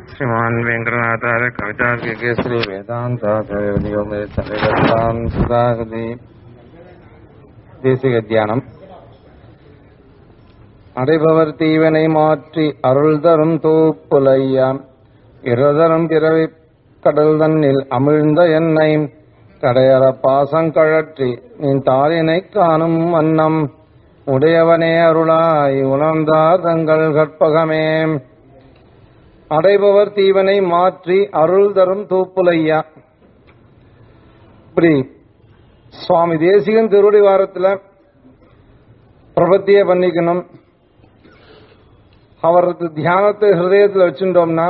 श्रीमान् वेङ्कटनाथार्य कवितार्किकेसरी वेदान्ताचार्यो मे सवेदत्तान् सुधागति தேசிக தியானம் அடைபவர் தீவனை மாற்றி அருள் தரும் தூப்புலையாம் இருதரும் பிறவி கடல் தன்னில் அமிழ்ந்த என்னை கடையற பாசங்கழற்றி நின் தாளினை காணும் வண்ணம் உடையவனே அருளாய் உணர்ந்தார் தங்கள் கற்பகமே அடைபவர் தீவனை மாற்றி அருள் தரும் தூப்புலையா இப்படி சுவாமி தேசிகன் திருவடி வாரத்துல பிரபத்திய பண்ணிக்கணும் அவரது தியானத்தை ஹிருதயத்தில் வச்சுட்டோம்னா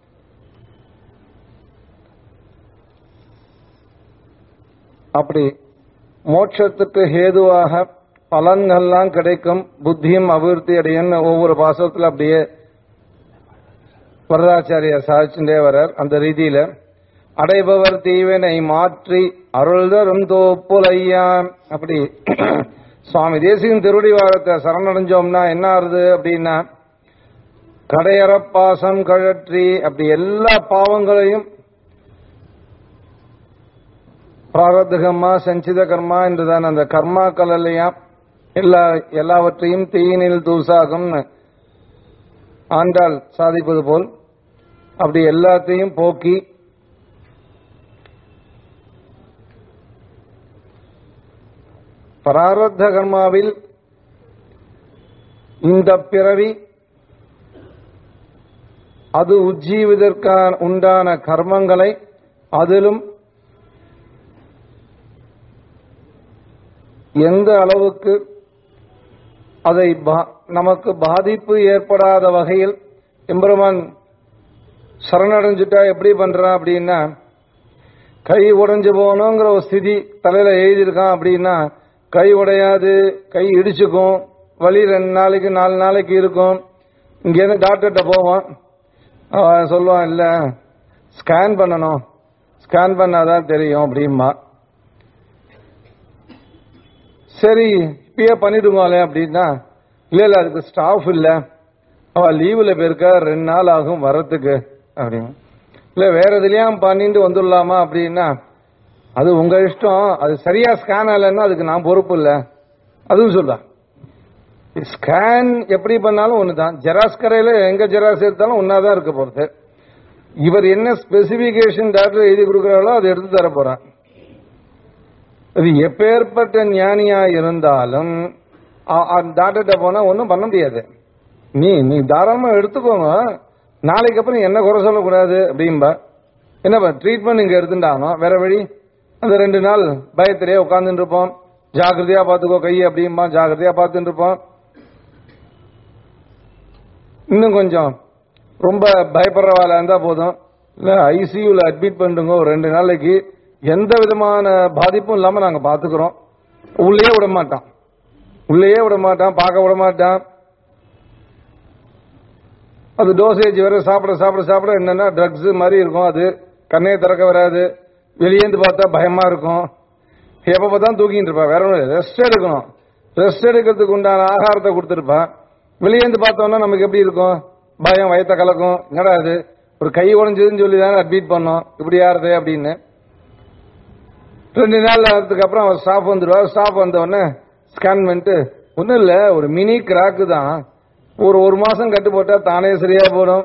அப்படி மோட்சத்துக்கு ஹேதுவாக பலன்கள்லாம் கிடைக்கும் புத்தியும் அபிவிருத்தி அடையும் ஒவ்வொரு பாசத்துல அப்படியே வரதாச்சாரியார் சாதிச்சுட்டே வரார் அந்த ரீதியில அடைபவர் தீவினை மாற்றி அருள் தரும் தோப்புலையா அப்படி சுவாமி தேசிகன் திருவடி வாரத்தை சரணடைஞ்சோம்னா என்ன ஆறுது அப்படின்னா கடையற பாசம் கழற்றி அப்படி எல்லா பாவங்களையும் பிராரத்த கர்மா சஞ்சித கர்மா என்றுதான் அந்த கர்மாக்கள் இல்லையா எல்லா எல்லாவற்றையும் தீயினில் தூசாகும் ஆண்டாள் சாதிப்பது போல் அப்படி எல்லாத்தையும் போக்கி பிராரத்த கர்மாவில் இந்த பிறவி அது உஜ்ஜீவதற்கான உண்டான கர்மங்களை அதிலும் எந்த அளவுக்கு அதை நமக்கு பாதிப்பு ஏற்படாத வகையில் எம்பெருமான் சரணடைஞ்சிட்டா எப்படி பண்றான் அப்படின்னா கை உடைஞ்சு போகணுங்கிற ஒரு ஸ்திதி தலையில எழுதியிருக்கான் அப்படின்னா கை உடையாது கை இடிச்சுக்கும் வலி ரெண்டு நாளைக்கு நாலு நாளைக்கு இருக்கும் இங்கேருந்து டாக்டர்கிட்ட போவான் அவன் சொல்லுவான் இல்ல ஸ்கேன் பண்ணணும் ஸ்கேன் பண்ணாதான் தெரியும் அப்படிம்பா சரி இப்பயே பண்ணிடுவாளே அப்படின்னா இல்ல இல்ல அதுக்கு ஸ்டாஃப் இல்ல அவ லீவுல போயிருக்கா ரெண்டு நாள் ஆகும் வரத்துக்கு அப்படின்னு இல்ல வேற எதுலயும் பண்ணிட்டு வந்துடலாமா அப்படின்னா அது உங்க இஷ்டம் அது சரியா ஸ்கேன் ஆகலன்னா அதுக்கு நான் பொறுப்பு இல்ல அதுவும் சொல்ல ஸ்கேன் எப்படி பண்ணாலும் ஒண்ணுதான் ஜெராக்ஸ் கடையில எங்க ஜெராக்ஸ் எடுத்தாலும் ஒன்னாதான் இருக்க போறது இவர் என்ன ஸ்பெசிபிகேஷன் டாக்டர் எழுதி கொடுக்கறாளோ அதை எடுத்து தர போறான் அது எப்பேற்பட்ட ஞானியா இருந்தாலும் டாக்டர்கிட்ட போனா ஒன்றும் பண்ண முடியாது நீ நீ தாராளமா எடுத்துக்கோங்க நாளைக்கு அப்புறம் என்ன குறை சொல்லக்கூடாது அப்படின்பா என்னப்பா ட்ரீட்மெண்ட் இங்க எடுத்துட்டானோ வேற வழி அந்த ரெண்டு நாள் பயத்திலேயே உட்காந்துட்டு இருப்போம் ஜாக்கிரதையா பாத்துக்கோ கை அப்படிம்பா ஜாக்கிரதையா பார்த்துட்டு இருப்போம் இன்னும் கொஞ்சம் ரொம்ப பயப்படுற வேலை இருந்தா போதும் இல்ல ஐசியூல அட்மிட் பண்ணுங்க ஒரு ரெண்டு நாளைக்கு எந்த விதமான பாதிப்பும் இல்லாம நாங்க பாத்துக்கிறோம் உள்ளே விட மாட்டான் உள்ளேயே விட மாட்டான் பார்க்க விட மாட்டான் அது டோசேஜ் வேற சாப்பிட சாப்பிட சாப்பிட என்னன்னா ட்ரக்ஸ் மாதிரி இருக்கும் அது கண்ணையை திறக்க வராது வெளியேந்து பார்த்தா பயமா இருக்கும் எப்ப பார்த்தா தூக்கிட்டு இருப்பான் வேற ஒன்று ரெஸ்ட் எடுக்கணும் ரெஸ்ட் எடுக்கிறதுக்கு உண்டான ஆகாரத்தை கொடுத்துருப்பான் வெளியேந்து பார்த்தோம்னா நமக்கு எப்படி இருக்கும் பயம் வயத்த கலக்கும் என்னடா அது ஒரு கை உடஞ்சதுன்னு சொல்லி தானே அட்மிட் பண்ணோம் இப்படி யாருது அப்படின்னு ரெண்டு நாள் ஆகிறதுக்கு அப்புறம் அவர் ஸ்டாஃப் வந்துடுவார் ஸ்டாஃப் வந்த உடனே ஸ்கேன் பண்ணிட்டு ஒன்றும் இல்லை ஒரு மினி கிராக்கு தான் ஒரு ஒரு மாசம் கட்டு போட்டா தானே சரியா போடும்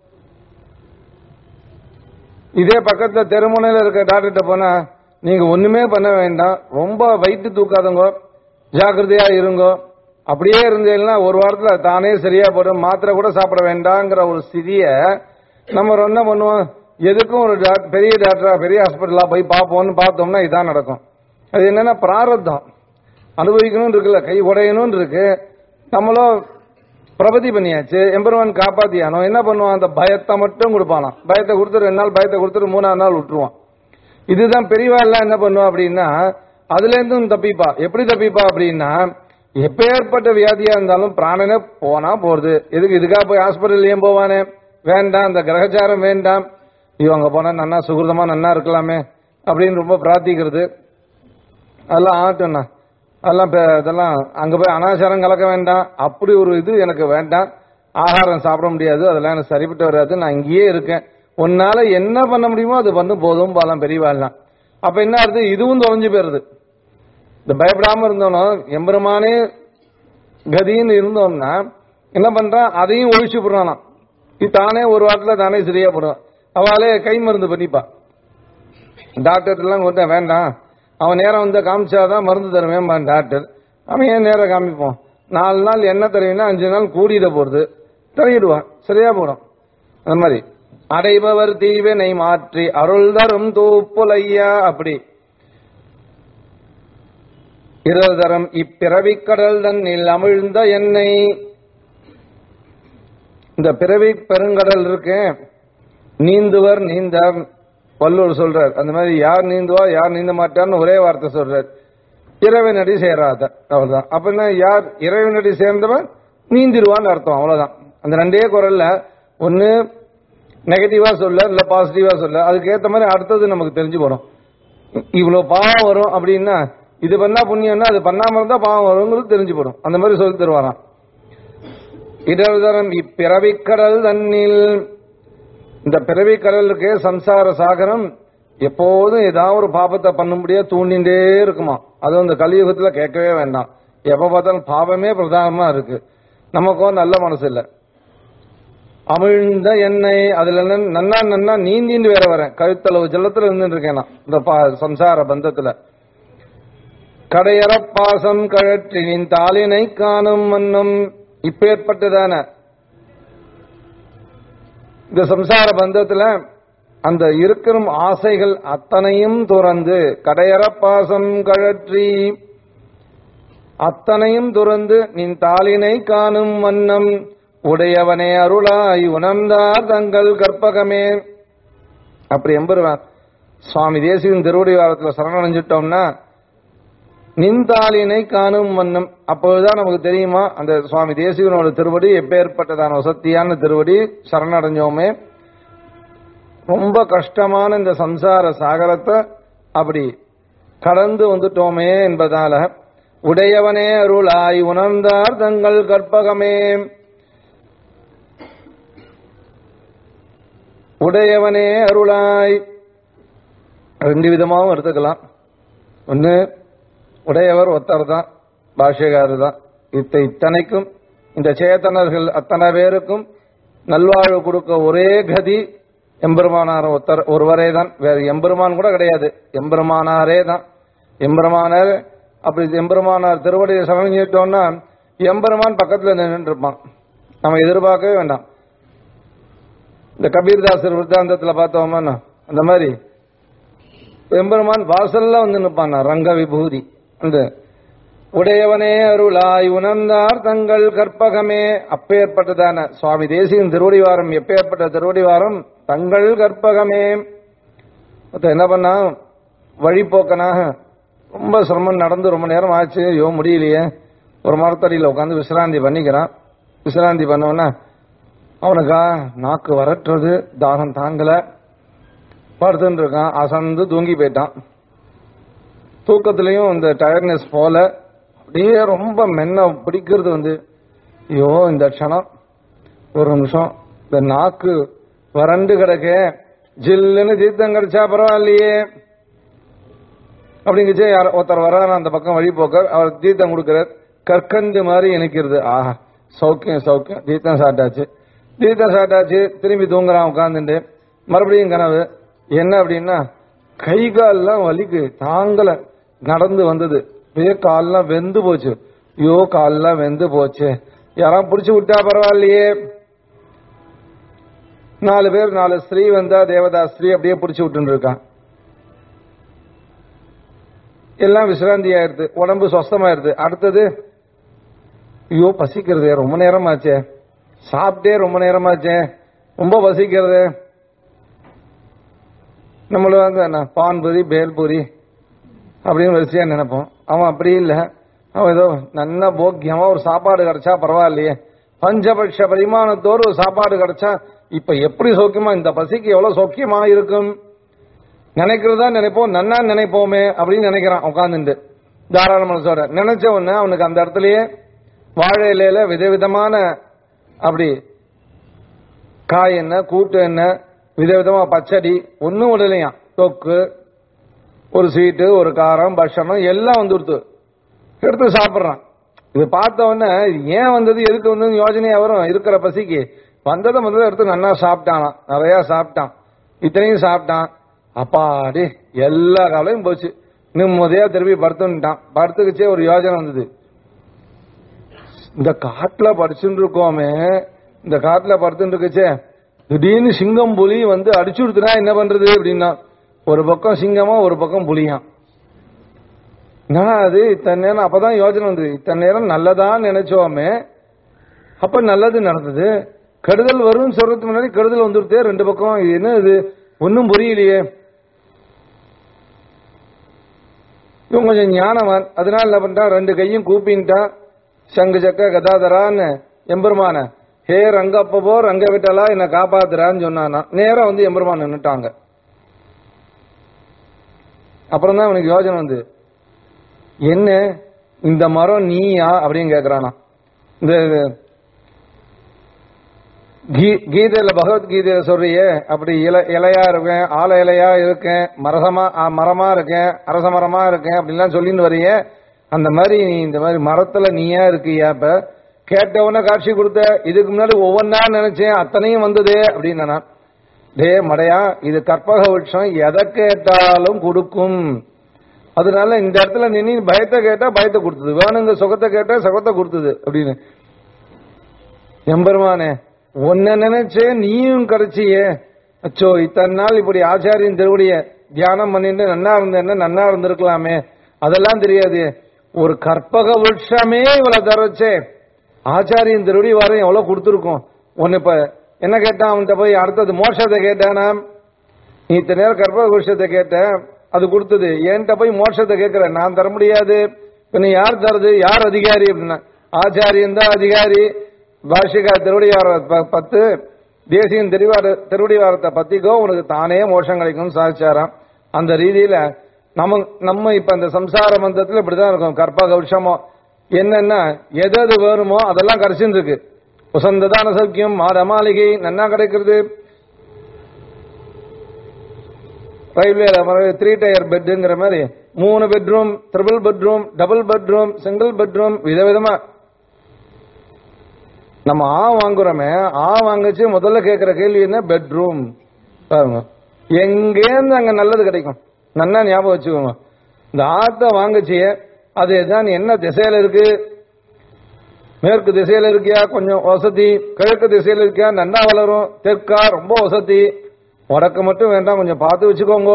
இதே பக்கத்துல தெருமுனையில இருக்க டாக்டர்கிட்ட போனா நீங்க ஒண்ணுமே பண்ண வேண்டாம் ரொம்ப வயிற்று தூக்காதங்க ஜாக்கிரதையா இருங்கோ அப்படியே இருந்தீங்கன்னா ஒரு வாரத்துல தானே சரியா போடும் மாத்திரை கூட சாப்பிட வேண்டாங்கிற ஒரு ஸ்திதிய நம்ம என்ன பண்ணுவோம் எதுக்கும் ஒரு பெரிய டாக்டரா பெரிய ஹாஸ்பிட்டலா போய் பார்ப்போம்னு பார்த்தோம்னா இதான் நடக்கும் அது என்னன்னா பிராரத்தம் அனுபவிக்கணும் இருக்குல்ல கை உடையணும் இருக்கு நம்மளும் பிரபதி பண்ணியாச்சு எம்பெருமான் காப்பாத்தியானோ என்ன பண்ணுவான் அந்த பயத்தை மட்டும் கொடுப்பானா பயத்தை கொடுத்து ரெண்டு நாள் பயத்தை கொடுத்துட்டு மூணாவது நாள் விட்டுருவான் இதுதான் பெரியவா எல்லாம் என்ன பண்ணுவா அப்படின்னா அதுல இருந்தும் தப்பிப்பா எப்படி தப்பிப்பா அப்படின்னா எப்பேற்பட்ட வியாதியா இருந்தாலும் பிராணனே போனா போறது எதுக்கு இதுக்காக போய் ஹாஸ்பிட்டல் ஏன் போவானே வேண்டாம் அந்த கிரகச்சாரம் வேண்டாம் இவங்க போனா நன்னா சுகிருதமா நன்னா இருக்கலாமே அப்படின்னு ரொம்ப பிரார்த்திக்கிறது அதெல்லாம் ஆகட்டும்ண்ணா அதெல்லாம் இப்ப இதெல்லாம் அங்க போய் அனாச்சாரம் கலக்க வேண்டாம் அப்படி ஒரு இது எனக்கு வேண்டாம் ஆகாரம் சாப்பிட முடியாது அதெல்லாம் எனக்கு சரிப்பட்டு வராது நான் இங்கேயே இருக்கேன் உன்னால என்ன பண்ண முடியுமோ அது பண்ணு போதும் போலாம் பெரியவாள்லாம் அப்ப என்ன ஆகுது இதுவும் தொலைஞ்சு போயிருது இந்த பயப்படாம இருந்தோம்னா எம்பெருமானே கதின்னு இருந்தோம்னா என்ன பண்றான் அதையும் ஒழிச்சு போடுறானா இது தானே ஒரு வாரத்துல தானே சரியா போடுவான் அவளே கை மருந்து பண்ணிப்பா டாக்டர் எல்லாம் கொண்டு வேண்டாம் அவன் நேரம் வந்து காமிச்சாதான் மருந்து தருவேன் டாக்டர் அவன் ஏன் நேரம் காமிப்போம் நாலு நாள் என்ன தருவீங்கன்னா அஞ்சு நாள் கூடியிட போறது தரையிடுவான் சரியா போடும் அந்த மாதிரி அடைபவர் தீவினை மாற்றி அருள் தரும் தூப்புலையா அப்படி இருதரம் இப்பிறவிக் கடல் தன்னில் அமிழ்ந்த எண்ணெய் இந்த பிறவி பெருங்கடல் இருக்கு நீந்துவர் நீந்த வல்லூர் சொல்றார் அந்த மாதிரி யார் நீந்துவா யார் நீந்த மாட்டார்னு ஒரே வார்த்தை சொல்றார் இறைவனடி சேராத அவ்வளவுதான் அப்ப என்ன யார் இறைவனடி சேர்ந்தவன் நீந்திருவான்னு அர்த்தம் அவ்வளவுதான் அந்த ரெண்டே குரல்ல ஒன்னு நெகட்டிவா சொல்ல இல்ல பாசிட்டிவா சொல்ல அதுக்கு ஏத்த மாதிரி அடுத்தது நமக்கு தெரிஞ்சு போறோம் இவ்வளவு பாவம் வரும் அப்படின்னா இது பண்ணா புண்ணியம்னா அது பண்ணாம இருந்தா பாவம் வருங்கிறது தெரிஞ்சு போடும் அந்த மாதிரி சொல்லி தருவாராம் இடர்தரம் இப்பிறவிக்கடல் தன்னில் இந்த பிறவிக்கடலுக்கு சம்சார சாகரம் எப்போதும் ஏதாவது ஒரு பாபத்தை பண்ணும்படியா தூண்டிண்டே இருக்குமா அதுவும் இந்த கலியுகத்துல கேட்கவே வேண்டாம் எப்ப பார்த்தாலும் பாவமே பிரதானமா இருக்கு நமக்கும் நல்ல மனசு இல்ல அமிழ்ந்த எண்ணெய் அதுல என்ன நன்னா நன்னா நீந்தின்னு வேற வரேன் கழுத்தளவு ஜலத்துல இருந்துட்டு இருக்கேன் நான் இந்த பா- சம்சார பந்தத்துல கடையற பாசம் கழற்றினின் தாளினை காணும் மன்னும் இப்பேற்பட்டதான இந்த சம்சார பந்தத்துல அந்த இருக்கிற ஆசைகள் அத்தனையும் துறந்து கடையற பாசம் கழற்றி அத்தனையும் துறந்து நின் தாளினை காணும் வண்ணம் உடையவனே அருளாய் உணர்ந்தார் தங்கள் கற்பகமே அப்படி எம்பெருவான் சுவாமி தேசியின் திருவடி வாரத்துல சரணடைஞ்சிட்டோம்னா நின்தாளினை காணும் வண்ணம் அப்பொழுதுதான் நமக்கு தெரியுமா அந்த சுவாமி தேசிகனோட திருவடி எப்பேற்பட்டதான வசத்தியான திருவடி சரணடைஞ்சோமே ரொம்ப கஷ்டமான இந்த சம்சார சாகரத்தை அப்படி கடந்து வந்துட்டோமே என்பதால உடையவனே அருளாய் உணர்ந்தார் தங்கள் கற்பகமே உடையவனே அருளாய் ரெண்டு விதமாகவும் எடுத்துக்கலாம் ஒன்று உடையவர் ஒருத்தர் தான் பாஷ்யகாரர் தான் இத்த இத்தனைக்கும் இந்த சேத்தனர்கள் அத்தனை பேருக்கும் நல்வாழ்வு கொடுக்க ஒரே கதி எம்பெருமானார் ஒருத்தர் ஒருவரே தான் வேற எம்பெருமான் கூட கிடையாது எம்பெருமானாரே தான் எம்பெருமானார் அப்படி எம்பெருமானார் திருவடியை சமஞ்சிட்டோம்னா எம்பெருமான் பக்கத்துல நின்று இருப்பான் நம்ம எதிர்பார்க்கவே வேண்டாம் இந்த கபீர்தாசர் விருத்தாந்தத்துல பார்த்தோம்னா அந்த மாதிரி எம்பெருமான் வாசல்ல வந்து நிற்பான் ரங்க விபூதி அந்த உடையவனே அருளாய் உணர்ந்தார் தங்கள் கற்பகமே அப்பேற்பட்டதான சுவாமி தேசியின் திருவடிவாரம் எப்பேற்பட்ட திருவடிவாரம் தங்கள் கற்பகமே மொத்தம் என்ன பண்ணா வழிபோக்கனாக ரொம்ப சிரமம் நடந்து ரொம்ப நேரம் ஆச்சு ஐயோ முடியலையே ஒரு மரத்தடியில் உட்காந்து விசிராந்தி பண்ணிக்கிறான் விசிராந்தி பண்ணவொன்னா அவனுக்கா நாக்கு வரட்டுறது தாகம் தாங்கல படுத்துன்னு இருக்கான் அசந்து தூங்கி போயிட்டான் தூக்கத்திலையும் இந்த டயர்னஸ் போல அப்படியே ரொம்ப மென்ன பிடிக்கிறது வந்து ஐயோ இந்த க்ஷணம் ஒரு நிமிஷம் இந்த நாக்கு வறண்டு கிடக்க ஜில்லுன்னு தீர்த்தம் கிடைச்சா பரவாயில்லையே அப்படிங்கச்சே யார் ஒருத்தர் வராரு அந்த பக்கம் வழி போக்க அவர் தீர்த்தம் கொடுக்கிறார் கற்கண்டு மாதிரி இணைக்கிறது ஆஹா சௌக்கியம் சௌக்கியம் தீர்த்தம் சாப்பிட்டாச்சு தீர்த்தம் சாப்பிட்டாச்சு திரும்பி தூங்குறான் உட்காந்துட்டு மறுபடியும் கனவு என்ன அப்படின்னா கை கால்லாம் வலிக்கு தாங்கல நடந்து வந்தது அப்படியே கால்லாம் வெந்து போச்சு ஐயோ கால்லாம் வெந்து போச்சு யாராவது பிடிச்சு விட்டா பரவாயில்லையே நாலு பேர் நாலு ஸ்ரீ வந்தா தேவதா ஸ்ரீ அப்படியே பிடிச்சு விட்டுன்னு இருக்கான் எல்லாம் விசிராந்தி ஆயிருது உடம்பு சொஸ்தமாயிருது அடுத்தது ஐயோ பசிக்கிறதே ரொம்ப நேரமாச்சே சாப்பிட்டே ரொம்ப நேரமாச்சே ரொம்ப பசிக்கிறது நம்மளும் வந்து என்ன பான்புரி பேல்பூரி அப்படின்னு வரிசையா நினைப்போம் அவன் அப்படி இல்லை அவன் ஏதோ நல்ல போக்கியமா ஒரு சாப்பாடு கிடைச்சா பரவாயில்லையே பஞ்சபட்ச பரிமாணத்தோடு ஒரு சாப்பாடு கிடைச்சா இப்ப எப்படி சௌக்கியமா இந்த பசிக்கு எவ்வளவு சௌக்கியமா இருக்கும் நினைக்கிறதா நினைப்போம் நன்னா நினைப்போமே அப்படின்னு நினைக்கிறான் உட்காந்துட்டு தாராள மனசோட நினைச்ச உடனே அவனுக்கு அந்த இடத்துலயே வாழை இலையில விதவிதமான அப்படி காய் என்ன கூட்டு என்ன விதவிதமா பச்சடி ஒன்றும் விடலையாம் தொக்கு ஒரு ஸ்வீட்டு ஒரு காரம் பட்சணம் எல்லாம் வந்துடுத்து எடுத்து சாப்பிட்றான் இது பார்த்த உடனே இது ஏன் வந்தது எதுக்கு வந்தது யோசனையா வரும் இருக்கிற பசிக்கு வந்ததை முதல்ல எடுத்து நல்லா சாப்பிட்டானாம் நிறைய சாப்பிட்டான் இத்தனையும் சாப்பிட்டான் அப்பாடி எல்லா காலையும் போச்சு நிம்மதியா திருப்பி படுத்துட்டான் படுத்துக்கிச்சே ஒரு யோசனை வந்தது இந்த காட்டுல படிச்சுட்டு இருக்கோமே இந்த காட்டுல படுத்துட்டு இருக்குச்சே திடீர்னு சிங்கம் புலி வந்து அடிச்சு கொடுத்துனா என்ன பண்றது அப்படின்னா ஒரு பக்கம் சிங்கமா ஒரு பக்கம் புலியாம் என்னடா அது இத்தனை நேரம் அப்பதான் யோசனை வந்தது இத்தனை நேரம் நல்லதான் நினைச்சோமே அப்ப நல்லது நடந்தது கெடுதல் வரும்னு சொல்றதுக்கு முன்னாடி கெடுதல் வந்துருத்தே ரெண்டு பக்கம் இது என்ன இது ஒன்னும் புரியலையே இவன் கொஞ்சம் ஞானவான் அதனால என்ன பண்ணிட்டான் ரெண்டு கையும் கூப்பின்ட்டான் சங்கு சக்க கதாதரான்னு எம்பெருமான ஹே ரங்கப்பவோ ரங்க விட்டலா என்னை காப்பாத்துறான்னு சொன்னானா நேரா வந்து எம்பெருமான் நின்னுட்டாங்க அப்புறம் தான் அவனுக்கு யோசனை வந்து என்ன இந்த மரம் நீயா அப்படின்னு கேக்குறானா இந்த இது, கீ- கீதையில பகவத்கீதையில சொல்றியே அப்படி இல இலையா இருக்கேன் ஆல இலையா இருக்கேன் மரசமா ஆ, மரமா இருக்கேன் அரச மரமா இருக்கேன் அப்படின்லாம் சொல்லிட்டு வரையே அந்த மாதிரி நீ இந்த மாதிரி மரத்துல நீயா இருக்கியா இப்ப கேட்டவன காட்சி கொடுத்த இதுக்கு முன்னாடி ஒவ்வொன்னா நினைச்சேன் அத்தனையும் வந்ததே அப்படின்னு நான் டே மடையா இது கற்பக விருட்சம் எதை கேட்டாலும் கொடுக்கும் அதனால இந்த இடத்துல நின்னு பயத்தை கேட்டா பயத்தை கொடுத்தது வேணுங்க சுகத்தை கேட்டா சுகத்தை கொடுத்தது அப்படின்னு எம்பெருமானே உன்னை நினைச்சே நீயும் கிடைச்சியே அச்சோ இத்தனை நாள் இப்படி ஆச்சாரியன் திருவடிய தியானம் பண்ணிட்டு நன்னா இருந்தேன்னா நன்னா இருந்திருக்கலாமே அதெல்லாம் தெரியாது ஒரு கற்பக விருட்சமே இவ்வளவு தரச்சே ஆச்சாரியன் திருவடி வரம் எவ்வளவு கொடுத்துருக்கோம் ஒன்னு இப்ப என்ன கேட்டான் அவன்கிட்ட போய் அடுத்தது மோட்சத்தை கேட்டானா நீ இத்தனை நேரம் கற்பக விருட்சத்தை கேட்ட அது கொடுத்தது என்கிட்ட போய் மோட்சத்தை கேட்கிற நான் தர முடியாது பின்ன யார் தருது யார் அதிகாரி அப்படின்னா ஆச்சாரியன் தான் அதிகாரி பாஷிகா திருவடிவார ப- பத்து தேசியன் திருவார திருவடிவாரத்தை பத்திக்கோ உனக்கு தானே மோட்சம் கிடைக்கும்னு சாதிச்சாராம் அந்த ரீதியில நம்ம நம்ம இப்ப அந்த சம்சார மந்தத்துல இப்படிதான் இருக்கும் கற்பக விஷமோ என்னன்னா எது எது வேணுமோ அதெல்லாம் கிடைச்சுட்டு இருக்கு உசந்ததான சௌக்கியம் மாத மாளிகை நன்னா கிடைக்கிறது ரயில்வே த்ரீ டயர் பெட்டுங்கிற மாதிரி மூணு bedroom triple bedroom double bedroom single bedroom விதவிதமா நம்ம ஆ வாங்குறோமே ஆ வாங்கிச்சு முதல்ல கேட்கிற கேள்வி என்ன பெட்ரூம் பாருங்க எங்கேருந்து அங்க நல்லது கிடைக்கும் நன்னா ஞாபகம் வச்சுக்கோங்க இந்த ஆத்த வாங்குச்சு அது தான் என்ன திசையில இருக்கு மேற்கு திசையில இருக்கியா கொஞ்சம் வசதி கிழக்கு திசையில இருக்கியா நன்னா வளரும் தெற்கா ரொம்ப வசதி வடக்கு மட்டும் வேண்டாம் கொஞ்சம் பார்த்து வச்சுக்கோங்க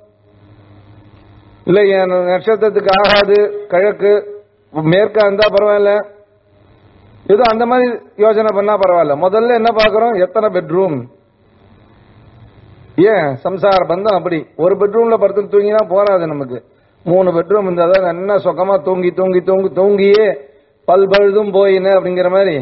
இல்ல என் நட்சத்திரத்துக்கு ஆகாது கிழக்கு மேற்கா இருந்தா பரவாயில்ல ஏதோ அந்த மாதிரி யோசனை பண்ணா பரவாயில்ல முதல்ல என்ன பாக்குறோம் எத்தனை பெட்ரூம் ஏன் சம்சார பந்தம் அப்படி ஒரு பெட்ரூம்ல படுத்து தூங்கினா போறாது நமக்கு மூணு பெட்ரூம் இருந்தா தான் நல்லா சுகமா தூங்கி தூங்கி தூங்கி தூங்கியே பல் பழுதும் போயின அப்படிங்கிற மாதிரி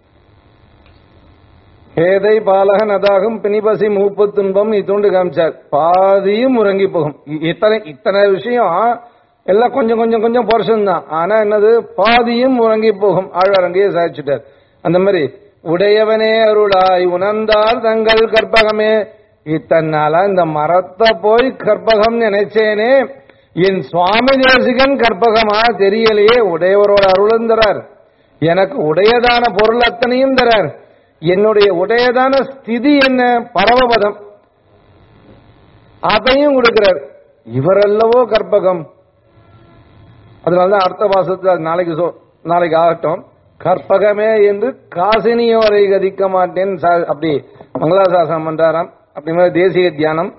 ஏதை பாலகன் அதாகும் பிணிபசி மூப்பு துன்பம் இத்துண்டு காமிச்சார் பாதியும் உறங்கி போகும் இ- இத்தனை இத்தனை விஷயம் எல்லாம் கொஞ்சம் கொஞ்சம் கொஞ்சம் போர்ஷன் தான் ஆனா என்னது பாதியும் உறங்கி போகும் ஆழ்வாரங்கையே சாதிச்சுட்டார் அந்த மாதிரி உடையவனே அருளாய் உணர்ந்தால் தங்கள் கற்பகமே இத்தனை நாளா இந்த மரத்தை போய் கற்பகம் நினைச்சேனே என் சுவாமி தேசிகன் கற்பகமா தெரியலையே உடையவரோட அருளும் தரார் எனக்கு உடையதான பொருள் அத்தனையும் தரார் என்னுடைய உடையதான ஸ்திதி என்ன பரமபதம் அதையும் கொடுக்கிறார் இவரல்லவோ கற்பகம் அதனாலதான் அடுத்த மாசத்துல அது நாளைக்கு சொ- நாளைக்கு ஆகட்டும் கற்பகமே என்று காசினியோரை கதிக்க மாட்டேன் சா- அப்படி மங்களாசாசனம் பண்றாராம் அப்படி மாதிரி தேசிய தியானம்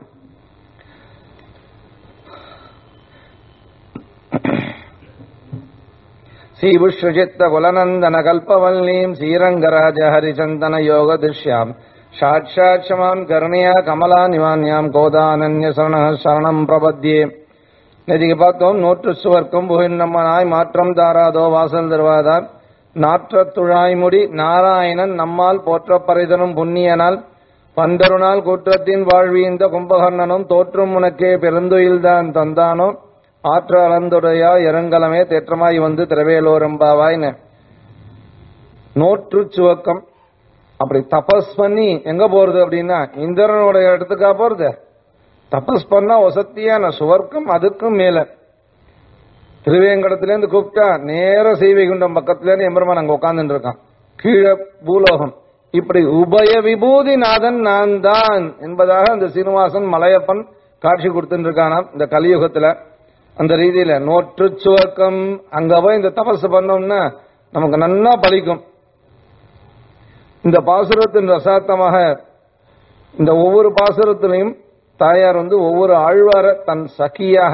ஸ்ரீபுஷ்ரஜித்த குலநந்தன கல்பவல்லீம் ஸ்ரீரங்கராஜ ஹரிச்சந்தன யோக திருஷ்யாம் சாட்சாத் சமாம் கருணையா கமலா நிவான்யாம் கோதானன்ய சரண சரணம் பிரபத்யே நேற்றுக்கு பார்த்தோம் நூற்று சுவர்க்கும் புகின்னம்மனாய் மாற்றம் தாராதோ வாசல் தருவாதார் நாற்றத் துழாய்முடி நாராயணன் நம்மால் போற்றப் பறைதனும் புண்ணியனால் பந்தருநாள் கூற்றத்தின் வாழ்வீந்த கும்பகர்ணனும் தோற்றும் உனக்கே பெருந்துயில்தான் தந்தானோ ஆற்ற அளந்துடையா இறங்கலமே தேற்றமாய் வந்து திரவேலோரம்பாவாய்ன நோற்று சுவக்கம் அப்படி தபஸ் பண்ணி எங்க போறது அப்படின்னா இந்திரனோட இடத்துக்கா போறது தபஸ் பண்ணா வசத்தியான சுவர்க்கம் அதுக்கும் மேல திருவேங்கடத்துல இருந்து கூப்பிட்டா நேர செய்வைகுண்டம் பக்கத்துல இருந்து எம்பெருமான் அங்க உட்கார்ந்துட்டு இருக்கான் கீழே பூலோகம் இப்படி உபய விபூதி நாதன் நான் தான் என்பதாக அந்த சீனிவாசன் மலையப்பன் காட்சி கொடுத்துட்டு இருக்கானாம் இந்த கலியுகத்துல அந்த ரீதியில நோற்று சுவர்க்கம் அங்க போய் இந்த தபஸ் பண்ணோம்னா நமக்கு நன்னா பலிக்கும் இந்த பாசுரத்தின் ரசாத்தமாக இந்த ஒவ்வொரு பாசுரத்திலையும் தாயார் வந்து ஒவ்வொரு ஆழ்வார தன் சகியாக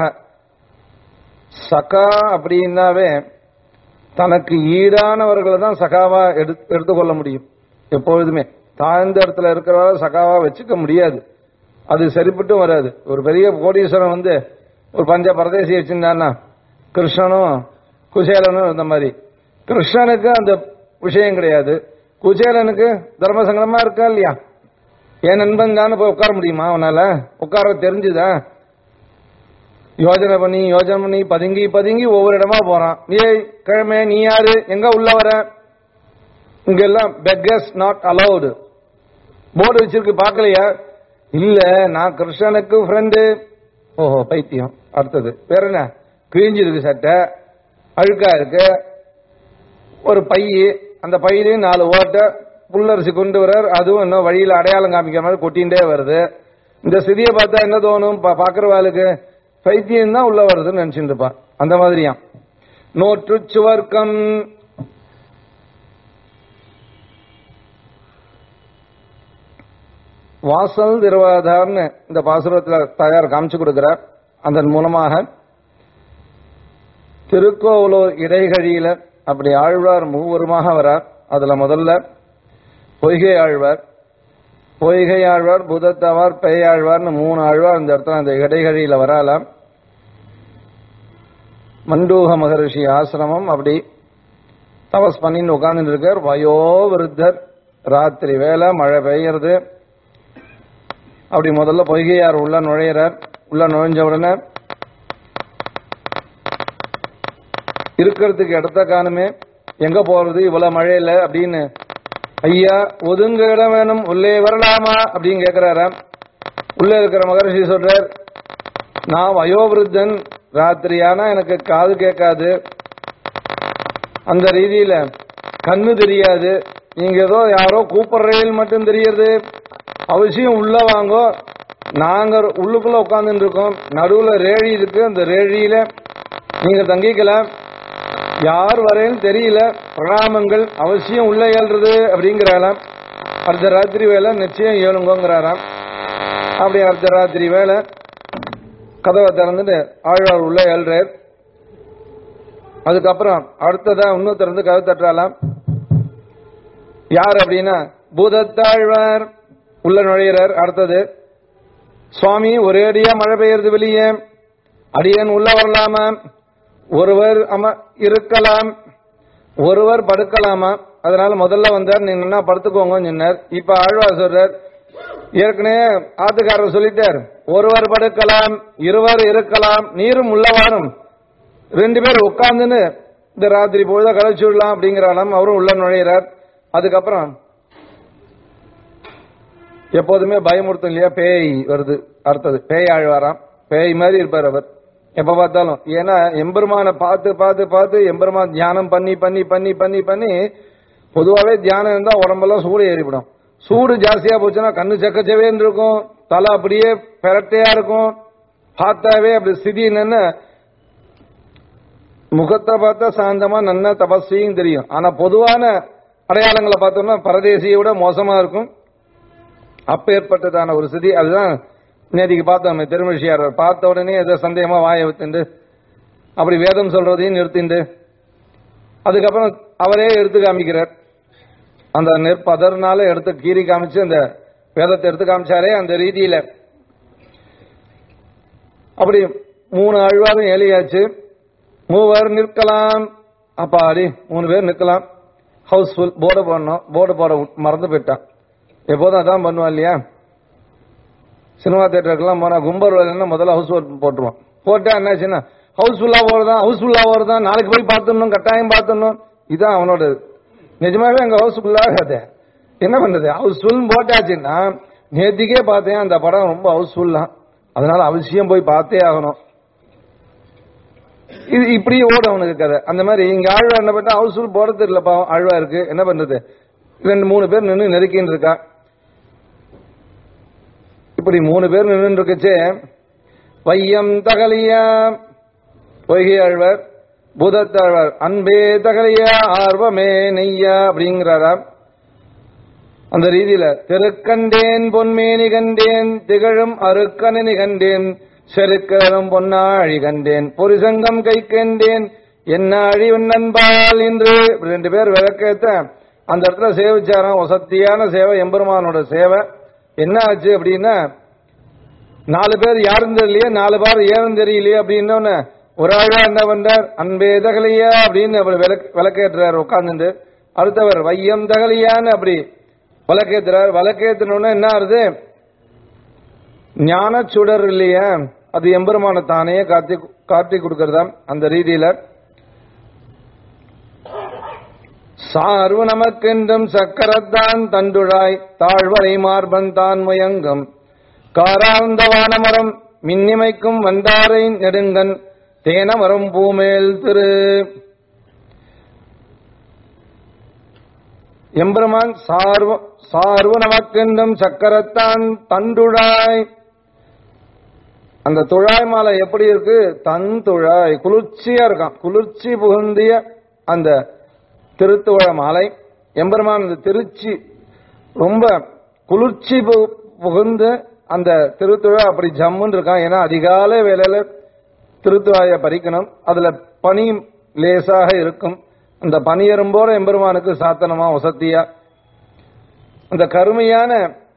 சகா அப்படின்னாவே தனக்கு ஈடானவர்களை தான் சகாவா எடு- எடுத்துக்கொள்ள முடியும் எப்பொழுதுமே தாழ்ந்த இடத்துல இருக்கிறவரை சகாவா வச்சுக்க முடியாது அது சரிப்பட்டும் வராது ஒரு பெரிய கோடீஸ்வரன் வந்து ஒரு பஞ்ச பரதேசி வச்சிருந்தான்னா கிருஷ்ணனும் குசேலனும் இந்த மாதிரி கிருஷ்ணனுக்கு அந்த விஷயம் கிடையாது குசேலனுக்கு தர்ம சங்கடமா இருக்கா இல்லையா என் நண்பன் தானே போய் உட்கார முடியுமா அவனால உட்கார தெரிஞ்சுதா யோஜனை பண்ணி யோஜனை பண்ணி பதுங்கி பதுங்கி ஒவ்வொரு இடமா போறான் ஏய் கிழமை நீ யாரு எங்க உள்ள வர இங்கெல்லாம் பெக்கர்ஸ் நாட் அலௌடு போர்டு வச்சிருக்கு பார்க்கலையா இல்ல நான் கிருஷ்ணனுக்கு ஃப்ரெண்டு ஓஹோ பைத்தியம் அடுத்தது வேற என்ன கிழிஞ்சிருக்கு சட்டை அழுக்கா இருக்கு ஒரு பை அந்த பையிலையும் நாலு ஓட்டை புல்லரிசி கொண்டு வர்றார் அதுவும் இன்னும் வழியில அடையாளம் காமிக்கிற மாதிரி கொட்டிகிட்டே வருது இந்த சிதியை பார்த்தா என்ன தோணும் பா- பார்க்கறவாளுக்கு பைத்தியம் தான் உள்ள வருதுன்னு நினைச்சுட்டு இருப்பான் அந்த மாதிரியாம் நோற்று சுவர்க்கம் வாசல் திருவாதார்னு இந்த பாசுரத்துல தயார் காமிச்சு கொடுக்கிறார் அதன் மூலமாக திருக்கோவலூர் இடைகழியில அப்படி ஆழ்வார் மூவருமாக வரார் அதுல முதல்ல பொய்கை ஆழ்வார் பொய்கை ஆழ்வார் புதத்தவார் பேயாழ்வார்னு மூணு ஆழ்வார் இந்த இடத்துல அந்த இடைகழியில வராலாம் மண்டூக மகரிஷி ஆசிரமம் அப்படி தபஸ் பண்ணின்னு உட்கார்ந்துட்டு இருக்கார் வயோ விருத்தர் ராத்திரி வேலை மழை பெய்யறது அப்படி முதல்ல பொய்கையார் உள்ள நுழையிறார் உள்ள நுழைஞ்ச உடனே இருக்கிறதுக்கு இடத்த காணுமே எங்க போறது இவ்வளவு மழையில அப்படின்னு ஐயா ஒதுங்க இடம் வேணும் உள்ளே வரலாமா அப்படின்னு கேக்குறாராம் உள்ள இருக்கிற மகரிஷி சொல்றார் நான் வயோவிருத்தன் ராத்திரியானா எனக்கு காது கேட்காது அந்த ரீதியில கண்ணு தெரியாது நீங்க ஏதோ யாரோ கூப்பிடுறீர்கள் மட்டும் தெரியுது அவசியம் உள்ள வாங்கோ நாங்க உள்ளுக்குள்ள உட்கார்ந்துட்டு இருக்கோம் நடுவுல ரேழி இருக்கு அந்த ரேழியில நீங்க தங்கிக்கலாம் யார் வரேன்னு தெரியல பிரணாமங்கள் அவசியம் உள்ள ஏழ்றது அப்படிங்கிறாராம் அடுத்த ராத்திரி வேலை நிச்சயம் ஏழுங்கோங்கிறாராம் அப்படி அடுத்த ராத்திரி வேலை கதவை திறந்துட்டு ஆழ்வார் உள்ள ஏழ்றார் அதுக்கப்புறம் அடுத்ததா இன்னும் திறந்து கதவை தட்டுறாலாம் யார் அப்படின்னா பூதத்தாழ்வார் உள்ள நுழையிறார் அடுத்தது சுவாமி ஒரேடியா மழை பெய்யறது வெளியே அடியன் உள்ள வரலாமா ஒருவர் அம இருக்கலாம் ஒருவர் படுக்கலாமா அதனால முதல்ல வந்தார் நீங்க என்ன படுத்துக்கோங்கன்னு சொன்னார் இப்ப ஆழ்வார் சொல்றார் ஏற்கனவே ஆத்துக்காரர் சொல்லிட்டார் ஒருவர் படுக்கலாம் இருவர் இருக்கலாம் நீரும் உள்ளவாரும் ரெண்டு பேர் உட்கார்ந்துன்னு இந்த ராத்திரி பொழுத கழிச்சு விடலாம் அப்படிங்கிறாலும் அவரும் உள்ள நுழையிறார் அதுக்கப்புறம் எப்போதுமே பயமுறுத்தும் இல்லையா பேய் வருது அடுத்தது பேய் ஆழ்வாராம் பேய் மாதிரி இருப்பார் அவர் எப்ப பார்த்தாலும் ஏன்னா எம்பெருமானை பார்த்து பார்த்து பார்த்து எம்பெருமான் தியானம் பண்ணி பண்ணி பண்ணி பண்ணி பண்ணி பொதுவாகவே தியானம் இருந்தா உடம்பெல்லாம் சூடு ஏறிவிடும் சூடு ஜாஸ்தியா போச்சுன்னா கண்ணு செக்கச்சவேன்னு இருக்கும் தலை அப்படியே பெரட்டையா இருக்கும் பார்த்தாவே அப்படி ஸ்திதி என்னன்னு முகத்தை பார்த்தா சாந்தமா நன்ன தபஸ்வியும் தெரியும் ஆனா பொதுவான அடையாளங்களை பார்த்தோம்னா பரதேசியை விட மோசமா இருக்கும் அப்ப ஏற்பட்டதான ஒரு ஸ்திதி அதுதான் நேற்றுக்கு பார்த்தோம் திருமழியார் பார்த்த உடனே ஏதோ சந்தேகமா வாயை வித்துண்டு அப்படி வேதம் சொல்றதையும் நிறுத்திண்டு அதுக்கப்புறம் அவரே எடுத்து காமிக்கிறார் அந்த நெற்பதர்னால எடுத்து கீறி காமிச்சு அந்த வேதத்தை எடுத்து காமிச்சாரே அந்த ரீதியில அப்படி மூணு அழ்வாரும் ஏலியாச்சு மூவர் நிற்கலாம் அப்பாடி மூணு பேர் நிற்கலாம் ஹவுஸ்ஃபுல் போர்டு போடணும் போர்டு போட விட்- மறந்து போயிட்டான் எப்போதும் அதான் பண்ணுவான் இல்லையா சினிமா தேட்டருக்கெல்லாம் போனா கும்பர் வரலன்னா முதல்ல ஹவுஸ் போட்டுருவான் போட்டா என்னாச்சுன்னா ஹவுஸ்ஃபுல்லா போறதான் ஹவுஸ்ஃபுல்லா போறதான் நாளைக்கு போய் பார்த்துடணும் கட்டாயம் பார்த்துடணும் இதான் அவனோட இது. நிஜமாவே அங்க ஹவுஸ்ஃபுல்லா ஆகாது என்ன பண்றது ஹவுஸ்ஃபுல் போட்டாச்சுன்னா நேத்திக்கே பார்த்தேன் அந்த படம் ரொம்ப ஹவுஸ்ஃபுல் தான் அதனால அவசியம் போய் பார்த்தே ஆகணும் இது இப்படியே ஓடும் அவனுக்கு கதை அந்த மாதிரி இங்க ஆழ்வா என்ன பண்ணா ஹவுஸ்ஃபுல் போறது இல்ல பாவம் ஆழ்வா இருக்கு என்ன பண்றது ரெண்டு மூணு பேர் நின்று நெருக்கின்னு இருக்கா இப்படி மூணு பேர் நின்று இருக்கச்சே வையம் தகலியா பொய்கை ஆழ்வர் பூதத்தாழ்வார் அன்பே தகலியா ஆர்வமே நெய்யா அப்படிங்கிறாராம் அந்த ரீதியில திருக்கண்டேன் பொன்மேனி கண்டேன் திகழும் அருக்கனி கண்டேன் செருக்கரும் பொன்னாழி கண்டேன் பொரிசங்கம் கை கண்டேன் என்னாழி நண்பால் என்று இப்படி ரெண்டு பேர் விளக்கேத்த அந்த இடத்துல சேவிச்சாராம் வசத்தியான சேவை எம்பெருமானோட சேவை என்ன ஆச்சு அப்படின்னா நாலு பேர் யாரும் தெரியலையே நாலு பேர் ஏறும் தெரியலையே அப்படின்னு ஒரு ஆழா என்ன பண்றார் அன்பே தகலியா அப்படின்னு அப்படி விளக்கு விளக்கேற்றுறார் உட்கார்ந்துட்டு அடுத்தவர் வையம் தகலியான்னு அப்படி விளக்கேத்துறார் விளக்கேத்தினோன்னு என்ன ஆறுது ஞான சுடர் இல்லையா அது எம்பெருமான தானே காட்டி காட்டி கொடுக்கறதா அந்த ரீதியில சார்வு நமக்கென்றும் சக்கரத்தான் தண்டுழாய் தாழ்வரை மார்பன் தான் முயங்கும் காரார்ந்த வானமரம் மின்னிமைக்கும் வண்டாரை நெடுங்கன் தேனமரம் பூமேல் திரு எம்பெருமான் சார்வ சார்வ நமக்கென்றும் சக்கரத்தான் தண்டுழாய் அந்த துழாய் மாலை எப்படி இருக்கு தன் துழாய் குளிர்ச்சியா இருக்கான் குளிர்ச்சி புகுந்திய அந்த திருத்துவழ மாலை எம்பெருமான் இந்த திருச்சி ரொம்ப குளிர்ச்சி பு- புகுந்து அந்த திருத்துழா அப்படி ஜம்முன்னு இருக்கான் ஏன்னா அதிகாலை வேலையில திருத்துவாயை பறிக்கணும் அதுல பனி லேசாக இருக்கும் அந்த பனி எறும்போட எம்பெருமானுக்கு சாத்தனமா வசத்தியா அந்த கருமையான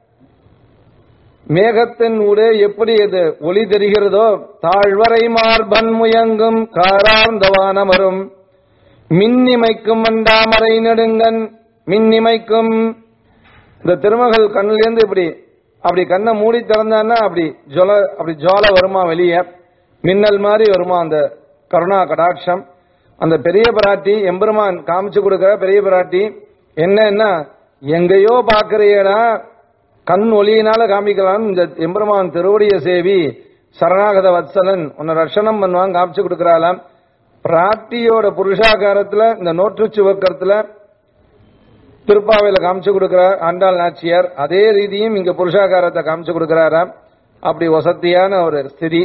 மேகத்தின் ஊடே எப்படி இது ஒளி தெரிகிறதோ தாழ்வரை மார்பன் முயங்கும் காரார்ந்த வானமரும் மின்னிமைக்கும் வண்டாமரை நெடுங்கன் மின்னிமைக்கும் இந்த திருமகள் கண்ணிலேருந்து இப்படி அப்படி கண்ணை மூடி திறந்தான்னா அப்படி ஜொல அப்படி ஜோல வருமா வெளியே மின்னல் மாதிரி வருமா அந்த கருணா கடாட்சம் அந்த பெரிய பிராட்டி எம்பெருமான் காமிச்சு கொடுக்கிற பெரிய பிராட்டி என்னன்னா எங்கேயோ பாக்குறியடா கண் ஒளியினால காமிக்கலாம் இந்த எம்பெருமான் திருவடிய சேவி சரணாகத வத்சலன் உன்னை ரட்சணம் பண்ணுவான் காமிச்சு கொடுக்கறாளாம் பிராட்டியோட புருஷாகாரத்துல இந்த நோற்று சிவக்கரத்துல திருப்பாவையில காமிச்சு கொடுக்கிறார் ஆண்டாள் நாச்சியார் அதே ரீதியும் இங்க புருஷாகாரத்தை காமிச்சு கொடுக்கிறாராம் அப்படி வசதியான ஒரு ஸ்திதி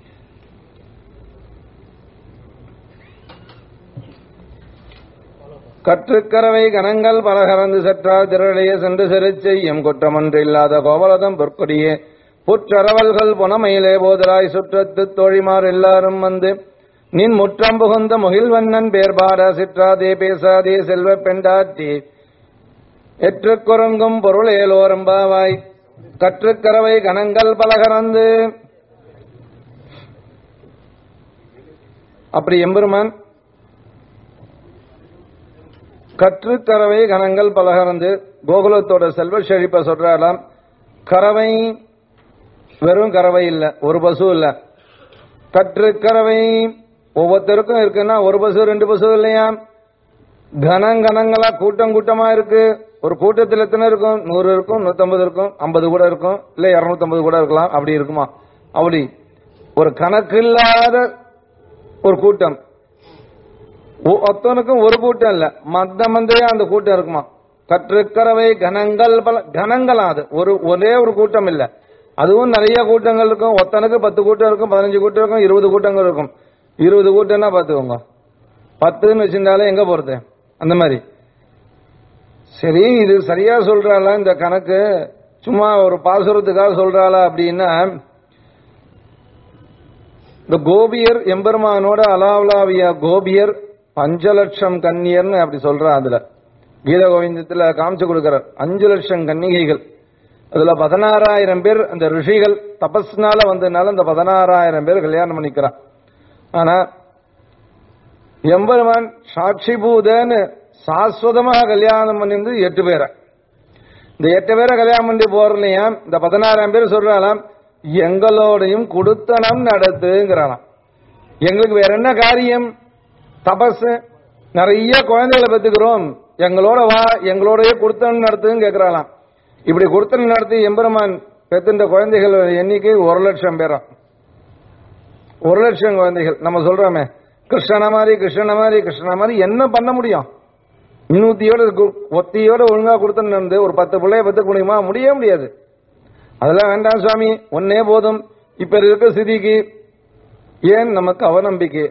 கற்றுக்கரவை கணங்கள் பலகரந்து சற்றா திரளைய சென்று செருச் செய்யும் குற்றமன்று இல்லாத கோவலதம் பொற்கொடியே புற்றரவல்கள் புனமையிலே போதராய் சுற்றத்து தோழிமார் எல்லாரும் வந்து நின் முற்றம் புகுந்த முகில்வண்ணன் பேர்பாட சிற்றாதே பேசாதே செல்வ பெண்டாட்டி எற்று குரங்கும் பொருளேலோரம்பாவாய் கற்றுக்கரவை கணங்கள் பலகரந்து அப்படி எம்பெருமான் கற்றுக்கரவை கணங்கள் பலகரந்து கோகுலத்தோட செல்வ செழிப்ப சொல்றாராம் கறவை வெறும் கறவை இல்ல ஒரு பசு இல்ல கற்றுக்கரவை ஒவ்வொருத்தருக்கும் இருக்குன்னா ஒரு பசு ரெண்டு பசு இல்லையா கனங்கனங்களா கூட்டம் கூட்டமா இருக்கு ஒரு கூட்டத்தில் எத்தனை இருக்கும் நூறு இருக்கும் நூத்தம்பது இருக்கும் ஐம்பது கூட இருக்கும் இல்ல இருநூத்தம்பது கூட இருக்கலாம் அப்படி இருக்குமா அப்படி ஒரு கணக்கு இல்லாத ஒரு கூட்டம் ஒ- ஒத்தனுக்கும் ஒரு கூட்டம் இல்ல மத்த மந்தையா அந்த கூட்டம் இருக்குமா கற்றுக்கறவை கணங்கள் பல கணங்களா அது ஒரு ஒரே ஒரு கூட்டம் இல்ல அதுவும் நிறைய கூட்டங்கள் இருக்கும் ஒத்தனுக்கு பத்து கூட்டம் இருக்கும் பதினஞ்சு கூட்டம் இருக்கும் இருபது கூட்டங்கள் இருக்கும் இருபது கூட்டம்னா பாத்துக்கோங்க பத்துன்னு வச்சிருந்தாலே எங்க போறது அந்த மாதிரி சரி இது சரியா சொல்றாளா இந்த கணக்கு சும்மா ஒரு பாசுரத்துக்காக சொல்றாளா அப்படின்னா இந்த கோபியர் எம்பெருமானோட அலாவலாவிய கோபியர் பஞ்ச லட்சம் கன்னியர்னு அப்படி சொல்றா அதுல கீத கோவிந்தத்துல காமிச்சு கொடுக்கிறார் அஞ்சு லட்சம் கன்னிகைகள் அதுல பதினாறாயிரம் பேர் அந்த ரிஷிகள் தபஸ்னால வந்ததுனால அந்த பதினாறாயிரம் பேர் கல்யாணம் பண்ணிக்கிறான் ஆனா எம்பெருமான் சாட்சி பூதன்னு சாஸ்வதமாக கல்யாணம் பண்ணிருந்து எட்டு பேரை இந்த எட்டு பேரை கல்யாணம் பண்ணி போறலையா இந்த பதினாறாயிரம் பேர் சொல்றாளாம் எங்களோடையும் குடுத்தனம் நடத்துங்கிறானாம் எங்களுக்கு வேற என்ன காரியம் தபஸ் நிறைய குழந்தைகளை பெற்றுக்கிறோம் எங்களோட வா எங்களோடயே கொடுத்தன் நடத்துன்னு கேட்கிறாளாம் இப்படி கொடுத்தன் நடத்தி எம்பெருமான் பெத்துன்ற குழந்தைகள் எண்ணிக்கை ஒரு லட்சம் பேராம் ஒரு லட்சம் குழந்தைகள் நம்ம சொல்றோமே கிருஷ்ணன மாதிரி கிருஷ்ணன மாதிரி கிருஷ்ணன மாதிரி என்ன பண்ண முடியும் இன்னூத்தியோட கு- ஒத்தியோட ஒழுங்கா கொடுத்தன்னு நடந்து ஒரு பத்து பிள்ளைய பத்துக்க முடியுமா முடியவே முடியாது அதெல்லாம் வேண்டாம் சுவாமி ஒன்னே போதும் இப்ப இருக்க ஸ்திதிக்கு ஏன் நமக்கு அவநம்பிக்கை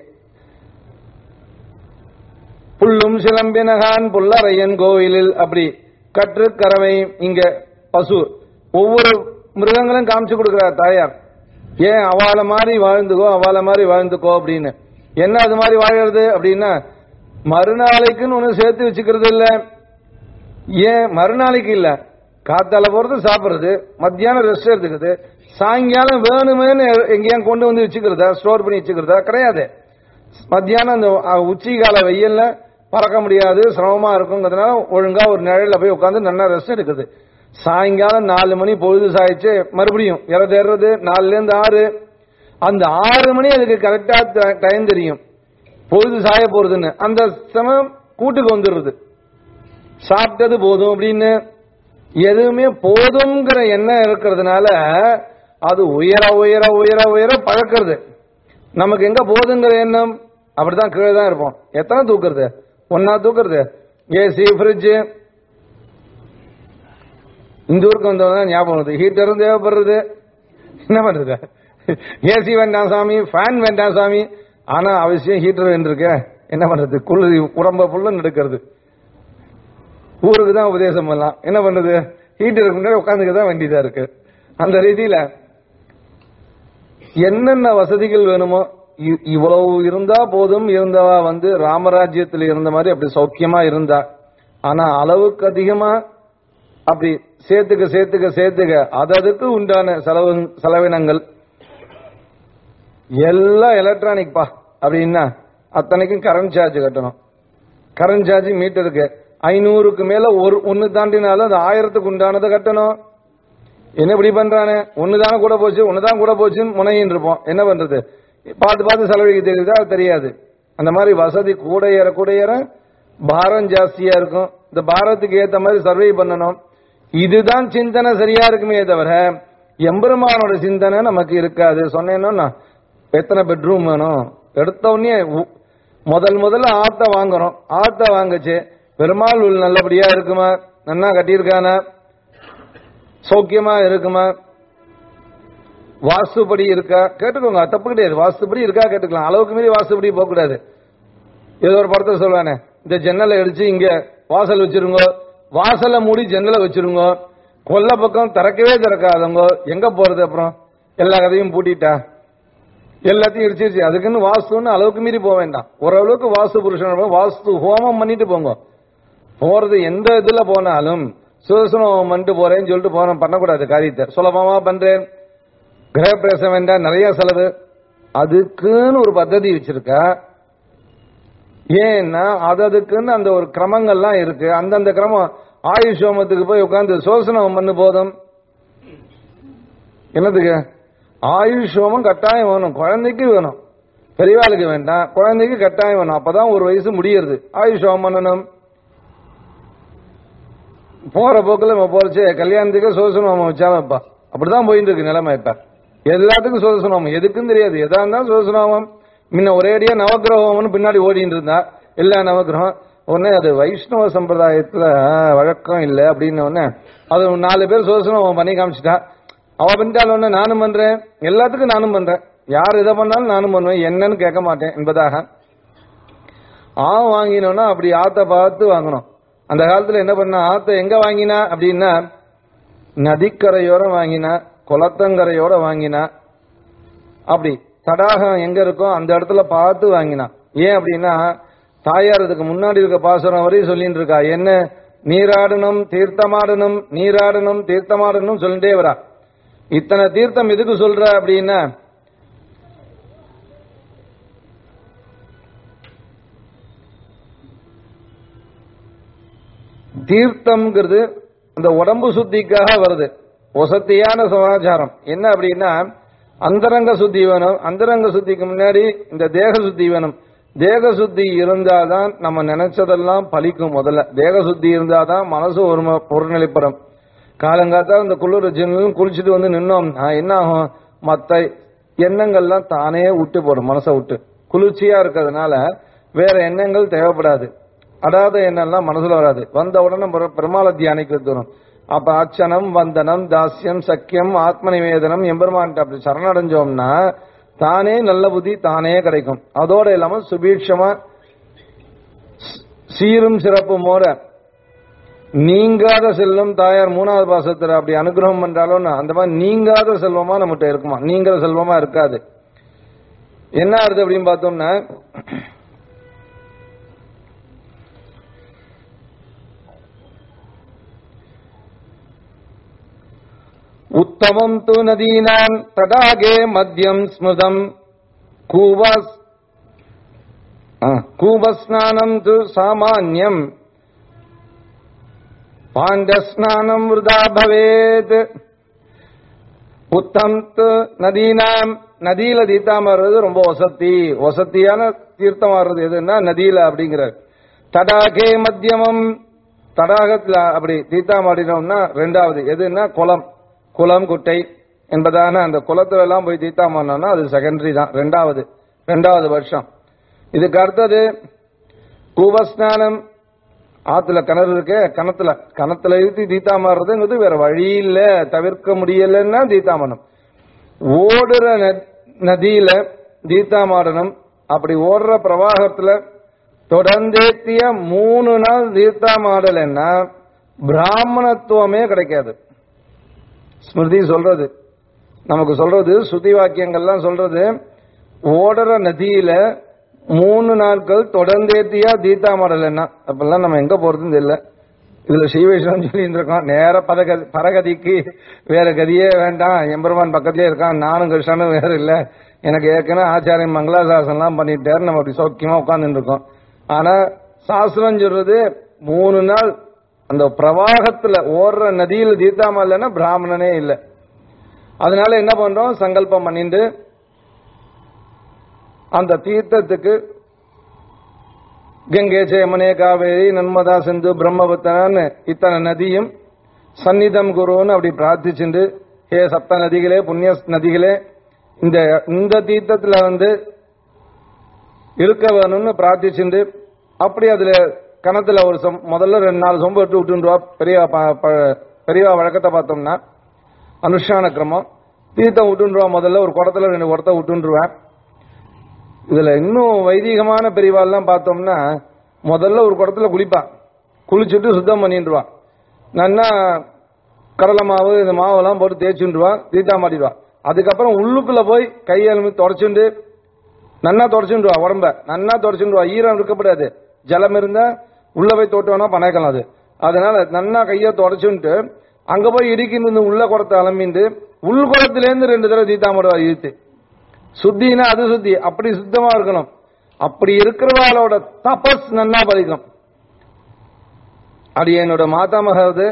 புல்லும் சிலம்பினகான் புல்லறையன் கோவிலில் அப்படி கற்று கறவை இங்க பசு ஒவ்வொரு மிருகங்களும் காமிச்சு கொடுக்கிறார் தாயார் ஏன் அவால மாதிரி வாழ்ந்துக்கோ அவால மாதிரி வாழ்ந்துக்கோ அப்படின்னு என்ன அது மாதிரி வாழறது அப்படின்னா மறுநாளைக்குன்னு ஒண்ணு சேர்த்து வச்சுக்கிறது இல்ல ஏன் மறுநாளைக்கு இல்ல காத்தால போறது சாப்பிடுறது மத்தியானம் ரெஸ்ட் எடுத்துக்கிறது சாயங்காலம் வேணுமேனு எங்கேயும் கொண்டு வந்து வச்சுக்கிறதா ஸ்டோர் பண்ணி வச்சுக்கிறதா கிடையாது மத்தியானம் அந்த அஹ், உச்சி கால வெயில்ல பறக்க முடியாது சிரமமா இருக்குங்கிறதுனால ஒழுங்கா ஒரு நிழல்ல போய் உட்காந்து நல்லா ரெஸ்ட் எடுக்குது சாயங்காலம் நாலு மணி பொழுது சாயிச்சு மறுபடியும் இற தேர்றது நாலுல இருந்து ஆறு அந்த ஆறு மணி அதுக்கு கரெக்டா டைம் தெரியும் பொழுது சாய போறதுன்னு அந்த சமயம் கூட்டுக்கு வந்துடுறது சாப்பிட்டது போதும் அப்படின்னு எதுவுமே போதுங்கிற எண்ணம் இருக்கிறதுனால அது உயர உயர உயர உயர பழக்கிறது நமக்கு எங்க போதுங்கிற எண்ணம் அப்படிதான் கீழே தான் இருப்போம் எத்தனை தூக்குறது ஒன்னா தூக்குறது ஏசி ஃப்ரிட்ஜ் இந்த ஊருக்கு வந்தவங்க ஞாபகம் வருது ஹீட்டரும் தேவைப்படுறது என்ன பண்றது ஏசி வேண்டாம் சாமி ஃபேன் வேண்டாம் சாமி ஆனா அவசியம் ஹீட்டர் வேண்டிருக்க என்ன பண்றது குளிர் உடம்ப புல்ல நடக்கிறது ஊருக்கு தான் உபதேசம் பண்ணலாம் என்ன பண்றது ஹீட்டருக்கு முன்னாடி உட்காந்துக்க தான் வேண்டியதா இருக்கு அந்த ரீதியில என்னென்ன வசதிகள் வேணுமோ இ- இவ்வளவு இருந்தா போதும் இருந்தவா வந்து ராமராஜ்யத்தில் இருந்த மாதிரி அப்படி சௌக்கியமா இருந்தா ஆனா அளவுக்கு அதிகமா அப்படி சேர்த்துக்க சேர்த்துக்க சேர்த்துக்க அது அதுக்கு உண்டான செலவு செலவினங்கள் எல்லாம் எலக்ட்ரானிக் பா அப்படின்னா அத்தனைக்கும் கரண்ட் சார்ஜ் கட்டணும் கரண்ட் சார்ஜ் மீட்டருக்கு ஐநூறுக்கு மேல ஒரு ஒன்னு தாண்டினாலும் அது ஆயிரத்துக்கு உண்டானதை கட்டணும் என்ன இப்படி பண்றானே ஒண்ணுதானே கூட போச்சு ஒண்ணுதான் கூட போச்சுன்னு முனையின் இருப்போம் என்ன பண்றது பார்த்து பார்த்து செலவழிக்க தெரியுதா அது தெரியாது அந்த மாதிரி வசதி கூட ஏற கூட ஏற பாரம் ஜாஸ்தியா இருக்கும் இந்த பாரத்துக்கு ஏத்த மாதிரி சர்வை பண்ணணும் இதுதான் சிந்தனை சரியா இருக்குமே தவிர எம்பெருமானோட சிந்தனை நமக்கு இருக்காது சொன்னேன்னா எத்தனை பெட்ரூம் வேணும் எடுத்த உடனே உ- முதல் முதல்ல ஆத்த வாங்குறோம் ஆத்த வாங்குச்சு பெருமாள் உள் நல்லபடியா இருக்குமா நன்னா கட்டியிருக்கானா சௌக்கியமா இருக்குமா வாஸ்துபடி இருக்கா கேட்டுக்கோங்க தப்பு கிடையாது வாஸ்துபடி இருக்கா கேட்டுக்கலாம் அளவுக்கு மீறி வாஸ்துபடி போக கூடாது ஏதோ ஒரு படத்தை சொல்லுவானே இந்த ஜன்னலை அடிச்சு இங்க வாசல் வச்சிருங்க வாசலை மூடி ஜன்னலை வச்சிருங்க கொல்ல பக்கம் திறக்கவே திறக்காதவங்க எங்க போறது அப்புறம் எல்லா கதையும் பூட்டிட்டா எல்லாத்தையும் இடிச்சிருச்சு அதுக்குன்னு வாஸ்துன்னு அளவுக்கு மீறி போக வேண்டாம் ஓரளவுக்கு வாஸ்து புருஷன் இருப்போம், வாஸ்து ஹோமம் பண்ணிட்டு போங்க போறது எந்த இதுல போனாலும் சுதர்சன ஹோமம் பண்ணிட்டு போறேன்னு சொல்லிட்டு போறோம் பண்ணக்கூடாது காரியத்தை சுலபமா பண்றேன் கிரகப்பிரவேசம் வேண்டாம் நிறைய செலவு அதுக்குன்னு ஒரு பద్ధதி வச்சிருக்கா ஏன்னா அது அதுக்குன்னு அந்த ஒரு கிரமங்கள்லாம் இருக்கு அந்தந்த கிரமம் ஆயுஷ் ஹோமத்துக்கு போய் உட்கார்ந்து சோசனம் பண்ணு போதும் என்னதுக்கு ஆயுஷ் ஹோமம் கட்டாயம் வேணும் குழந்தைக்கு வேணும் பெரியவாளுக்கு வேண்டாம் குழந்தைக்கு கட்டாயம் வேணும் அப்பதான் ஒரு வயசு முடியறது ஆயுஷ் ஹோமம் பண்ணணும் போற போக்குல நம்ம போறச்சு கல்யாணத்துக்கு சோசன ஹோமம் வச்சாமப்பா அப்படிதான் போயிட்டு இருக்கு நிலைமை இப்ப எல்லாத்துக்கும் சோசன ஹோமம் எதுக்கும் தெரியாது எதா இருந்தாலும் சோசன ஹோமம் முன்ன ஒரேடியா நவக்கிரக ஹோமம்னு பின்னாடி ஓடிட்டு இருந்தா எல்லா நவக்கிரகம் உடனே அது வைஷ்ணவ சம்பிரதாயத்துல ஆ, வழக்கம் இல்லை அப்படின்னு உடனே அது ஒரு நாலு பேர் சோசன ஹோமம் பண்ணி காமிச்சிட்டா அவ பண்ணிட்டால் ஒண்ணு நானும் பண்றேன் எல்லாத்துக்கும் நானும் பண்றேன் யார் எதை பண்ணாலும் நானும் பண்ணுவேன் என்னன்னு கேட்க மாட்டேன் என்பதாக ஆ வாங்கினோம்னா அப்படி ஆத்த பார்த்து வாங்கணும் அந்த காலத்துல என்ன பண்ண ஆத்த எங்க வாங்கினா அப்படின்னா நதிக்கரையோர வாங்கினா குளத்தங்கரையோட வாங்கினா அப்படி தடாகம் எங்க இருக்கோ அந்த இடத்துல பார்த்து வாங்கினா ஏன் அப்படின்னா தாயார் இதுக்கு முன்னாடி இருக்க பாசுரம் வரையும் சொல்லிட்டு இருக்கா என்ன நீராடணும் தீர்த்தமாடணும் நீராடணும் தீர்த்தமாடணும் சொல்லிட்டே வரா இத்தனை தீர்த்தம் எதுக்கு சொல்ற அப்படின்னா தீர்த்தம்ங்கிறது அந்த உடம்பு சுத்திக்காக வருது வசத்தியான சமாச்சாரம் என்ன அப்படின்னா அந்தரங்க சுத்தி வேணும் அந்தரங்க சுத்திக்கு முன்னாடி இந்த தேக சுத்தி வேணும் தேக சுத்தி இருந்தாதான் நம்ம நினைச்சதெல்லாம் பலிக்கும் முதல்ல தேக சுத்தி இருந்தாதான் மனசு ஒரு ஒருநிலைப்படும் காலங்காத்தா இந்த குளிர் ஜின்னு குளிச்சுட்டு வந்து நின்னோம் என்ன ஆகும் மத்த எண்ணங்கள்லாம் தானே விட்டு போடும் மனசை விட்டு குளிர்ச்சியா இருக்கிறதுனால வேற எண்ணங்கள் தேவைப்படாது அடாத எண்ணம்லாம் மனசுல வராது வந்த உடனே பெரு- பெருமாளை தியானிக்கிறது வரும் அப்ப அர்ச்சனம் வந்தனம் தாஸ்யம் சக்கியம் ஆத்ம நிவேதனம் எம்பெருமான்ட்டு அப்படி சரணடைஞ்சோம்னா தானே நல்ல புத்தி தானே கிடைக்கும் அதோட இல்லாம சுபீட்சமா ஸ்- சீரும் சிறப்புமோட நீங்காத செல்வம் தாயார் மூணாவது பாசத்துல அப்படி அனுகிரகம் பண்றாலும் அந்த மாதிரி நீங்காத செல்வமா நம்மகிட்ட இருக்குமா நீங்கிற செல்வமா இருக்காது என்ன ஆறுது அப்படின்னு பார்த்தோம்னா உத்தமம் து நதீனாம் தடாகே மத்தியம் ஸ்மிருதம் கூவஸ் கூபஸ்நானம் து சாமான்யம் பாண்டஸ்நானம் விருதா பவேத் உத்தம் து நதீனாம் நதியில தீர்த்தம் வர்றது ரொம்ப வசதி வசதியான தீர்த்தம் வர்றது எதுன்னா நதியில அப்படிங்கிற தடாகே மத்தியமம் தடாகத்துல அப்படி தீர்த்தம் ஆடினோம்னா ரெண்டாவது எதுன்னா குளம் குளம் குட்டை என்பதான அந்த குளத்துல எல்லாம் போய் தீர்த்தம் பண்ணோம்னா அது செகண்டரி தான் ரெண்டாவது ரெண்டாவது வருஷம் இதுக்கு அடுத்தது கூபஸ்நானம் ஆத்துல கிணறு இருக்கு கிணத்துல கிணத்துல இழுத்து தீத்தா மாறுறதுங்கிறது வேற வழி இல்ல தவிர்க்க முடியலன்னா தீத்தா பண்ணணும் ஓடுற ந- நதியில தீத்தா மாடணும் அப்படி ஓடுற பிரவாகத்துல தொடர்ந்தேத்திய மூணு நாள் தீர்த்தா மாடலைன்னா பிராமணத்துவமே கிடைக்காது ஸ்மிருதி சொல்றது நமக்கு சொல்றது ஸ்ருதி வாக்கியங்கள்லாம் சொல்றது ஓடுற நதியில மூணு நாட்கள் தொடர்ந்தேத்தியா தீத்தா மாடல் என்ன அப்பெல்லாம் நம்ம எங்க போறதுன்னு தெரியல இதுல ஸ்ரீவைஷ்ணவன் சொல்லிட்டு இருக்கோம் நேர பரகதி பரகதிக்கு வேற கதியே வேண்டாம் எம்பெருமான் பக்கத்திலே இருக்கான் நானும் கிருஷ்ணனும் வேற இல்ல எனக்கு ஏற்கனவே ஆச்சாரியன் மங்களாசாசனம்லாம் பண்ணிட்டாரு நம்ம அப்படி சௌக்கியமா உட்கார்ந்துட்டு இருக்கோம் ஆனா சாஸ்திரம் சொல்றது மூணு நாள் அந்த பிரவாகத்துல ஓடுற நதியில தீர்த்தாம இல்லைன்னா பிராமணனே இல்லை அதனால என்ன பண்றோம் சங்கல்பம் பண்ணிட்டு அந்த தீர்த்தத்துக்கு கங்கை சேமனே காவேரி நன்மதா சிந்து பிரம்மபுத்தனான்னு இத்தனை நதியும் சந்நிதம் குருன்னு அப்படி பிரார்த்திச்சுண்டு ஹே சப்த நதிகளே புண்ணிய நதிகளே இந்த இந்த தீர்த்தத்துல வந்து இருக்க வேணும்னு பிரார்த்திச்சுண்டு அப்படி அதுல கணத்துல ஒரு சொம் முதல்ல ரெண்டு நாலு சொம்பு விட்டு விட்டுருவா பெரியவா ப- ப- பெரியவா வழக்கத்தை பார்த்தோம்னா அனுஷ்டான கிரமம் தீர்த்தம் விட்டுருவா முதல்ல ஒரு குடத்துல ரெண்டு குடத்தை விட்டுருவேன் இதுல இன்னும் வைதிகமான பெரியவாள்லாம் பார்த்தோம்னா முதல்ல ஒரு குடத்துல குளிப்பா குளிச்சுட்டு சுத்தம் பண்ணிடுவா நன்னா கடலை மாவு இந்த மாவெல்லாம் போட்டு தேய்ச்சுருவா தீத்தா மாட்டிடுவா அதுக்கப்புறம் உள்ளுக்குள்ள போய் கையெழுமி தொடச்சுண்டு நன்னா தொடச்சுடுவா உடம்ப நன்னா தொடச்சுடுவா ஈரம் இருக்கப்படாது ஜலம் இருந்தா உள்ள போய் தோட்டோம்னா பணக்கலாம் அது அதனால நன்னா கையை தொடச்சுட்டு அங்க போய் இடிக்கிட்டு இந்த உள்ள குடத்தை அலம்பிண்டு உள் குடத்திலேருந்து ரெண்டு தடவை தீத்தா மாடுவா இழுத்து சுத்தினா அது சுத்தி அப்படி சுத்தமா இருக்கணும் அப்படி இருக்கிறவாளோட தபஸ் நன்னா பலிக்கும் அது என்னோட மாதாமகது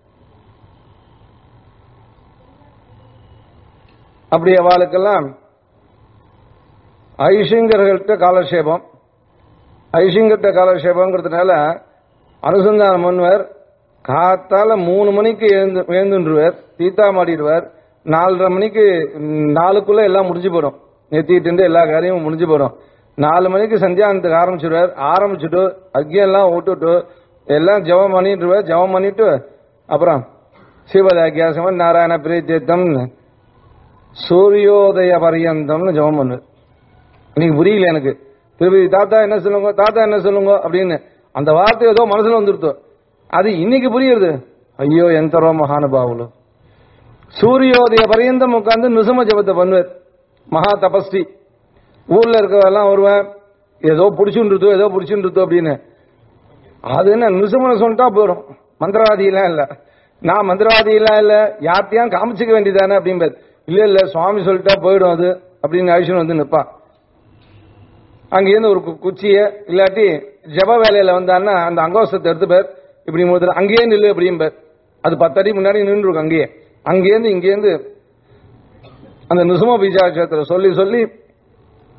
அப்படி அவளுக்கெல்லாம் ஐஷிங்கர்கள்ட்ட காலக்ஷேபம் ஐஷிங்கர்கிட்ட காலக்ஷேபங்கிறதுனால அனுசந்தான முன்வர் காத்தால மூணு மணிக்கு எழுந்து எழுந்துருவார் தீத்தா மாடிடுவார் நாலரை மணிக்கு ம், நாலுக்குள்ள எல்லாம் முடிஞ்சு போயிடும் நெத்திட்டு எல்லா காரியமும் முடிஞ்சு போயிடும் நாலு மணிக்கு சந்தியானத்துக்கு ஆரம்பிச்சிடுவார் ஆரம்பிச்சுட்டு அக்கியெல்லாம் விட்டுட்டு எல்லாம் ஜெபம் பண்ணிட்டுருவார் ஜெபம் பண்ணிட்டு அப்புறம் சிவதாக்கியாசம் நாராயண பிரீத்தியத்தம் சூரியோதய பரியந்தம்னு ஜெபம் பண்ணுவார் இன்னைக்கு புரியல எனக்கு திருப்பதி தாத்தா என்ன சொல்லுங்க தாத்தா என்ன சொல்லுங்க அப்படின்னு அந்த வார்த்தை ஏதோ மனசுல வந்துருத்தோ அது இன்னைக்கு புரியுது ஐயோ ఎంతరో మహానుభావులు சூரியோதய பரியந்தம் உட்கார்ந்து நிசும ஜபத்தை பண்ணுவார் மகா தபஸ்வி ஊர்ல இருக்கவெல்லாம் வருவேன் ஏதோ பிடிச்சுருத்தோ ஏதோ பிடிச்சுருத்தோ அப்படின்னு அது என்ன நிசுமனை சொல்லிட்டா போயிடும் மந்திரவாதியெல்லாம் இல்ல நான் மந்திரவாதியெல்லாம் இல்ல யார்த்தையும் காமிச்சுக்க வேண்டியதானே அப்படிம்பார் இல்ல இல்ல சுவாமி சொல்லிட்டா போயிடும் அது அப்படின்னு அழிச்சுன்னு வந்து நிப்பான் அங்கேருந்து ஒரு கு- குச்சிய இல்லாட்டி ஜப வேலையில வந்தான்னா அந்த அங்கோசத்தை எடுத்து பேர் இப்படி முதல்ல அங்கேயே நில்லு அப்படியும் அது பத்தடி முன்னாடி நின்று இருக்கும் அங்கேயே அங்கேருந்து இங்கேருந்து அந்த நிசும பீஜாட்சத்துல சொல்லி சொல்லி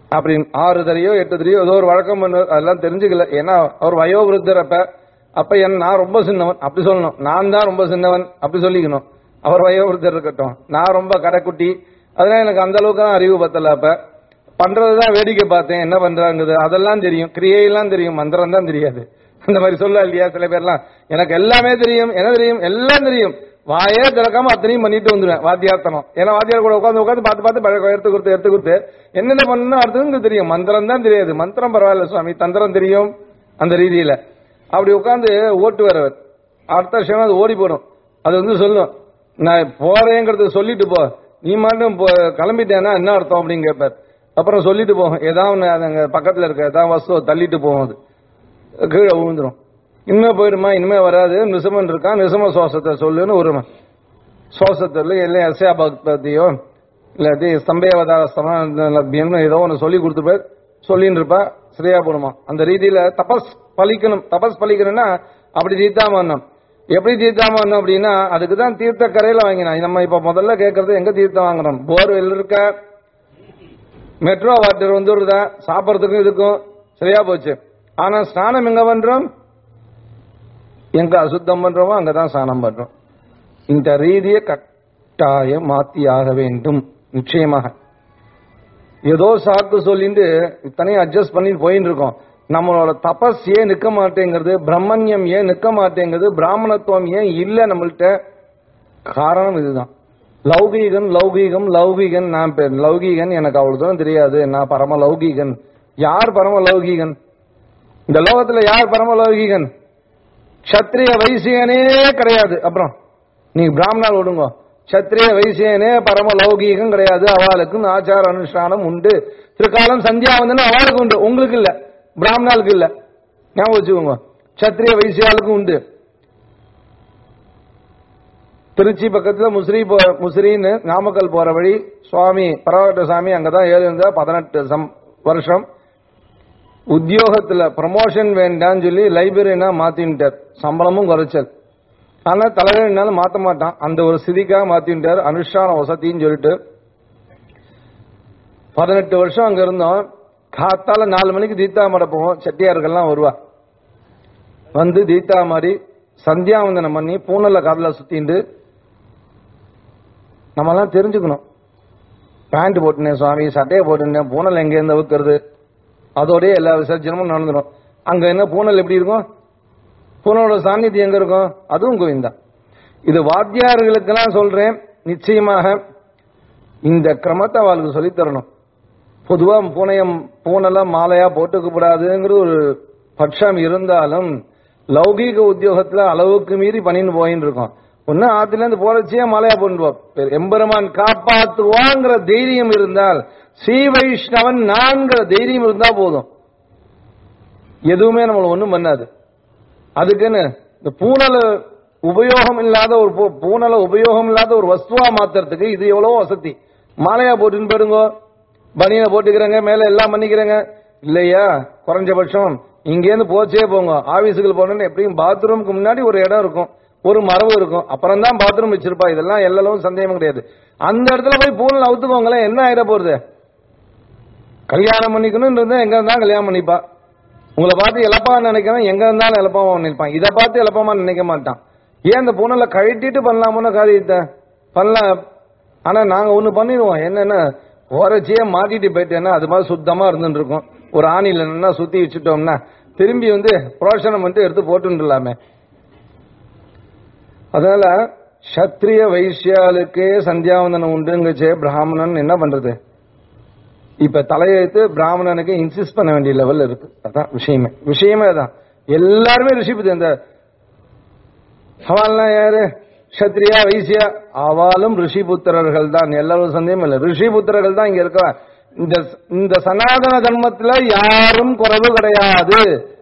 அப்படின்னு ஆறு தரையோ எட்டு தரையோ ஏதோ ஒரு வழக்கம் பண்ண அதெல்லாம் தெரிஞ்சுக்கல ஏன்னா அவர் வயோவிருத்தர் அப்ப அப்ப என் நான் ரொம்ப சின்னவன் அப்படி சொல்லணும் நான் தான் ரொம்ப சின்னவன் அப்படி சொல்லிக்கணும் அவர் வயோவிருத்தர் இருக்கட்டும் நான் ரொம்ப கடைக்குட்டி அதனால எனக்கு அந்த அளவுக்கு தான் அறிவு பத்தல அப்ப பண்றதுதான் வேடிக்கை பார்த்தேன் என்ன பண்றாங்கிறது அதெல்லாம் தெரியும் கிரியையெல்லாம் தெரியும் மந்திரம் தான் தெரியாது அந்த மாதிரி சொல்ல இல்லையா சில பேர்லாம் எனக்கு எல்லாமே தெரியும் என்ன தெரியும் எல்லாம் தெரியும் வாயே திறக்காம அத்தனையும் பண்ணிட்டு வந்துடுவேன் வாத்தியார்த்தனம் ஏன்னா வாத்தியார் கூட உட்காந்து உட்காந்து பார்த்து பார்த்து பழக்கம் எடுத்து கொடுத்து எடுத்து கொடுத்து என்னென்ன பண்ணணும் அடுத்தது தெரியும் மந்திரம் தான் தெரியாது மந்திரம் பரவாயில்ல சுவாமி தந்திரம் தெரியும் அந்த ரீதியில அப்படி உட்காந்து ஓட்டு வரவர் அடுத்த விஷயம் அது ஓடி போடும் அது வந்து சொல்லும் நான் போறேங்கிறது சொல்லிட்டு போ நீ மட்டும் போ- கிளம்பிட்டேன்னா என்ன அர்த்தம் அப்படின்னு கேட்பார் அப்புறம் சொல்லிட்டு போகும் ஏதாவது ஒண்ணு அது அங்க பக்கத்துல இருக்க ஏதாவது வஸ்துவை தள்ளிட்டு போகும் அது கீழே விழுந்துரும் இனிமே போயிடுமா இனிமே வராது நிசமன் இருக்கான் நிசம சுவாசத்தை சொல்லுன்னு ஒரு சுவாசத்தில் இல்லை அசையா பக்தியோ இல்லாட்டி ஸ்தம்பேவதார சமன்னு ஏதோ ஒன்று சொல்லி கொடுத்துருப்பார் சொல்லின்னு இருப்பா சரியா போடுமா அந்த ரீதியில தபஸ் பலிக்கணும் தபஸ் பலிக்கணும்னா அப்படி தீர்த்தாமன்னம் எப்படி தீர்த்தாமன்னம் அப்படின்னா அதுக்கு தான் தீர்த்த கரையில வாங்கினான் நம்ம இப்ப முதல்ல கேட்கறது எங்க தீர்த்தம் வாங்குறோம் போர்வெல் இருக்க மெட்ரோ வாட்டர் வந்துடுதா சாப்பிட்றதுக்கும் இதுக்கும் சரியா போச்சு ஆனா ஸ்நானம் எங்க பண்றோம் எங்க அசுத்தம் பண்றோமோ அங்கதான் ஸ்நானம் பண்றோம் இந்த ரீதியை கட்டாயம் மாத்தி ஆக வேண்டும் நிச்சயமாக ஏதோ சாக்கு சொல்லிட்டு இத்தனையும் அட்ஜஸ்ட் பண்ணிட்டு போயிட்டு இருக்கோம் நம்மளோட தபஸ் ஏன் நிக்க மாட்டேங்கிறது பிரம்மண்யம் ஏன் நிக்க மாட்டேங்கிறது பிராமணத்துவம் ஏன் இல்ல நம்மள்ட்ட காரணம் இதுதான் லௌகீகன் லௌகீகம் லௌகீகன் நான் பெ- லௌகீகன் எனக்கு அவ்வளவு தூரம் தெரியாது நான் பரம லௌகீகன் யார் பரம லௌகீகன் இந்த லோகத்துல யார் பரம லௌகீகன் சத்திரிய வைசியனே கிடையாது அப்புறம் நீங்க பிராமணால் விடுங்க சத்திரிய வைசியனே பரம லௌகீகம் கிடையாது அவளுக்கு ஆச்சார அனுஷ்டானம் உண்டு திருக்காலம் சந்தியாவந்தன அவளுக்கு உண்டு உங்களுக்கு இல்ல பிராமணாளுக்கு இல்ல ஞாபகம் வச்சுக்கோங்க சத்திரிய வைசியாளுக்கும் உண்டு திருச்சி பக்கத்துல முசிறி போ- முசிறின்னு நாமக்கல் போற வழி சுவாமி பரவட்ட சாமி அங்கதான் ஏறி இருந்தா பதினெட்டு சம் வருஷம் உத்தியோகத்துல ப்ரமோஷன் வேண்டாம்னு சொல்லி லைப்ரரினா மாத்தின்ட்டார் சம்பளமும் குறைச்சல் ஆனா தலைவர்னாலும் மாத்த மாட்டான் அந்த ஒரு ஸ்திதிக்காக மாத்தின்ட்டார் அனுஷ்டான வசதின்னு சொல்லிட்டு பதினெட்டு வருஷம் அங்க இருந்தோம் காத்தால நாலு மணிக்கு தீத்தா மாட போவோம் செட்டியார்கள்லாம் வருவா வந்து தீத்தா மாதிரி சந்தியாவந்தனம் பண்ணி பூனல்ல காதல சுத்திண்டு நம்மலாம் தெரிஞ்சுக்கணும் பேண்ட் போட்டுனேன் சுவாமி சட்டையை போட்டுனேன் பூனல் எங்க இருந்து வைக்கிறது அதோடய எல்லா விசர்ஜனமும் நடந்துடும் அங்க என்ன பூனல் எப்படி இருக்கும் பூனலோட சாநித்தியம் எங்க இருக்கும் அதுவும் கோவிந்தா இது வாத்தியார்களுக்கெல்லாம் சொல்றேன் நிச்சயமாக இந்த கிரமத்தை அவளுக்கு சொல்லித் தரணும் பொதுவா பூனையம் பூனெல்லாம் மாலையா போட்டுக்க கூடாதுங்கிற ஒரு பட்சம் இருந்தாலும் லௌகீக உத்தியோகத்துல அளவுக்கு மீறி பண்ணின்னு போயின்னு இருக்கோம் ஒன்னு ஆத்துல இருந்து போறச்சே மாலையா போட்டு எம்பெருமான் காப்பாத்துவாங்கிற தைரியம் இருந்தால் ஸ்ரீ வைஷ்ணவன் நான்கிற தைரியம் இருந்தா போதும் எதுவுமே நம்மள ஒண்ணும் பண்ணாது அதுக்குன்னு இந்த பூனலை உபயோகம் இல்லாத ஒரு பூ- பூனலை உபயோகம் இல்லாத ஒரு வஸ்துவா மாத்துறதுக்கு இது எவ்வளவோ வசதி மாலையா போட்டுன்னு போடுங்க பனியனை போட்டுக்கிறேங்க மேல எல்லாம் பண்ணிக்கிறேங்க இல்லையா குறைஞ்சபட்சம் இங்கேருந்து போச்சே போங்க ஆபீஸுக்கு போனோம்னு எப்படியும் பாத்ரூமுக்கு முன்னாடி ஒரு இடம் இருக்கும் ஒரு மரபு இருக்கும் அப்புறம் தான் பாத்ரூம் வச்சிருப்பா இதெல்லாம் எல்லாம் சந்தேகம் கிடையாது அந்த இடத்துல போய் பூனல் அவுத்துக்கோங்களேன் என்ன ஆயிட போறது கல்யாணம் பண்ணிக்கணும்னு இருந்தா எங்க இருந்தா கல்யாணம் பண்ணிப்பா உங்களை பார்த்து இழப்பா நினைக்கிறேன் எங்க இருந்தாலும் இழப்பாம நினைப்பான் இதை பார்த்து இழப்பாம நினைக்க மாட்டான் ஏன் இந்த பூனலை கழட்டிட்டு பண்ணலாமுன்னு காரியத்தை பண்ணலாம் ஆனா நாங்க ஒண்ணு பண்ணிடுவோம் என்னன்னா ஓரச்சியே மாட்டிட்டு போயிட்டேன்னா அது மாதிரி சுத்தமா இருந்துட்டு இருக்கும் ஒரு ஆணில நின்னா சுத்தி வச்சுட்டோம்னா திரும்பி வந்து புரோஷனம் பண்ணிட்டு எடுத்து போட்டுலாமே அதனால சத்திரிய வைசியாளுக்கே சந்தியாவந்தனம் உண்டுங்கச்சே பிராமணன் என்ன பண்றது இப்ப தலையெழுத்து பிராமணனுக்கு இன்சிஸ்ட் பண்ண வேண்டிய லெவல் இருக்கு அதான் விஷயமே விஷயமே அதான் எல்லாருமே ரிஷிபதி இந்த அவள்லாம் யாரு சத்ரியா வைசியா அவளும் ரிஷிபுத்திரர்கள் தான் எல்லாரும் சந்தேகம் இல்லை ரிஷிபுத்திரர்கள் தான் இங்க இருக்க இந்த இந்த சனாதன தர்மத்துல யாரும் குறைவு கிடையாது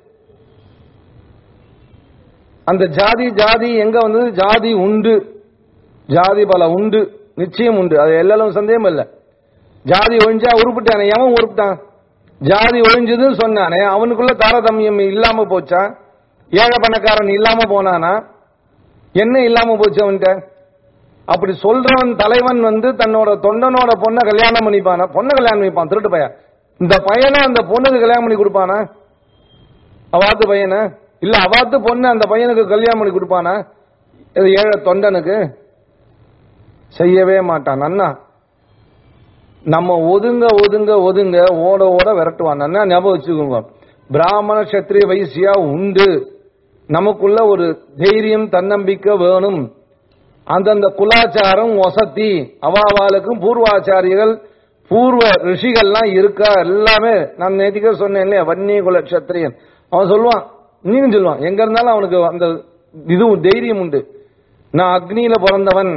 அந்த ஜாதி ஜாதி எங்க வந்தது ஜாதி உண்டு ஜாதி பல உண்டு நிச்சயம் உண்டு அது எல்லாரும் சந்தேகம் இல்லை ஜாதி ஒழிஞ்சா உருப்பிட்டானே எவன் உருப்பிட்டான் ஜாதி ஒழிஞ்சதுன்னு சொன்னானே அவனுக்குள்ள தாரதமியம் இல்லாம போச்சா ஏழை பணக்காரன் இல்லாம போனானா என்ன இல்லாம போச்சு அவன்கிட்ட அப்படி சொல்றவன் தலைவன் வந்து தன்னோட தொண்டனோட பொண்ணை கல்யாணம் பண்ணிப்பானா பொண்ணை கல்யாணம் பண்ணிப்பான் திருட்டு பையன் இந்த பையனை அந்த பொண்ணுக்கு கல்யாணம் பண்ணி கொடுப்பானா அவாத்து பையனை இல்ல அவாத்து பொண்ணு அந்த பையனுக்கு கல்யாணம் பண்ணி கொடுப்பானா இது ஏழை தொண்டனுக்கு செய்யவே மாட்டான் அண்ணா நம்ம ஒதுங்க ஒதுங்க ஒதுங்க ஓட ஓட விரட்டுவான் அண்ணா ஞாபகம் வச்சுக்கோங்க பிராமண சத்திரிய வைசியா உண்டு நமக்குள்ள ஒரு தைரியம் தன்னம்பிக்கை வேணும் அந்தந்த குலாச்சாரம் வசதி அவாவாளுக்கும் பூர்வாச்சாரிகள் பூர்வ ரிஷிகள்லாம் இருக்கா எல்லாமே நான் நேத்திக்கே சொன்னேன் இல்லையா வன்னிய குல கஷத்திரியன் அவன் சொல்லுவான் நீங்க சொல்லுவான் எங்க இருந்தாலும் அவனுக்கு அந்த இது தைரியம் உண்டு நான் அக்னியில பிறந்தவன்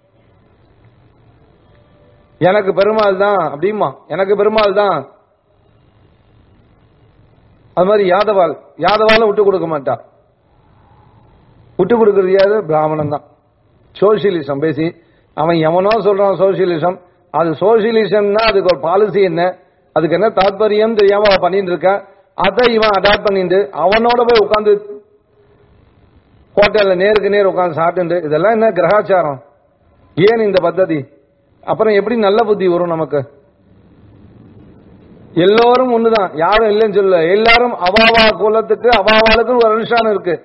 எனக்கு பெருமாள் தான் அப்படிமா எனக்கு பெருமாள் தான் அது மாதிரி யாதவாள் யாதவால விட்டு கொடுக்க மாட்டா விட்டு கொடுக்கறது யாரு பிராமணன் தான் சோசியலிசம் பேசி அவன் எவனோ சொல்றான் சோசியலிசம் அது சோசியலிசம்னா அதுக்கு ஒரு பாலிசி என்ன அதுக்கு என்ன தாத்பரியம் தெரியாம அவன் பண்ணிட்டு இருக்கா அதை இவன் அடாப்ட் பண்ணிட்டு அவனோட போய் உட்காந்து ஹோட்டல்ல நேருக்கு நேர் உட்காந்து சாப்பிட்டு இதெல்லாம் என்ன கிரகாச்சாரம் ஏன் இந்த பத்ததி அப்புறம் எப்படி நல்ல புத்தி வரும் நமக்கு எல்லோரும் ஒண்ணுதான் யாரும் இல்லைன்னு சொல்ல எல்லாரும் அவாவா குலத்துக்கு அவாவாளுக்கு ஒரு அனுஷ்டானம் இருக்கு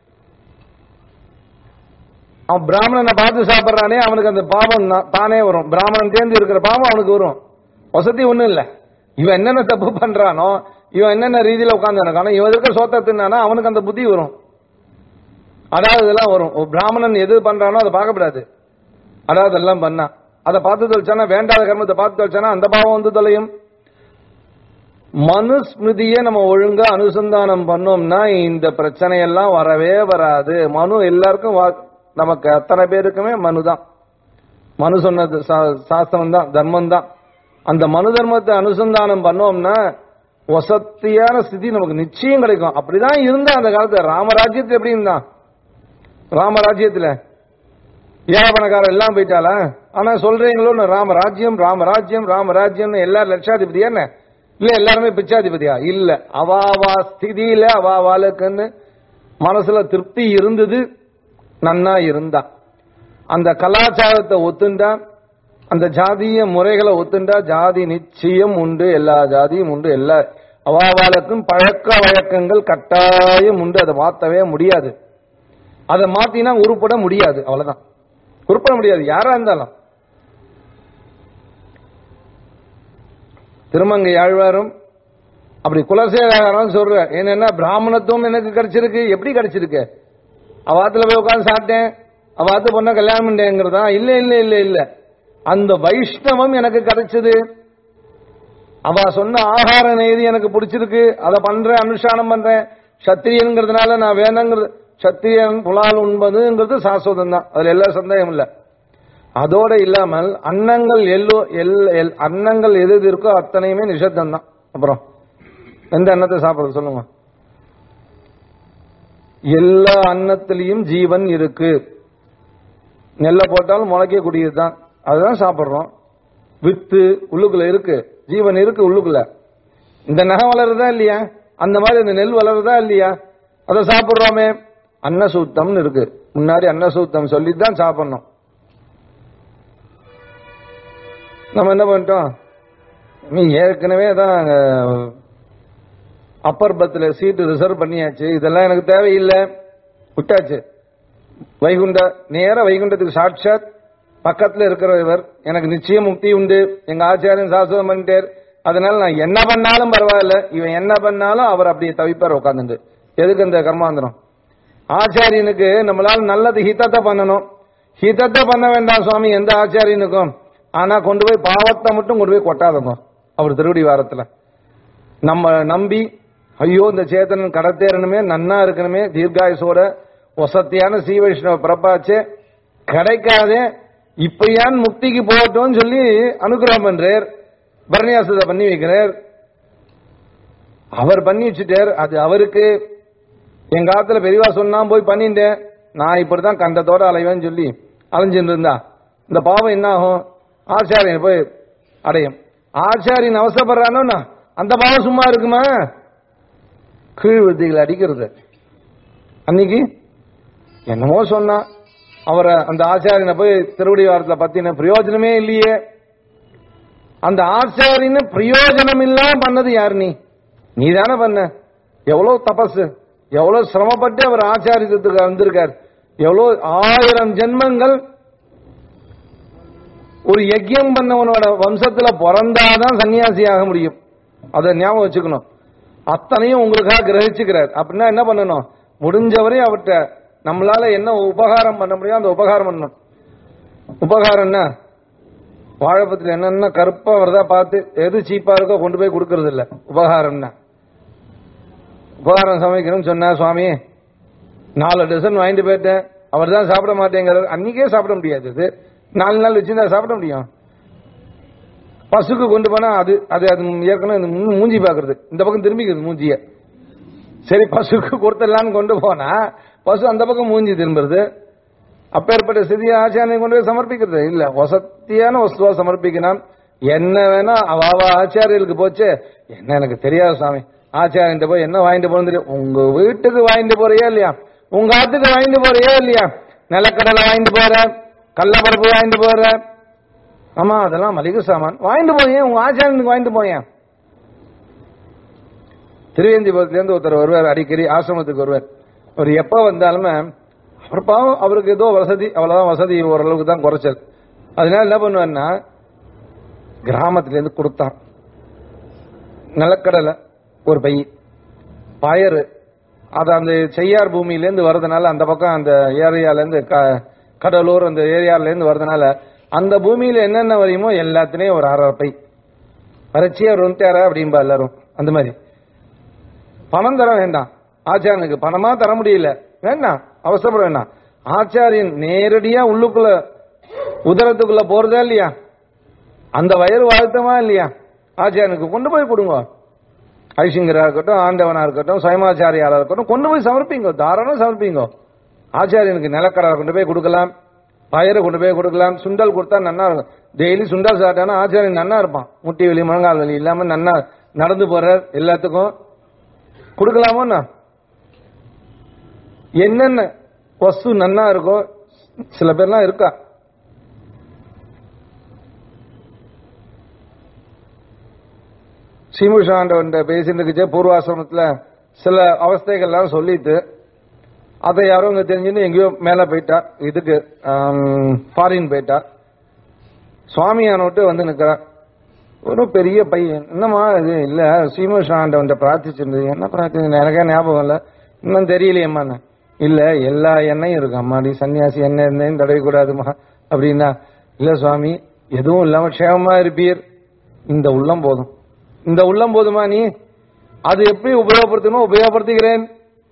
அவன் பிராமணனை பார்த்து சாப்பிட்றானே அவனுக்கு அந்த பாவம் தான் தானே வரும் பிராமணன் தேர்ந்து இருக்கிற பாவம் அவனுக்கு வரும் வசதி ஒண்ணும் இல்ல இவன் என்னென்ன தப்பு பண்றானோ இவன் என்னென்ன ரீதியில உட்காந்து இருக்கானோ இவன் இருக்க சோத்தை தின்னானா அவனுக்கு அந்த புத்தி வரும் அதாவது இதெல்லாம் வரும் ஒரு பிராமணன் எது பண்றானோ அதை பார்க்கப்படாது அதாவது எல்லாம் பண்ணா அதை பார்த்து தொலைச்சானா வேண்டாத கர்மத்தை பார்த்து தொலைச்சானா அந்த பாவம் வந்து தொலையும் மனுஸ்மிருதியை நம்ம ஒழுங்கா அனுசந்தானம் பண்ணோம்னா இந்த பிரச்சனை எல்லாம் வரவே வராது மனு எல்லாருக்கும் வா- நமக்கு அத்தனை பேருக்குமே மனு தான் மனு சொன்னது சா- சாஸ்திரம் தான் தர்மம் தான் அந்த மனு தர்மத்தை அனுசந்தானம் பண்ணோம்னா வசத்தியான ஸ்திதி நமக்கு நிச்சயம் கிடைக்கும் அப்படிதான் இருந்தா அந்த காலத்துல ராமராஜ்யத்துல எப்படி இருந்தான் ராமராஜ்யத்துல ஏழப்பணக்காரர் எல்லாம் போயிட்டாளா ஆனா சொல்றீங்களோ ராமராஜ்யம் ராமராஜ்யம் ராமராஜ்யம் எல்லாரும் லட்சாதிபதியா என்ன இல்ல எல்லாருமே பிச்சாதிபதியா இல்ல அவாவா ஸ்திதியில அவாவாளுக்குன்னு மனசுல திருப்தி இருந்தது நன்னா இருந்தா அந்த கலாச்சாரத்தை ஒத்துண்டா அந்த ஜாதிய முறைகளை ஒத்துண்டா ஜாதி நிச்சயம் உண்டு எல்லா ஜாதியும் உண்டு எல்லா அவாவாளுக்கும் பழக்க வழக்கங்கள் கட்டாயம் உண்டு அதை மாத்தவே முடியாது அதை மாத்தினா உருப்பட முடியாது அவ்வளவுதான் உருப்பட முடியாது யாரா இருந்தாலும் திருமங்கை ஆழ்வாரும் அப்படி குலசேகரம் சொல்ற என்னன்னா பிராமணத்துவம் எனக்கு கிடைச்சிருக்கு எப்படி கிடைச்சிருக்கு அவாத்துல போய் உட்கார்ந்து சாப்பிட்டேன் அவாத்து பொண்ண கல்யாணம் பண்ணேங்கிறதா இல்ல இல்ல இல்ல இல்ல அந்த வைஷ்ணவம் எனக்கு கிடைச்சது அவ சொன்ன ஆகார நெய்தி எனக்கு பிடிச்சிருக்கு அதை பண்றேன் அனுஷ்டானம் பண்றேன் சத்திரியன்கிறதுனால நான் வேணுங்கிறது சத்திரியன் புலால் உண்பதுங்கிறது சாஸ்வதம் தான் அதுல எல்லா சந்தேகம் இல்ல அதோட இல்லாமல் அன்னங்கள் எல்லோ எல் எல்- அன்னங்கள் எது எது இருக்கோ அத்தனையுமே நிஷத்தம் தான் அப்புறம் எந்த அன்னத்தை சாப்பிடுறது சொல்லுங்க எல்லா அன்னத்திலையும் ஜீவன் இருக்கு நெல்லை போட்டாலும் முளைக்கக்கூடியது தான் அதுதான் சாப்பிடுறோம் வித்து உள்ளுக்குள்ள இருக்கு ஜீவன் இருக்கு உள்ளுக்குள்ள இந்த நகம் வளருதா இல்லையா அந்த மாதிரி இந்த நெல் வளருதா இல்லையா அதை சாப்பிடுறோமே அன்னசூத்தம்னு இருக்கு முன்னாடி அன்னசூத்தம் சொல்லி தான் சாப்பிடணும் நம்ம என்ன பண்ணிட்டோம் நீ ஏற்கனவே தான் அப்பர் பத்துல சீட்டு ரிசர்வ் பண்ணியாச்சு இதெல்லாம் எனக்கு தேவையில்லை விட்டாச்சு வைகுண்ட நேர வைகுண்டத்துக்கு சாட்சாத் பக்கத்துல இருக்கிற இவர் எனக்கு நிச்சயம் முக்தி உண்டு எங்க ஆச்சாரியன் சாஸ்திரம் பண்ணிட்டார் அதனால நான் என்ன பண்ணாலும் பரவாயில்ல இவன் என்ன பண்ணாலும் அவர் அப்படியே தவிப்பார் உட்காந்துட்டு எதுக்கு இந்த கர்மாந்திரம் ஆச்சாரியனுக்கு நம்மளால நல்லது ஹிதத்தை பண்ணணும் ஹிதத்தை பண்ண வேண்டாம் சுவாமி எந்த ஆச்சாரியனுக்கும் ஆனா கொண்டு போய் பாவத்தை மட்டும் கொண்டு போய் கொட்டாதங்க அவர் திருவடி வாரத்துல நம்ம நம்பி ஐயோ இந்த சேத்தனன் கடத்தேறணுமே நன்னா இருக்கணுமே தீர்காயுசோட வசத்தியான ஸ்ரீ வைஷ்ணவ பிரபாச்சே கிடைக்காதே இப்பயான் முக்திக்கு போகட்டும்னு சொல்லி அனுகிரகம் பண்றார் பரணியாசத்தை பண்ணி வைக்கிறார் அவர் பண்ணி வச்சுட்டார் அது அவருக்கு எங்க காலத்துல பெரியவா சொன்னா போய் பண்ணிட்டேன் நான் இப்படிதான் கண்டத்தோட அலைவேன்னு சொல்லி அலைஞ்சுட்டு இருந்தா இந்த பாவம் என்ன ஆகும் ஆச்சாரியன் போய் அடையும் ஆச்சாரியன் அவசரப்படுறானோன்னா அந்த பாவம் சும்மா இருக்குமா கீழ் வித்தைகள் அடிக்கிறது அன்னைக்கு என்னமோ சொன்னா அவரை அந்த ஆச்சாரியனை போய் திருவடி வாரத்தில் பத்தின பிரயோஜனமே இல்லையே அந்த ஆச்சாரின்னு பிரயோஜனம் இல்லாம பண்ணது யார் நீ நீ தானே பண்ண எவ்வளவு தபசு எவ்வளவு சிரமப்பட்டு அவர் ஆச்சாரியத்துக்கு வந்திருக்கார் எவ்வளவு ஆயிரம் ஜென்மங்கள் ஒரு யஜ்யம் பண்ணவனோட வம்சத்துல பிறந்தாதான் சன்னியாசி ஆக முடியும் அதை ஞாபகம் வச்சுக்கணும் அத்தனையும் உங்களுக்காக கிரகிச்சுக்கிறார் அப்படின்னா என்ன பண்ணணும் முடிஞ்சவரை அவர்கிட்ட நம்மளால என்ன உபகாரம் பண்ண முடியும் அந்த உபகாரம் பண்ணணும் உபகாரம்னா வாழைப்பத்தில் என்னென்ன கருப்பா வருதா பார்த்து எது சீப்பா இருக்கோ கொண்டு போய் கொடுக்கறது இல்ல உபகாரம்னா உபகாரம் சமைக்கணும்னு சொன்னா சுவாமி நாலு டசன் வாங்கிட்டு போயிட்டேன் அவர் தான் சாப்பிட மாட்டேங்கிறார் அன்னைக்கே சாப்பிட முடியாது இது நாலு நாள் வச்சிருந்தா சாப்பிட முடியும் பசுக்கு கொண்டு போனா அது அது அது ஏற்கனவே இந்த மூ- மூஞ்சி பாக்குறது இந்த பக்கம் திரும்பிக்கிறது மூஞ்சிய சரி பசுக்கு கொடுத்துடலான்னு கொண்டு போனா பசு அந்த பக்கம் மூஞ்சி திரும்புறது அப்பேற்பட்ட ஸ்திதியை ஆச்சாரியனை கொண்டு போய் சமர்ப்பிக்கிறது இல்ல வசத்தியான வஸ்துவா சமர்ப்பிக்கணும் என்ன வேணா அவ அவ ஆச்சாரியர்களுக்கு போச்சு என்ன எனக்கு தெரியாது சாமி ஆச்சாரியன்ட்ட போய் என்ன வாங்கிட்டு போகணும் தெரியும் உங்க வீட்டுக்கு வாங்கிட்டு போறியா இல்லையா உங்க ஆத்துக்கு வாங்கிட்டு போறியா இல்லையா நிலக்கடலை வாங்கிட்டு போற கடலப்பருப்பு வாங்கிட்டு போற ஆமா அதெல்லாம் மளிகை சாமான் வாங்கிட்டு போயேன் உங்க ஆச்சாரியனுக்கு வாங்கிட்டு போயேன் திருவேந்திபுரத்துல இருந்து ஒருத்தர் வருவார் அடிக்கடி ஆசிரமத்துக்கு வருவார் அவர் எப்ப வந்தாலுமே அவர் பாவம் அவருக்கு ஏதோ வசதி அவ்வளவுதான் வசதி ஓரளவுக்கு தான் குறைச்சல் அதனால என்ன பண்ணுவார்னா கிராமத்துல இருந்து கொடுத்தான் நிலக்கடலை ஒரு பை பயறு அது அந்த செய்யார் பூமியிலேருந்து வர்றதுனால அந்த பக்கம் அந்த ஏரியாலேருந்து க- கடலூர் அந்த ஏரியாலேருந்து வர்றதுனால அந்த பூமியில என்னென்ன வரையுமோ எல்லாத்துலயும் ஒரு அரை பை வறட்சி அவர் வந்துட்டாரா அப்படின்பா எல்லாரும் அந்த மாதிரி பணம் தர வேண்டாம் ஆச்சாரியனுக்கு பணமா தர முடியல வேண்டாம் அவசரப்பட வேண்டாம் ஆச்சாரியன் நேரடியா உள்ளுக்குள்ள உதரத்துக்குள்ள போறதா இல்லையா அந்த வயிறு வாழ்த்தமா இல்லையா ஆச்சாரியனுக்கு கொண்டு போய் கொடுங்க ஐசிங்கரா இருக்கட்டும் ஆண்டவனா இருக்கட்டும் சுயமாச்சாரியாளா இருக்கட்டும் கொண்டு போய் சமர்ப்பிங்க தாராளம் சமர்ப்பிங்க ஆச்சாரியனுக்கு நிலக்கடலை கொண்டு போய் கொடுக்கலாம் பயிரை கொண்டு போய் கொடுக்கலாம் சுண்டல் கொடுத்தா நன்னா இருக்கும் டெய்லி சுண்டல் சாப்பிட்டானா ஆச்சாரியன் நன்னா இருப்பான் முட்டி வலி முழங்கால் வலி இல்லாம நன்னா நடந்து போறார் எல்லாத்துக்கும் கொடுக்கலாமோண்ணா என்னென்ன வஸ்து நன்னா இருக்கோ சில பேர்லாம் இருக்கா சீமுஷாண்டவன் பேசிட்டு இருக்குச்சே பூர்வாசிரமத்துல சில அவஸ்தைகள்லாம் சொல்லிட்டு அதை யாரோ இங்க தெரிஞ்சுன்னு எங்கேயோ மேல போயிட்டா இதுக்கு ஃபாரின் போயிட்டா சுவாமியானோட்டு வந்து நிக்கிறான் ஒரு பெரிய பையன் என்னம்மா இது இல்ல சீமுஷாண்டவன் பிரார்த்திச்சிருந்தது என்ன பிரார்த்தி எனக்கே ஞாபகம் இல்ல இன்னும் தெரியலையம்மா இல்ல எல்லா எண்ணெயும் இருக்கு அம்மாடி சன்னியாசி எண்ணெய் இருந்தேன் தடவை கூடாதுமா அப்படின்னா இல்ல சுவாமி எதுவும் இல்லாம க்ஷேமமா இருப்பீர் இந்த உள்ளம் போதும் இந்த உள்ளம் போதுமா நீ அது எப்படி உபயோகப்படுத்தணுமோ உபயோகப்படுத்திக்கிறேன்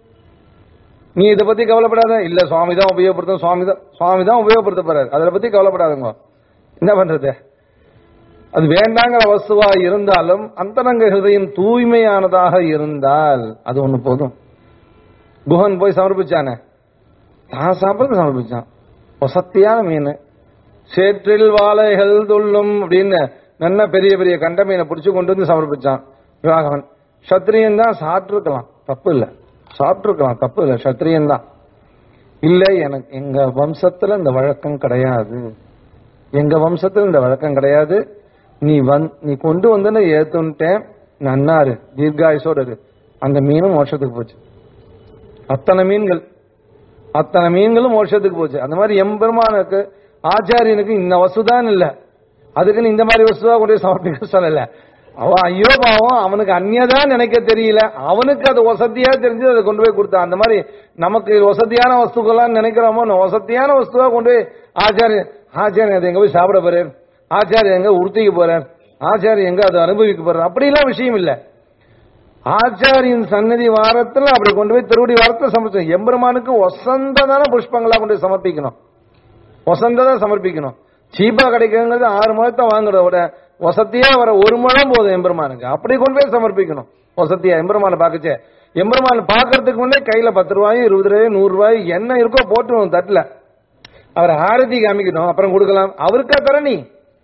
நீ இதை பத்தி கவலைப்படாத இல்ல சுவாமி தான் உபயோகப்படுத்தும் சுவாமி தான் சுவாமி தான் உபயோகப்படுத்த போறாரு அதை பத்தி கவலைப்படாதுங்க என்ன பண்றது அது வேண்டாங்கிற வஸ்துவா இருந்தாலும் அந்தரங்க ஹிருதயம் தூய்மையானதாக இருந்தால் அது ஒண்ணு போதும் குஹன் போய் சமர்ப்பிச்சானே தான் சாப்பிட சமர்ப்பிச்சான் வசத்தியான மீன் சேற்றில் வாழைகள் துள்ளும் அப்படின்னு நல்ல பெரிய பெரிய கண்ட மீனை பிடிச்சு கொண்டு வந்து சமர்ப்பிச்சான் ராகவன் சத்திரியன் தான் சாப்பிட்டுருக்கலாம் தப்பு இல்ல சாப்பிட்டுருக்கலாம் தப்பு இல்ல சத்திரியன் தான் இல்ல எனக்கு எங்க வம்சத்துல இந்த வழக்கம் கிடையாது எங்க வம்சத்துல இந்த வழக்கம் கிடையாது நீ வந் நீ கொண்டு வந்து ஏத்துன்ட்டேன் நன்னாரு தீர்காயுசோட இரு அந்த மீனும் மோட்சத்துக்கு போச்சு அத்தனை மீன்கள் அத்தனை மீன்களும் மோட்சத்துக்கு போச்சு அந்த மாதிரி எம்பெருமானுக்கு ஆச்சாரியனுக்கு இந்த வசுதான் இல்ல அதுக்குன்னு இந்த மாதிரி வசுதா கொண்டு போய் சமர்ப்பிக்க சொல்லல அவன் ஐயோ பாவம் அவனுக்கு அந்நியதா நினைக்க தெரியல அவனுக்கு அது வசதியா தெரிஞ்சு அதை கொண்டு போய் கொடுத்தான் அந்த மாதிரி நமக்கு வசதியான வஸ்துக்கெல்லாம் நினைக்கிறோமோ நான் வசதியான வஸ்துவா கொண்டு போய் ஆச்சாரியன் ஆச்சாரியன் அதை எங்க போய் சாப்பிட போறார் ஆச்சாரியன் எங்க உறுத்திக்க போறார் ஆச்சாரியன் எங்க அதை அனுபவிக்க போறார் அப்படிலாம் விஷயம் இல்ல ஆச்சாரியின் சன்னதி வாரத்துல அப்படி கொண்டு போய் திருவடி வாரத்தை சமர்ப்பிச்சோம் எம்பெருமானுக்கு வசந்ததான புஷ்பங்களா கொண்டு போய் சமர்ப்பிக்கணும் வசந்ததா சமர்ப்பிக்கணும் சீப்பா கிடைக்குங்கிறது ஆறு முழத்தை வாங்குறத விட வசதியா வர ஒரு முழம் போதும் எம்பெருமானுக்கு அப்படி கொண்டு போய் சமர்ப்பிக்கணும் வசதியா எம்பெருமான பாக்கச்சே எம்பெருமான் பாக்குறதுக்கு முன்னே கையில பத்து ரூபாயும் இருபது ரூபாயும் நூறு ரூபாய் என்ன இருக்கோ போட்டுருவோம் தட்டுல அவர் ஆரத்தி காமிக்கணும் அப்புறம் கொடுக்கலாம் அவருக்கா தர நீ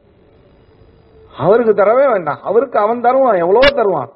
அவருக்கு தரவே வேண்டாம் அவருக்கு அவன் தருவான் எவ்வளவோ தருவான்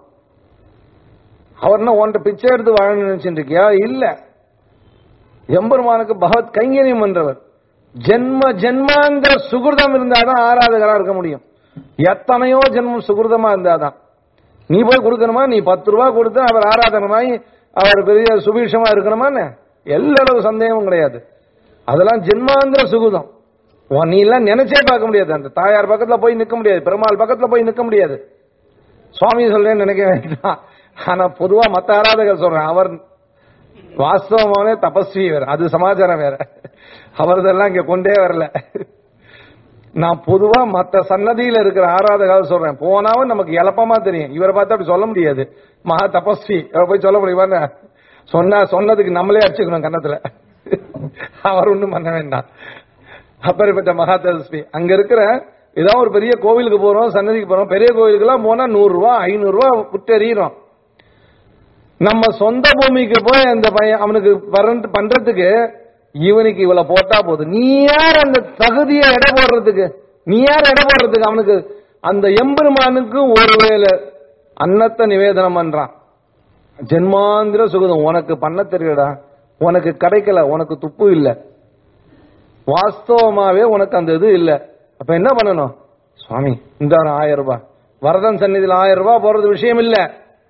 அவர் என்ன உன்ட்ட பிச்சை எடுத்து வாழணும்னு நினைச்சிட்டு இருக்கியா இல்ல எம்பெருமானுக்கு பகவத் கைங்கரியம் பண்றவர் ஜென்ம ஜென்மாந்திர சுகிருதம் இருந்தாதான் ஆராதகரா இருக்க முடியும் எத்தனையோ ஜென்மம் சுகிருதமா இருந்தாதான் நீ போய் கொடுக்கணுமா நீ பத்து ரூபா கொடுத்து அவர் ஆராதனமாய் அவர் பெரிய சுபீஷமா இருக்கணுமான்னு எல்லளவு சந்தேகமும் கிடையாது அதெல்லாம் ஜென்மாந்திர சுகுதம் உன் நீ எல்லாம் நினைச்சே பார்க்க முடியாது அந்த தாயார் பக்கத்துல போய் நிக்க முடியாது பெருமாள் பக்கத்துல போய் நிக்க முடியாது சுவாமி சொல்றேன்னு நினைக்க வேண்டாம் ஆனா பொதுவா மத்த ஆராதகர் சொல்றேன் அவர் வாஸ்தவமானே தபஸ்வி வேற அது சமாச்சாரம் வேற அவரதெல்லாம் இங்க கொண்டே வரல நான் பொதுவா மத்த சன்னதியில இருக்கிற ஆராதகால் சொல்றேன் போனாவும் நமக்கு எளப்பமா தெரியும் இவரை பார்த்து அப்படி சொல்ல முடியாது மகா தபஸ்வி இவரை போய் சொல்ல முடியுமா சொன்னா சொன்னதுக்கு நம்மளே அடிச்சுக்கணும் கன்னத்துல அவர் ஒண்ணும் பண்ண வேண்டாம் அப்பேற்பட்ட மகா தபஸ்வி அங்க இருக்கிற ஏதோ ஒரு பெரிய கோவிலுக்கு போறோம் சன்னதிக்கு போறோம் பெரிய கோவிலுக்கு எல்லாம் போனா நூறு ரூபா ஐநூறு ரூபா விட்டெறிகிறோம் நம்ம சொந்த பூமிக்கு போய் அந்த பையன் அவனுக்கு வரண்டு- பண்றதுக்கு இவனுக்கு இவ்வளவு போட்டா போதும் நீ யார் அந்த தகுதியை எடை போடுறதுக்கு நீ யார் எடை போடுறதுக்கு அவனுக்கு அந்த எம்பெருமானுக்கு ஒருவேளை அன்னத்தை நிவேதனம் பண்றான் ஜென்மாந்திர சுகதம் உனக்கு பண்ண தெரியலடா உனக்கு கிடைக்கல உனக்கு துப்பு இல்ல வாஸ்தவமாவே உனக்கு அந்த இது இல்ல அப்ப என்ன பண்ணணும் சுவாமி இந்த ஆயிரம் ரூபாய் வரதன் சந்நிதியில் ஆயிரம் ரூபாய் போறது விஷயம் இல்ல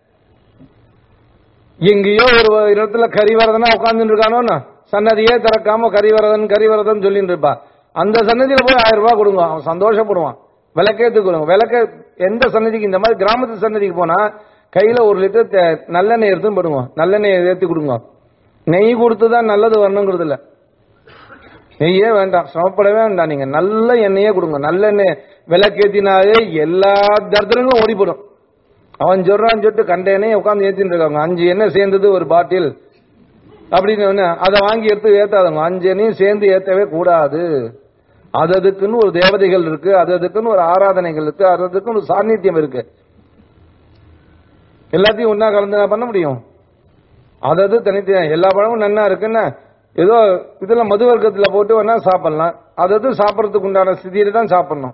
எங்கேயோ ஒரு இடத்துல கரிவரதனா உட்கார்ந்துட்டு இருக்கானோன்னா சன்னதியே திறக்காம கரிவரதன் கரிவரதன் சொல்லிட்டு இருப்பா அந்த சன்னதியில போய் ஆயிரம் ரூபாய் கொடுங்க அவன் சந்தோஷப்படுவான் விளக்கேத்து கொடுங்க விளக்க எந்த சன்னதிக்கு இந்த மாதிரி கிராமத்து சன்னதிக்கு போனா கையில ஒரு லிட்டர் தே- நல்லெண்ணெய் எடுத்து போடுங்க நல்லெண்ணெய் ஏத்தி கொடுங்க நெய் கொடுத்து தான் நல்லது வரணுங்கிறது இல்ல நெய்யே வேண்டாம் சிரமப்படவே வேண்டாம் நீங்க நல்ல எண்ணெயே கொடுங்க நல்லெண்ணெய் விளக்கேத்தினாலே எல்லா தர்தனங்களும் ஓடிப்படும் அவன் சொல்றான்னு சொல்லிட்டு கண்ட எண்ணெயை உட்காந்து ஏத்தின்னு இருக்காங்க அஞ்சு எண்ணெய் சேர்ந்தது ஒரு பாட்டில் அப்படின்னு ஒண்ணு, அதை வாங்கி எடுத்து ஏத்தாதவங்க அஞ்சு எண்ணெயும் சேர்ந்து ஏத்தவே கூடாது அது அதுக்குன்னு ஒரு தேவதைகள் இருக்கு அது அதுக்குன்னு ஒரு ஆராதனைகள் இருக்கு அது அதுக்குன்னு ஒரு சாநித்தியம் இருக்கு எல்லாத்தையும் ஒன்னா கலந்து நான் பண்ண முடியும் அது அது தனித்தனி எல்லா பழமும் நன்னா இருக்குன்னா ஏதோ இதுல மது வர்க்கத்துல போட்டு வேணா சாப்பிடலாம் அது அது சாப்பிடறதுக்கு உண்டான ஸ்திதியில தான் சாப்பிடணும்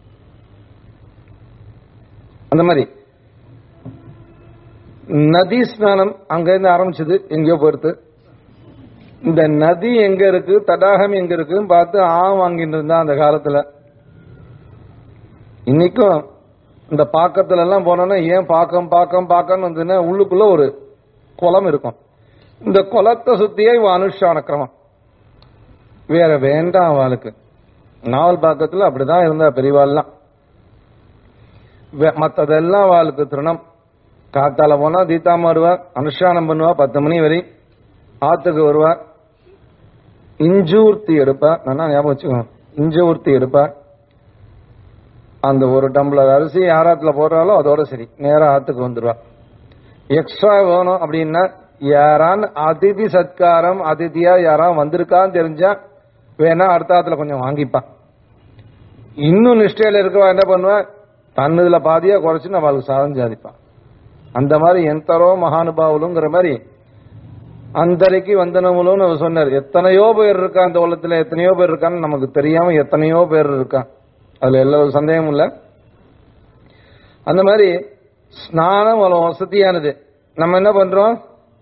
அந்த மாதிரி நதி ஸ்நானம் அங்க இருந்து ஆரம்பிச்சது எங்கேயோ போயிடுத்து இந்த நதி எங்க இருக்கு தடாகம் எங்க இருக்குன்னு பார்த்து ஆ வாங்கிட்டு இருந்தா அந்த காலத்துல இன்னைக்கும் இந்த பாக்கத்துல எல்லாம் போனோம்னா ஏன் பாக்கம் பாக்கம் பாக்கம்னு வந்துன்னா உள்ளுக்குள்ள ஒரு குளம் இருக்கும் இந்த குளத்தை சுத்தியே இவ அனுஷ்டான கிரமம் வேற வேண்டாம் அவளுக்கு நாவல் பாக்கத்துல அப்படிதான் இருந்தா பெரியவாள்லாம் வே- மத்ததெல்லாம் அவளுக்கு திருணம் காத்தால போனா தீத்தாம வருவா அனுஷ்டானம் பண்ணுவா பத்து மணி வரை ஆத்துக்கு வருவா இஞ்சூர்த்தி எடுப்பா நல்லா ஞாபகம் வச்சுக்கோங்க இஞ்சூர்த்தி எடுப்பா அந்த ஒரு டம்ளர் அரிசி யாராத்துல போடுறாலோ அதோட சரி நேரா ஆத்துக்கு வந்துருவா எக்ஸ்ட்ரா வேணும் அப்படின்னா யாரான் அதிதி சத்காரம் அதிதியா யாரான் வந்திருக்கான்னு தெரிஞ்சா வேணா அடுத்த ஆத்துல கொஞ்சம் வாங்கிப்பான் இன்னும் நிஷ்டையில இருக்கவா என்ன பண்ணுவா தன்னதுல பாதியா குறைச்சு நம்ம அவளுக்கு சாதம் சாதிப்பான் அந்த மாதிரி எந்தரோ மகானுபாவுலுங்கிற மாதிரி அந்தரைக்கு வந்தனமுலும்னு அவர் சொன்னார் எத்தனையோ பேர் இருக்கா அந்த உலகத்துல எத்தனையோ பேர் இருக்கான்னு நமக்கு தெரியாம எத்தனையோ பேர் இருக்கா அதுல எல்லா ஒரு சந்தேகமும் இல்ல அந்த மாதிரி ஸ்நானம் அவ்வளவு வசதியானது நம்ம என்ன பண்றோம்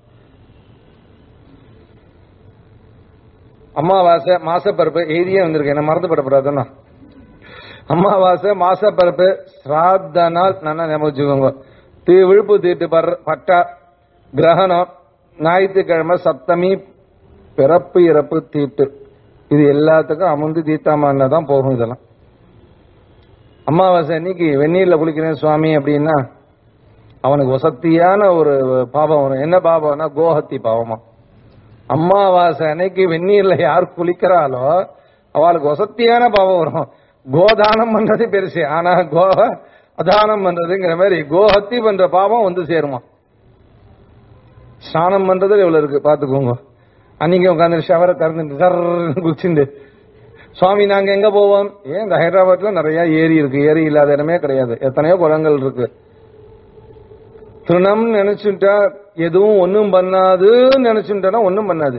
அமாவாசை மாசப்பருப்பு எழுதியே வந்திருக்கு என்ன மறந்து படப்படாதுன்னா அமாவாசை மாசப்பருப்பு சிராத்த நாள் நல்லா ஞாபகம் வச்சுக்கோங்க தீ விழுப்பு தீட்டு பர் பட்டா கிரகணம் ஞாயிற்றுக்கிழமை சப்தமி பிறப்பு இறப்பு தீட்டு இது எல்லாத்துக்கும் அமர்ந்து தீத்தாமன்னா தான் போகும் இதெல்லாம் அமாவாசை அன்னைக்கு வெந்நீர்ல குளிக்கிறேன் சுவாமி அப்படின்னா அவனுக்கு வசத்தியான ஒரு பாவம் வரும் என்ன பாவம்னா கோஹத்தி பாவமா அமாவாசை அன்னைக்கு வெந்நீர்ல யார் குளிக்கிறாளோ அவளுக்கு வசத்தியான பாவம் வரும் கோதானம் பண்றது பெருசு ஆனா கோ அதானம் பண்றதுங்கிற மாதிரி கோஹத்தி பண்ற பாவம் வந்து சேருமா ஸ்நானம் பண்றது எவ்வளவு இருக்கு பாத்துக்கோங்க அன்னைக்கு உட்காந்து ஷவரை திறந்துட்டு சர்ன்னு குளிச்சுண்டு சுவாமி நாங்க எங்க போவோம் ஏன் இந்த ஹைதராபாத்ல நிறைய ஏரி இருக்கு ஏரி இல்லாத இடமே கிடையாது எத்தனையோ குளங்கள் இருக்கு திருணம் நினைச்சுட்டா எதுவும் ஒண்ணும் பண்ணாதுன்னு நினைச்சுட்டா ஒண்ணும் பண்ணாது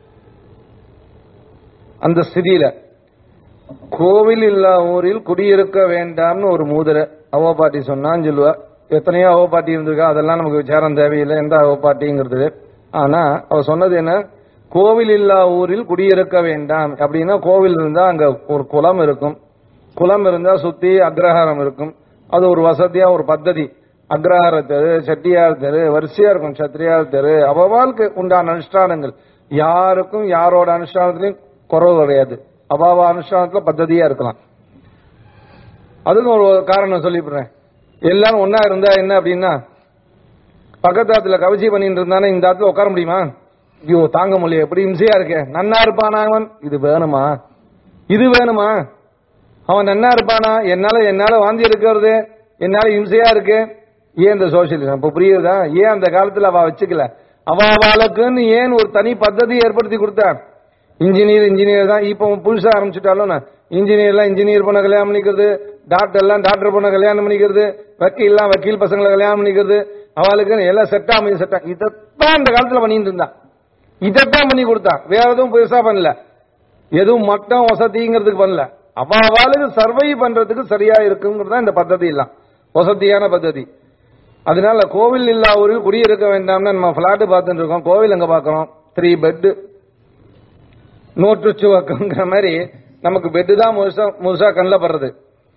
அந்த ஸ்திதியில கோவில் இல்லா ஊரில் குடியிருக்க வேண்டாம்னு ஒரு மூதரை அவ பாட்டி சொன்னான்னு சொல்லுவா எத்தனையோ அவ பாட்டி இருந்திருக்கா அதெல்லாம் நமக்கு விசாரம் தேவையில்லை எந்த அவ பாட்டிங்கிறது ஆனா அவ சொன்னது என்ன கோவில் இல்லா ஊரில் குடியிருக்க வேண்டாம் அப்படின்னா கோவில் இருந்தா அங்க ஒரு குளம் இருக்கும் குளம் இருந்தா சுத்தி அக்ரஹாரம் இருக்கும் அது ஒரு வசதியா ஒரு பத்ததி அக்ரஹார தெரு செட்டியார் தெரு வரிசையா இருக்கும் சத்திரியார் தெரு அவவாளுக்கு உண்டான அனுஷ்டானங்கள் யாருக்கும் யாரோட அனுஷ்டானத்திலையும் குறவு கிடையாது அவாவ அனுஷ்டானத்துல பத்ததியா இருக்கலாம் அதுக்கும் ஒரு காரணம் சொல்லிவிடுறேன் எல்லாரும் ஒன்னா இருந்தா என்ன அப்படின்னா பக்கத்தாத்துல கவச்சி பண்ணிட்டு இருந்தானே இந்த ஆத்துல உட்கார முடியுமா ஐயோ தாங்க முடியல எப்படி இம்சையா இருக்கே நன்னா இருப்பானா அவன் இது வேணுமா இது வேணுமா அவன் நன்னா இருப்பானா என்னால என்னால வாந்தி இருக்கிறது என்னால இம்சையா இருக்கு ஏன் இந்த சோசியலிசம் இப்ப புரியுதா ஏன் அந்த காலத்துல அவ வச்சுக்கல அவ அவளுக்குன்னு ஏன் ஒரு தனி பద్ధதி ஏற்படுத்தி கொடுத்தா இன்ஜினியர் இன்ஜினியர் தான் இப்போ புதுசா ஆரம்பிச்சுட்டாலும் இன்ஜினியர் எல்லாம் இன்ஜினியர் பொண்ண கல்யாணம் பண்ணிக்கிறது டாக்டர் எல்லாம் டாக்டர் பொண்ண கல்யாணம் பண்ணிக்கிறது வக்கீல் எல்லாம் வக்கீல் பசங்களை கல்யாணம் பண்ணிக்கிறது அவளுக்கு எல்லாம் செட்டா அமைதி செட்டா இதைத்தான் அந்த காலத்துல பண்ணிட்டு இருந்தா இதைத்தான் பண்ணி கொடுத்தா வேற எதுவும் புதுசா பண்ணல எதுவும் மட்டம் வசதிங்கிறதுக்கு பண்ணல அவ அவளுக்கு சர்வை பண்றதுக்கு சரியா இருக்குங்கிறது இந்த பద్ధதி எல்லாம் வசதியான பద్ధதி அதனால கோவில் இல்லா ஊரில் குடியிருக்க வேண்டாம்னு நம்ம பிளாட் பார்த்துட்டு இருக்கோம் கோவில் எங்க பார்க்கறோம் த்ரீ பெட் நோட்டு சுவக்கங்கிற மாதிரி நமக்கு பெட்டு தான் முழுசா முழுசா கண்ணில் படுறது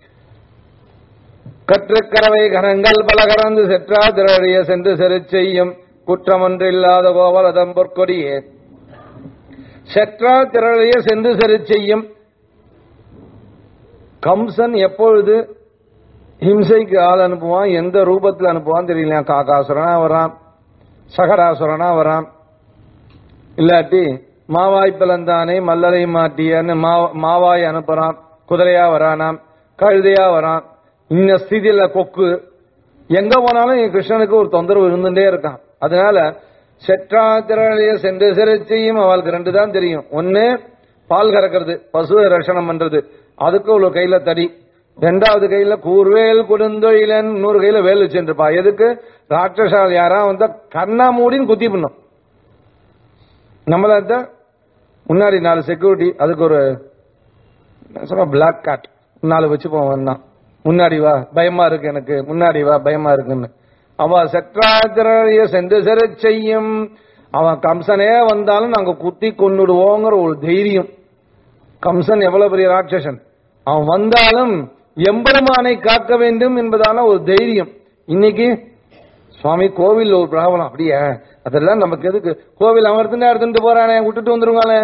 கற்றுக்கரவை கரங்கள் பல கறந்து செற்றா திரழிய சென்று செரு செய்யும் குற்றமொன்று இல்லாத கோவலதம் பொற்கொடியே செற்றா திரழிய சென்று செரு செய்யும் கம்சன் எப்பொழுது ஹிம்சைக்கு ஆள் அனுப்புவான் எந்த ரூபத்தில் அனுப்புவான் தெரியல காக்காசுரனா வரான் சகடாசுரனா வரான் இல்லாட்டி மாவாய் பிளந்தானே மல்லரை மாட்டியன்னு மா- மாவாய் அனுப்புறான் குதிரையா வரானாம் கழுதையா வரான் இந்த ஸ்திதியில கொக்கு எங்க போனாலும் என் கிருஷ்ணனுக்கு ஒரு தொந்தரவு இருந்துட்டே இருக்கான் அதனால செற்றா திரளைய சென்று சிறை செய்யும் அவளுக்கு ரெண்டு தான் தெரியும் ஒன்னு பால் கறக்கிறது பசுவை ரஷணம் பண்றது அதுக்கு ஒரு கையில தடி ரெண்டாவது கையில கூர்வேல் கொடுந்தொழிலன் இன்னொரு கையில வேல் வச்சுருப்பா எதுக்கு ராட்சசால் யாரா வந்தா கண்ணா மூடின்னு குத்தி பண்ணும் நம்மள முன்னாடி நாலு செக்யூரிட்டி அதுக்கு ஒரு சொல்ல பிளாக் காட் நாலு வச்சுப்போம் வேணா முன்னாடி வா பயமா இருக்கு எனக்கு முன்னாடி வா பயமா இருக்குன்னு அவ செற்றாத்திரைய சென்று செரு செய்யும் அவன் கம்சனே வந்தாலும் நாங்க குத்தி கொன்னுடுவோங்கிற ஒரு தைரியம் கம்சன் எவ்வளவு பெரிய ராட்சசன் அவன் வந்தாலும் எம்பெருமானை காக்க வேண்டும் என்பதான ஒரு தைரியம் இன்னைக்கு சுவாமி கோவில் ஒரு பிராபலம் அப்படியே அதெல்லாம் நமக்கு எதுக்கு கோவில் அவன் எடுத்துட்டு எடுத்துட்டு போறானே விட்டுட்டு வந்துருவாங்களே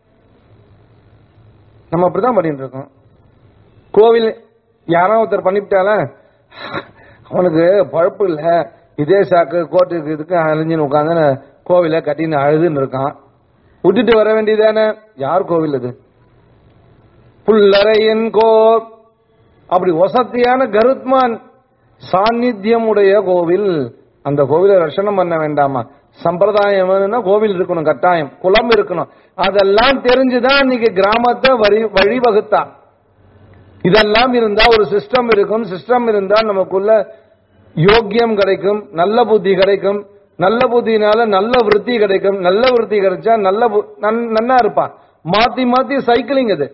நம்ம அப்படிதான் பண்ணிட்டு இருக்கோம் கோவில் யாரோ ஒருத்தர் பண்ணிவிட்டால அவனுக்கு பழப்பு இல்ல இதே சாக்கு கோட்டுக்கு இதுக்கு அழிஞ்சுன்னு உட்காந்து கோவில கட்டின்னு அழுதுன்னு இருக்கான் விட்டுட்டு வர வேண்டியதானே யார் கோவில் அது புல்லறையன் கோர் அப்படி வசதியான கருத்மான் சாநித்தியம் உடைய கோவில் அந்த கோவிலை ரஷணம் பண்ண வேண்டாமா சம்பிரதாயம் வேணும்னா கோவில் இருக்கணும் கட்டாயம் குளம் இருக்கணும் அதெல்லாம் தெரிஞ்சுதான் இன்னைக்கு கிராமத்தை வழி வழிவகுத்தா இதெல்லாம் இருந்தா ஒரு சிஸ்டம் இருக்கும் சிஸ்டம் இருந்தா நமக்குள்ள யோக்கியம் கிடைக்கும் நல்ல புத்தி கிடைக்கும் நல்ல புத்தினால நல்ல விருத்தி கிடைக்கும் நல்ல விருத்தி கிடைச்சா நல்ல பு- நன்- நன்னா இருப்பான் மாத்தி மாத்தி சைக்கிளிங் இது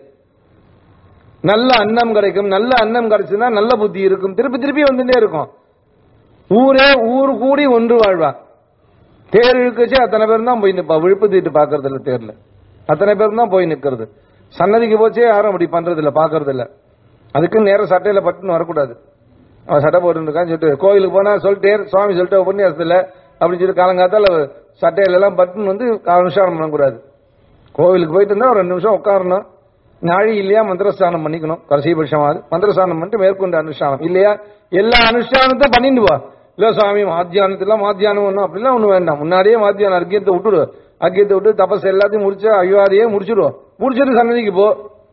நல்ல அன்னம் கிடைக்கும் நல்ல அன்னம் கிடைச்சுன்னா நல்ல புத்தி இருக்கும் திருப்பி திருப்பி வந்துட்டே இருக்கும் ஊரே ஊர் கூடி ஒன்று வாழ்வா தேர் இழுக்கச்சு அத்தனை பேர் தான் போய் நிப்பா விழுப்பு தீட்டு பாக்குறது இல்ல தேர்ல அத்தனை பேர் தான் போய் நிக்கிறது சன்னதிக்கு போச்சே யாரும் அப்படி பண்றது இல்ல பாக்குறது இல்ல அதுக்கு நேரம் சட்டையில பட்டுன்னு வரக்கூடாது அவன் சட்டை போட்டு இருக்கான்னு சொல்லிட்டு கோயிலுக்கு போனா சொல்லிட்டே சுவாமி சொல்லிட்டு உபன்யாசத்துல அப்படின்னு சொல்லி காலங்காத்தால சட்டையில எல்லாம் பட்டுன்னு வந்து அனுஷ்டானம் பண்ணக்கூடாது கோவிலுக்கு போயிட்டு இருந்தா ஒரு ரெண்டு நிமிஷம் உட்காரணும் நாழி இல்லையா மந்திரஸ்தானம் பண்ணிக்கணும் கடைசி பட்சமாவது மந்திரஸ்தானம் பண்ணிட்டு மேற்கொண்டு அனுஷ்டானம் இல்லையா எல்லா அனுஷ்டானத்தையும் பண்ணிட்டு வா இல்ல சுவாமி மாத்தியானத்துல மாத்தியானம் ஒண்ணும் அப்படிலாம் ஒண்ணு வேண்டாம் முன்னாடியே மாத்தியானம் அர்க்கியத்தை விட்டுடு அர்க்கியத்தை விட்டு தபஸ் எல்லாத்தையும் முடிச்சு அய்வாரியே முடிச்சிடுவோம் முடிச்சிட்டு சன்னதிக்கு போ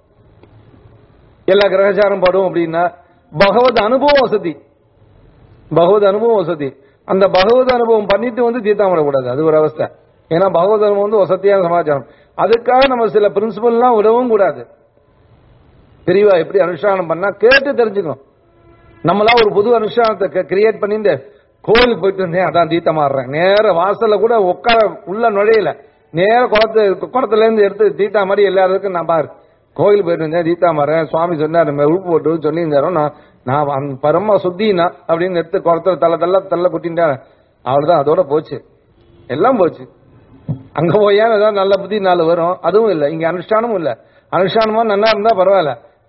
எல்லா கிரகச்சாரம் படும் அப்படின்னா பகவத் அனுபவம் வசதி பகவத் அனுபவம் வசதி அந்த பகவத் அனுபவம் பண்ணிட்டு வந்து தீர்த்தம் விடக்கூடாது அது ஒரு அவஸ்தை ஏன்னா பகவத் அனுபவம் வந்து வசதியான சமாச்சாரம் அதுக்காக நம்ம சில பிரின்சிபல்லாம் விடவும் கூடாது தெரியவா எப்படி அனுஷ்டானம் பண்ணா கேட்டு தெரிஞ்சுக்கணும் நம்மளா ஒரு புது அனுஷ்டானத்தை கிரியேட் பண்ணிட்டு கோவிலுக்கு போயிட்டு இருந்தேன் அதான் தீர்த்தம் ஆடுறேன் நேர வாசல்ல கூட உட்கார உள்ள நுழையல நேர குளத்து குளத்துல இருந்து எடுத்து தீட்டா மாதிரி எல்லாருக்கும் நான் பாரு கோயில் போயிட்டு இருந்தேன் தீட்டா மாறேன் சுவாமி சொன்னாரு "மே, உழுப்பு போட்டு சொல்லியிருந்தாரோ நான் நான் அந்த பரம சுத்தினா அப்படின்னு எடுத்து குளத்துல தள்ள தள்ள தள்ள குட்டின்ட்டேன் அவ்வளவுதான் அதோட போச்சு எல்லாம் போச்சு அங்க போயா ஏதாவது நல்ல புத்தி நாலு வரும் அதுவும் இல்ல இங்க அனுஷ்டானமும் இல்ல அனுஷ்டானமா நல்லா இருந்தா பரவாயில்ல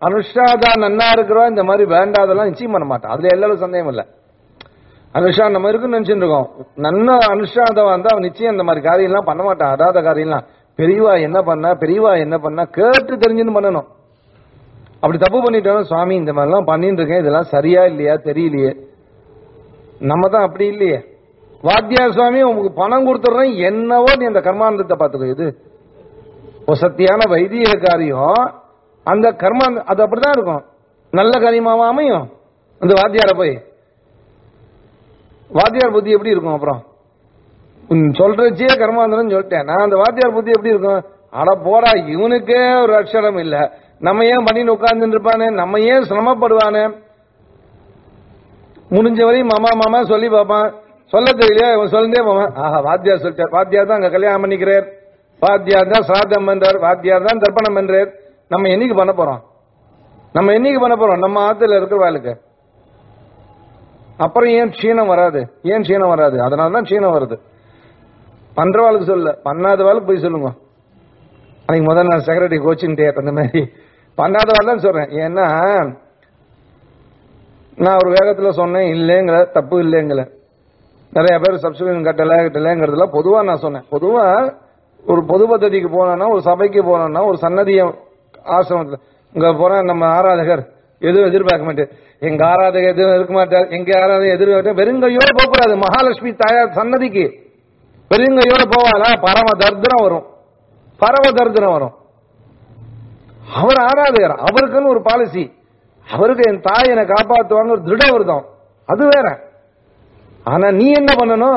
அனுஷ்டாதா நன்னா இருக்கிறோம் இந்த மாதிரி வேண்டாதெல்லாம் நிச்சயம் பண்ண மாட்டான் அதுல எல்லாரும் சந்தேகம் இல்லை அனுஷ்டா நம்ம இருக்குன்னு நினைச்சுட்டு இருக்கோம் நன்ன அனுஷ்டாதம் வந்து அவன் நிச்சயம் இந்த மாதிரி காரியம்லாம் பண்ண மாட்டான் அடாத காரியம்லாம் பெரியவா என்ன பண்ணா பெரியவா என்ன பண்ணா கேட்டு தெரிஞ்சுன்னு பண்ணணும் அப்படி தப்பு பண்ணிட்டோம் சுவாமி இந்த மாதிரிலாம் பண்ணிட்டு இருக்கேன் இதெல்லாம் சரியா இல்லையா தெரியலையே நம்ம தான் அப்படி இல்லையே வாத்தியார் சுவாமி உங்களுக்கு பணம் கொடுத்துட்றேன் என்னவோ நீ அந்த கர்மானந்தத்தை பார்த்துக்கோ இது ஒரு சத்தியான வைதிக காரியம் அந்த கர்மா அது அப்படிதான் இருக்கும் நல்ல காரியமாவா அமையும் அந்த வாத்தியார போய் வாத்தியார் புத்தி எப்படி இருக்கும் அப்புறம் உம், சொல்றச்சே கர்மாந்தரம் சொல்லிட்டேன் நான் அந்த வாத்தியார் புத்தி எப்படி இருக்கும் அட போடா இவனுக்கே ஒரு அக்ஷரம் இல்ல நம்ம ஏன் பண்ணின்னு உட்கார்ந்துட்டு இருப்பானே நம்ம ஏன் சிரமப்படுவானே முடிஞ்ச வரையும் மாமா மாமா சொல்லி பார்ப்பான் சொல்ல தெரியலையா இவன் சொல்லிட்டே போவான் ஆஹா வாத்தியார் சொல்லிட்டார் வாத்தியார் தான் அங்க கல்யாணம் பண்ணிக்கிறார் வாத்தியார் தான் சிராதம் பண்றார் வாத்தியார் தான் தர்ப்பணம் பண்றார் நம்ம என்னைக்கு பண்ண போறோம் நம்ம என்னைக்கு பண்ண போறோம் நம்ம ஆத்துல இருக்கிற வாழ்க்கை அப்புறம் ஏன் க்ஷீணம் வராது ஏன் க்ஷீணம் வராது அதனால தான் க்ஷீணம் வருது பண்றவாளுக்கு சொல்ல பண்ணாதவாளுக்கு போய் சொல்லுங்க அன்னைக்கு முதல் நான் செக்ரட்டரி கோச்சின்ட்டே அந்த மாதிரி பண்ணாதவாள் தான் சொல்றேன் ஏன்னா நான் ஒரு வேகத்துல சொன்னேன் இல்லைங்கிற தப்பு இல்லைங்கிற நிறைய பேர் சப்ஸ்கிரிப்ஷன் கட்டல கட்டலங்கிறதுலாம் பொதுவா நான் சொன்னேன் பொதுவா ஒரு பொது பദ്ധதிக்கு போனோம்னா ஒரு சபைக்கு போனோம்னா ஒரு சன்னதிய ஆசிரமத்துல இங்க போனா நம்ம ஆராதகர் எதுவும் எதிர்பார்க்க மாட்டேன் எங்க ஆராதகர் எதுவும் இருக்க மாட்டார் எங்க ஆராதகர் எதிர்பார்க்க வெறுங்கையோட போகக்கூடாது மகாலட்சுமி தாயார் சன்னதிக்கு வெறுங்கையோட போவாளா பரம தர்தனம் வரும் பரம தர்தனம் வரும் அவர் ஆராதகர் அவருக்குன்னு ஒரு பாலிசி அவருக்கு என் தாய் என்னை காப்பாத்துவாங்க ஒரு திருட விரதம் அது வேற ஆனா நீ என்ன பண்ணணும்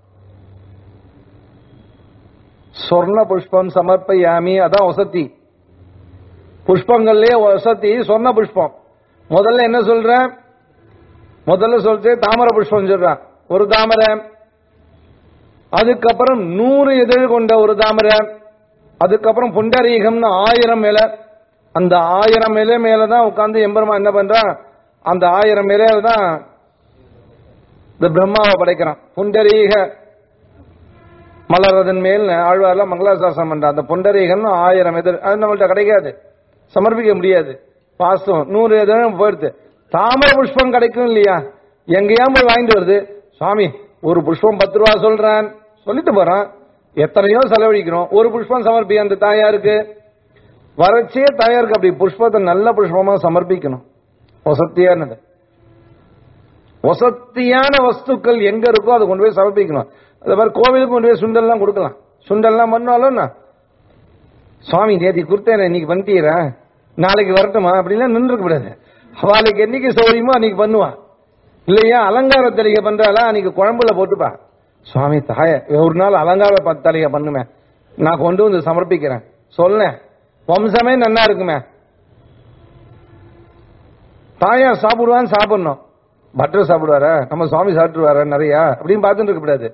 சொர்ண புஷ்பம் சமர்ப்பயாமி அதான் வசதி புஷ்பங்கள்லயே வசதி சொர்ண புஷ்பம் முதல்ல என்ன சொல்ற முதல்ல சொல்லிட்டு தாமரை புஷ்பம் சொல்றான் ஒரு தாமரை அதுக்கப்புறம் நூறு எதிர் கொண்ட ஒரு தாமரை அதுக்கப்புறம் புண்டரீகம்னு ஆயிரம் மேல அந்த ஆயிரம் மேல மேலதான் உட்கார்ந்து எம்பெருமா என்ன பண்றான் அந்த ஆயிரம் மேல தான் இந்த பிரம்மாவை படைக்கிறான் புண்டரீக மலரதன் மேல் ஆழ்வார்ல மங்களாசாசனம் பண்றான் அந்த புண்டரீகன் ஆயிரம் எதிர் அது நம்மள்ட்ட கிடைக்காது சமர்ப்பிக்க முடியாது வாஸ்தவம் நூறு எதிரும் போயிடுது தாமரை புஷ்பம் கிடைக்கும் இல்லையா எங்கேயா போய் வாங்கிட்டு வருது சுவாமி ஒரு புஷ்பம் பத்து ரூபா சொல்றான் சொல்லிட்டு போறான் எத்தனையோ செலவழிக்கிறோம் ஒரு புஷ்பம் சமர்ப்பி அந்த தாயாருக்கு வரச்சே தாயாருக்கு அப்படி புஷ்பத்தை நல்ல புஷ்பமா சமர்ப்பிக்கணும் வசத்தியானது வசத்தியான வஸ்துக்கள் எங்க இருக்கோ அதை கொண்டு போய் சமர்ப்பிக்கணும் அதே மாதிரி கோவிலுக்கு கொண்டு போய் சுண்டல்லாம் கொடுக்கலாம் சுண்டல்லாம் பண்ணாலும் என்ன? சுவாமி நேத்தி கொடுத்தேன் இன்னைக்கு பண்ணிட்டீரா நாளைக்கு வரட்டுமா அப்படிலாம் நின்றுக்க கூடாது அவளுக்கு என்னைக்கு சௌரியமோ அன்னைக்கு பண்ணுவான் இல்லையா அலங்கார தலிகை பண்றாளா அன்னைக்கு குழம்புல போட்டுப்பா சுவாமி தாய ஒரு நாள் அலங்கார ப- தலிகை பண்ணுமே நான் கொண்டு வந்து சமர்ப்பிக்கிறேன் சொல்லேன் வம்சமே நன்னா இருக்குமே தாயார் சாப்பிடுவான்னு சாப்பிடணும் பட்டர் சாப்பிடுவாரா நம்ம சுவாமி சாப்பிட்டுருவாரா நிறைய அப்படின்னு பார்த்துட்டு இருக்க கூடாது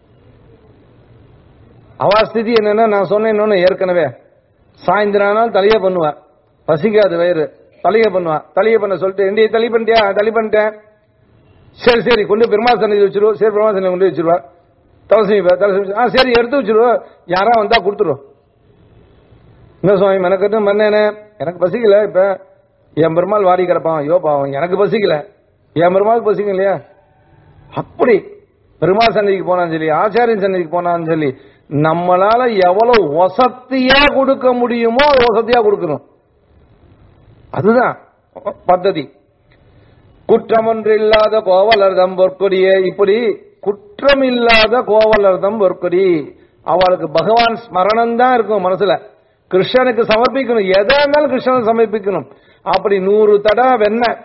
அவா ஸ்திதி என்னன்னா நான் சொன்னேன் இன்னொன்னு ஏற்கனவே சாயந்தரம் ஆனால் தலையை பண்ணுவா பசிக்காது வயிறு தலையை பண்ணுவா தலையை பண்ண சொல்லிட்டு இந்திய தலி பண்ணிட்டியா தலி பண்ணிட்டேன் சரி சரி கொண்டு பெருமாள் சன்னதி வச்சிருவோம் சரி பெருமாள் சன்னதி கொண்டு வச்சிருவா தலசி தலசி ஆ சரி எடுத்து வச்சிருவோம் யாரா வந்தா கொடுத்துருவோம் என்ன சுவாமி மெனக்கட்டு மன்னேனே எனக்கு பசிக்கல இப்ப என் பெருமாள் வாடி கிடப்பான் ஐயோ பாவம் எனக்கு பசிக்கல என் பெருமாளுக்கு பசிக்கும் இல்லையா அப்படி பெருமாள் சன்னதிக்கு போனான்னு சொல்லி ஆச்சாரியன் சன்னதிக்கு போனான்னு சொல்லி நம்மளால எவ்வளவு வசதியா கொடுக்க முடியுமோ அது வசதியா கொடுக்கணும் அதுதான் பద్ధதி குற்றம் ஒன்று இல்லாத கோவலர்தம் பொற்கொடியே இப்படி குற்றம் இல்லாத கோவலர்தம் பொற்கொடி அவளுக்கு பகவான் ஸ்மரணம் தான் இருக்கும் மனசுல கிருஷ்ணனுக்கு சமர்ப்பிக்கணும் எதா இருந்தாலும் கிருஷ்ணனுக்கு சமர்ப்பிக்கணும் அப்படி நூறு தடா வெண்ணெய்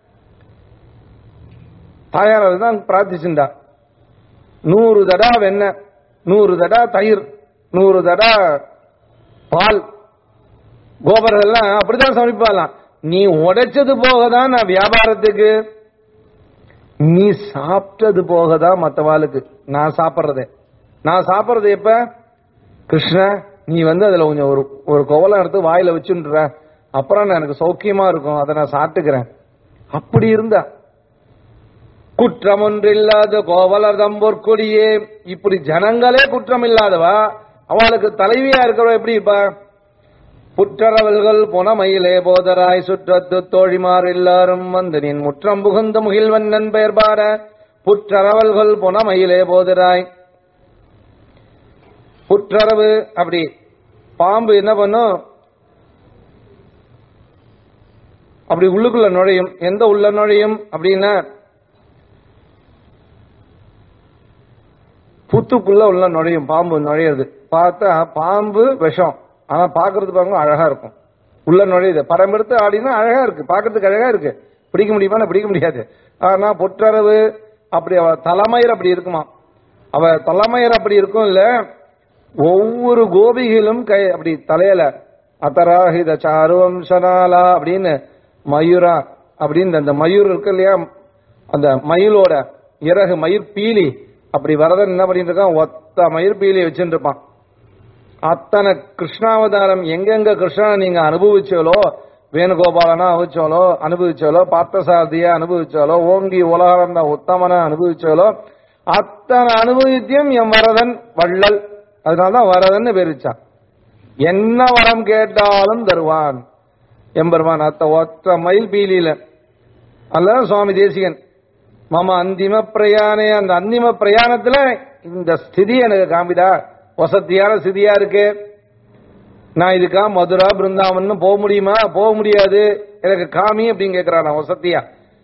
தாயார் அதுதான் பிரார்த்திச்சுண்டா நூறு தடா வெண்ணெய் நூறு தடா தயிர் நூறு தடா பால் கோபுரம் எல்லாம் அப்படித்தான் சமைப்பாலாம் நீ உடைச்சது போக தான் நான் வியாபாரத்துக்கு நீ சாப்பிட்டது போக தான் மற்றவாளுக்கு நான் சாப்பிட்றதே நான் சாப்பிட்றது எப்ப கிருஷ்ணா நீ வந்து அதுல கொஞ்சம் ஒரு ஒரு கோவலம் எடுத்து வாயில வச்சுன்ற அப்புறம் நான் எனக்கு சௌக்கியமா இருக்கும் அதை நான் சாப்பிட்டுக்கிறேன் அப்படி இருந்தா குற்றம் ஒன்றில்லாத கோவலர் தம்பொற்கொடியே இப்படி ஜனங்களே குற்றம் இல்லாதவா அவளுக்கு தலைவியா இருக்கிறவ எப்படி இருப்பா புற்றரவல்கள் புனமயிலே போதராய் சுற்றத்து தோழிமார் எல்லாரும் வந்து நின் முற்றம் புகுந்த முகில்வண்ணன் பெயர் பாட புற்றரவல்கள் புனமயிலே போதராய் புற்றரவு அப்படி பாம்பு என்ன பண்ணும் அப்படி உள்ளுக்குள்ள நுழையும் எந்த உள்ள நுழையும் அப்படின்னா புத்துக்குள்ள உள்ள நுழையும் பாம்பு நுழையிறது பார்த்தா பாம்பு விஷம் ஆனா பாக்குறது பாருங்க அழகா இருக்கும் உள்ள நுழையுது படம் எடுத்து ஆடினா அழகா இருக்கு பாக்குறதுக்கு அழகா இருக்கு பிடிக்க முடியுமா பிடிக்க முடியாது ஆனா பொற்றரவு அப்படி அவ தலைமயிர் அப்படி இருக்குமா அவ தலைமயிர் அப்படி இருக்கும் இல்ல ஒவ்வொரு கோபிகளும் கை அப்படி தலையில அத்தராஹித சாருவம்சனாலா அப்படின்னு மயூரா அப்படின்னு அந்த மயூர் இருக்கு இல்லையா அந்த மயிலோட இறகு மயிர் பீலி அப்படி வரதன் என்ன பண்ணிட்டு இருக்கான் ஒத்த மயிர் பீலி வச்சுட்டு இருப்பான் அத்தனை கிருஷ்ணாவதாரம் எங்கெங்க கிருஷ்ணனை நீங்க அனுபவிச்சாலோ வேணுகோபாலனா அனுபவிச்சாலோ அனுபவிச்சாலோ பார்த்தசாரதியா அனுபவிச்சாலோ ஓங்கி உலகளந்த உத்தமனை அனுபவிச்சாலோ அத்தனை அனுபவித்தியம் என் வரதன் வள்ளல் அதனாலதான் வரதன் பேரிச்சான் என்ன வரம் கேட்டாலும் தருவான் எம்பெருமான் அத்த ஒத்த மயில் பீலியில அல்ல சுவாமி தேசிகன் மாமா அந்திம பிரயாணே அந்த அந்திம பிரயாணத்துல இந்த ஸ்திதி எனக்கு காமிதா வசதியான ஸ்திதியா இருக்கு நான் இதுக்கா மதுரா பிருந்தாவன் போக முடியுமா போக முடியாது எனக்கு காமி அப்படின்னு கேட்கிறான் வசதியா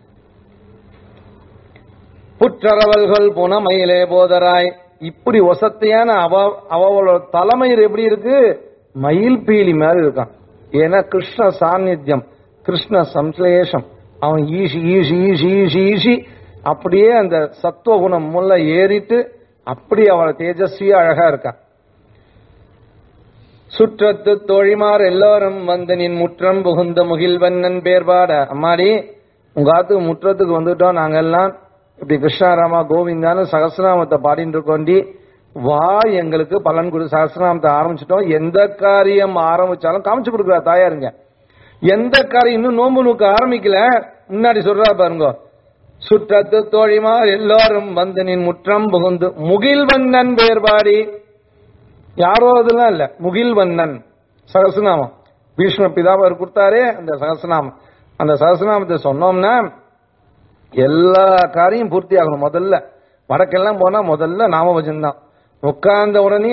புற்றரவல்கள் போன மயிலே போதராய் இப்படி வசத்தியான அவ அவளோட தலைமயிர் எப்படி இருக்கு மயில் பீலி மாதிரி இருக்கான் ஏன்னா கிருஷ்ண சாநித்தியம் கிருஷ்ண சம்ஸ்லேஷம் அவன் ஈசி ஈசி ஈசி ஈசி ஈசி அப்படியே அந்த சத்துவகுணம் முல்ல ஏறிட்டு அப்படி அவளை தேஜஸ்வியா அழகா இருக்கான் சுற்றத்து தோழிமார் எல்லாரும் வந்து நின் முற்றம் புகுந்த முகில்வண்ணன் பேர்பாட அம்மாடி உங்க ஆத்துக்கு முற்றத்துக்கு வந்துட்டோம் நாங்கெல்லாம் இப்படி கிருஷ்ணாராமா கோவிந்தான்னு சகசிரநாமத்தை பாடிட்டு இருக்கோண்டி வா எங்களுக்கு பலன் கொடு சகசிரநாமத்தை ஆரம்பிச்சிட்டோம் எந்த காரியம் ஆரம்பிச்சாலும் காமிச்சு கொடுக்குறா தாயாருங்க எந்த காரியம் இன்னும் நோன்பு நூக்க ஆரம்பிக்கல முன்னாடி சொல்றா பாருங்க சுற்றத்து தோழிமார் எல்லாரும் வந்து நின் முற்றம் புகுந்து முகில்வண்ணன் பேர்பாடி யாரோ அதெல்லாம் இல்ல முகில்வண்ணன் சகசநாமம் பீஷ்ம பிதாவர் கொடுத்தாரே அந்த சகசநாமம் அந்த சகசநாமத்தை சொன்னோம்னா எல்லா காரியம் பூர்த்தி ஆகணும் முதல்ல வடக்கெல்லாம் போனா முதல்ல நாம வச்சுதான் உட்கார்ந்த உடனே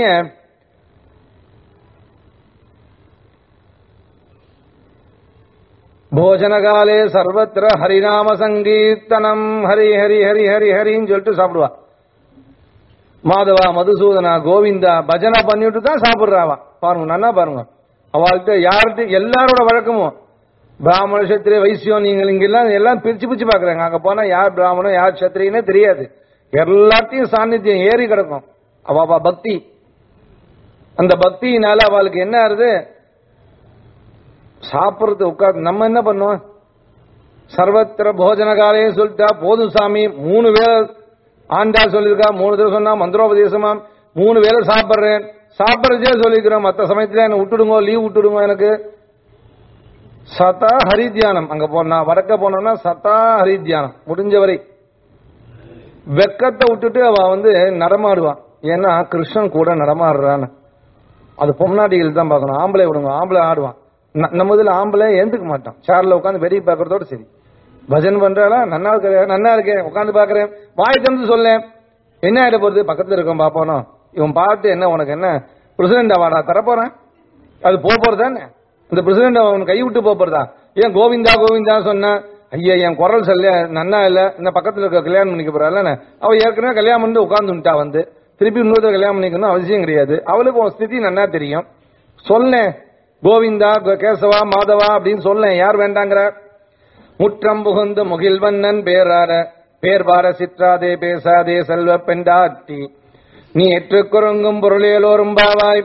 போஜனகாலே சர்வத்திர ஹரிநாம சங்கீர்த்தனம் ஹரி ஹரி ஹரி ஹரி ஹரின்னு சொல்லிட்டு சாப்பிடுவா மாதவா மதுசூதனா கோவிந்தா பஜனை பண்ணிட்டு தான் சாப்பிடுறாவா பாருங்க நல்லா பாருங்க அவள்கிட்ட யார்கிட்ட எல்லாரோட வழக்கமும் பிராமண சத்திரிய வைசியம் நீங்கள் இங்க எல்லாம் எல்லாம் பிரிச்சு பிரிச்சு பாக்குறாங்க அங்க போனா யார் பிராமணன் யார் சத்திரியனே தெரியாது எல்லாத்தையும் சாநித்தியம் ஏறி கிடக்கும் அவ அவ பக்தி அந்த பக்தியினால அவளுக்கு என்ன ஆறுது சாப்பிடுறது உட்கார்ந்து நம்ம என்ன பண்ணுவோம் சர்வத்திர போஜன காலையும் சொல்லிட்டா போதும் சாமி மூணு வேளை ஆண்டா சொல்லியிருக்கா மூணு தடவை சொன்னா மந்திரோபதேசமா மூணு வேளை சாப்பிடுறேன் சாப்பிடுறதே சொல்லிக்கிறோம் மற்ற சமயத்துல என்ன விட்டுடுங்க லீவ் விட்டுடுங்க எனக்கு சதா ஹரித்தியானம் அங்க போனா வடக்க போனோம்னா சதா ஹரித்தியானம் முடிஞ்ச வரை வெக்கத்தை விட்டுட்டு அவ வந்து நடமாடுவான் ஏன்னா கிருஷ்ணன் கூட நடமாடுறான்னு அது பொம்னாடிகள் தான் பார்க்கணும் ஆம்பளை விடுங்க ஆம்பளை ஆடுவான் ந- நம்ம இதுல ஆம்பளை ஏந்துக்க மாட்டான் சேர்ல உட்காந்து வெடி பார்க்கறதோட சரி பஜன் பண்றாளா நன்னா இருக்க நன்னா இருக்கேன் உட்காந்து பாக்குறேன் வாய் திறந்து சொல்லேன் என்ன ஆயிட போறது பக்கத்துல இருக்கோம் பாப்போனோ இவன் பார்த்து என்ன உனக்கு என்ன பிரசிடண்ட் அவார்டா தரப்போறேன் அது போக போறதானே இந்த பிரசிடண்ட் அவன் கை விட்டு போக போறதா ஏன் கோவிந்தா கோவிந்தா சொன்ன ஐயா என் குரல் சொல்ல நன்னா இல்ல இந்த பக்கத்துல இருக்க கல்யாணம் பண்ணிக்க போறாள் அவ ஏற்கனவே கல்யாணம் பண்ணி உட்கார்ந்துட்டா வந்து திருப்பி இன்னொருத்தர் கல்யாணம் பண்ணிக்கணும் அவசியம் கிடையாது அவளுக்கு உன் ஸ்திதி நன்னா தெரியும் சொல்லேன் கோவிந்தா கோ- கேசவா மாதவா அப்படின்னு சொல்லேன் யார் வேண்டாங்கிற முற்றம் புகுந்து முகில்வண்ணன் பேரார பேர்பார சிற்றாதே பேசாதே செல்வ பெண்டாட்டி நீ எற்று குறுங்கும் பொருளேலோரும் பாவாய்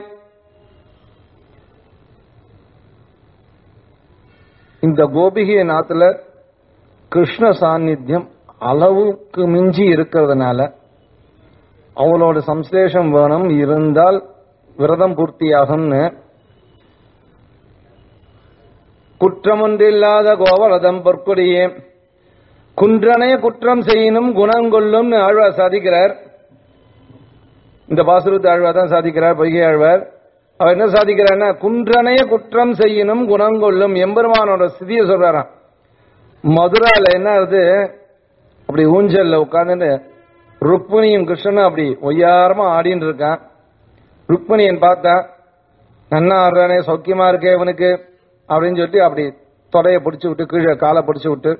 இந்த கோபிகை நாத்துல கிருஷ்ண சாநித்தியம் அளவுக்கு மிஞ்சி இருக்கிறதுனால அவளோட சம்சலேஷம் வேணும் இருந்தால் விரதம் பூர்த்தியாகும்னு குற்றமொன்றில்லாத கோவலதம் பொற்கொடியே குன்றனே குற்றம் செய்யினும் குணம் கொள்ளும்னு ஆழ்வார் சாதிக்கிறார் இந்த பாசுரத்து ஆழ்வார் தான் சாதிக்கிறார் பொய்கை ஆழ்வார் அவர் என்ன சாதிக்கிறான்னா குன்றனைய குற்றம் செய்யணும் குணங்கொள்ளும் எம்பெருமானோட ஸ்திதியை சொல்றாராம் மதுரால என்ன ஆகுது அப்படி ஊஞ்சல்ல உட்கார்ந்துட்டு ருக்மிணியும் கிருஷ்ணனும் அப்படி ஒய்யாரமா ஆடின்னு இருக்கான் ருக்மிணியன் பார்த்தா நன்னா ஆடுறானே சௌக்கியமா இருக்கே இவனுக்கு அப்படின்னு சொல்லிட்டு அப்படி தொடைய பிடிச்சு விட்டு கீழே காலை பிடிச்சு விட்டு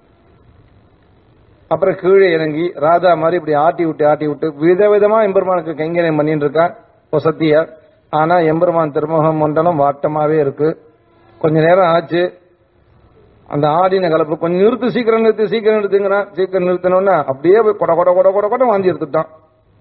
அப்புறம் கீழே இறங்கி ராதா மாதிரி இப்படி ஆட்டி விட்டு ஆட்டி விட்டு விதவிதமா எம்பெருமானுக்கு கைங்கரியம் பண்ணிட்டு இருக்கான் வசத்தியா ஆனா எம்பெருமான் திருமுகம் மண்டலம் வாட்டமாவே இருக்கு கொஞ்ச நேரம் ஆச்சு அந்த ஆடின கலப்பு கொஞ்சம் நிறுத்து சீக்கிரம் நிறுத்து சீக்கிரம் நிறுத்துங்கிறான் சீக்கிரம் நிறுத்தணும்னா அப்படியே போய் கொட கொட கொட கொட கொட வாந்தி எடுத்துட்டான்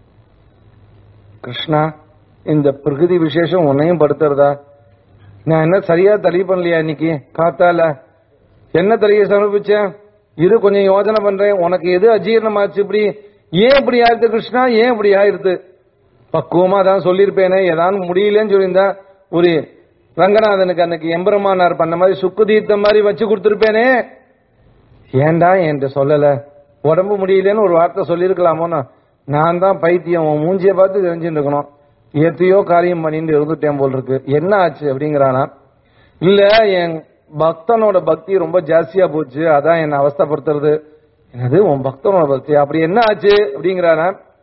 கிருஷ்ணா இந்த பிரகிருதி விசேஷம் உன்னையும் படுத்துறதா நான் என்ன சரியா தலி பண்ணலையா இன்னைக்கு காத்தால என்ன தலையை சமர்ப்பிச்சேன் இரு கொஞ்சம் யோசனை பண்றேன் உனக்கு எது அஜீரணமாச்சு இப்படி ஏன் இப்படி ஆயிடுது கிருஷ்ணா ஏன் இப்படி ஆயிடுது பக்குவமா தான் சொல்லியிருப்பேனே ஏதாவது முடியலன்னு சொல்லியிருந்தா ஒரு ரங்கநாதனுக்கு அன்னைக்கு எம்பெருமானார் பண்ண மாதிரி சுக்கு தீர்த்தம் மாதிரி வச்சு கொடுத்துருப்பேனே ஏன்டா என்கிட்ட சொல்லல உடம்பு முடியலன்னு ஒரு வார்த்தை சொல்லியிருக்கலாமோன்னு நான் தான் பைத்தியம் உன் மூஞ்சியை பார்த்து தெரிஞ்சுட்டு இருக்கணும் எத்தையோ காரியம் பண்ணிட்டு இருந்துட்டேன் போல் இருக்கு என்ன ஆச்சு அப்படிங்கிறானா இல்ல என் பக்தனோட பக்தி ரொம்ப ஜாஸ்தியா போச்சு அதான் என்ன அவஸ்தைப்படுத்துறது என்னது உன் பக்தனோட பக்தி அப்படி என்ன ஆச்சு அப்படிங்கிறானா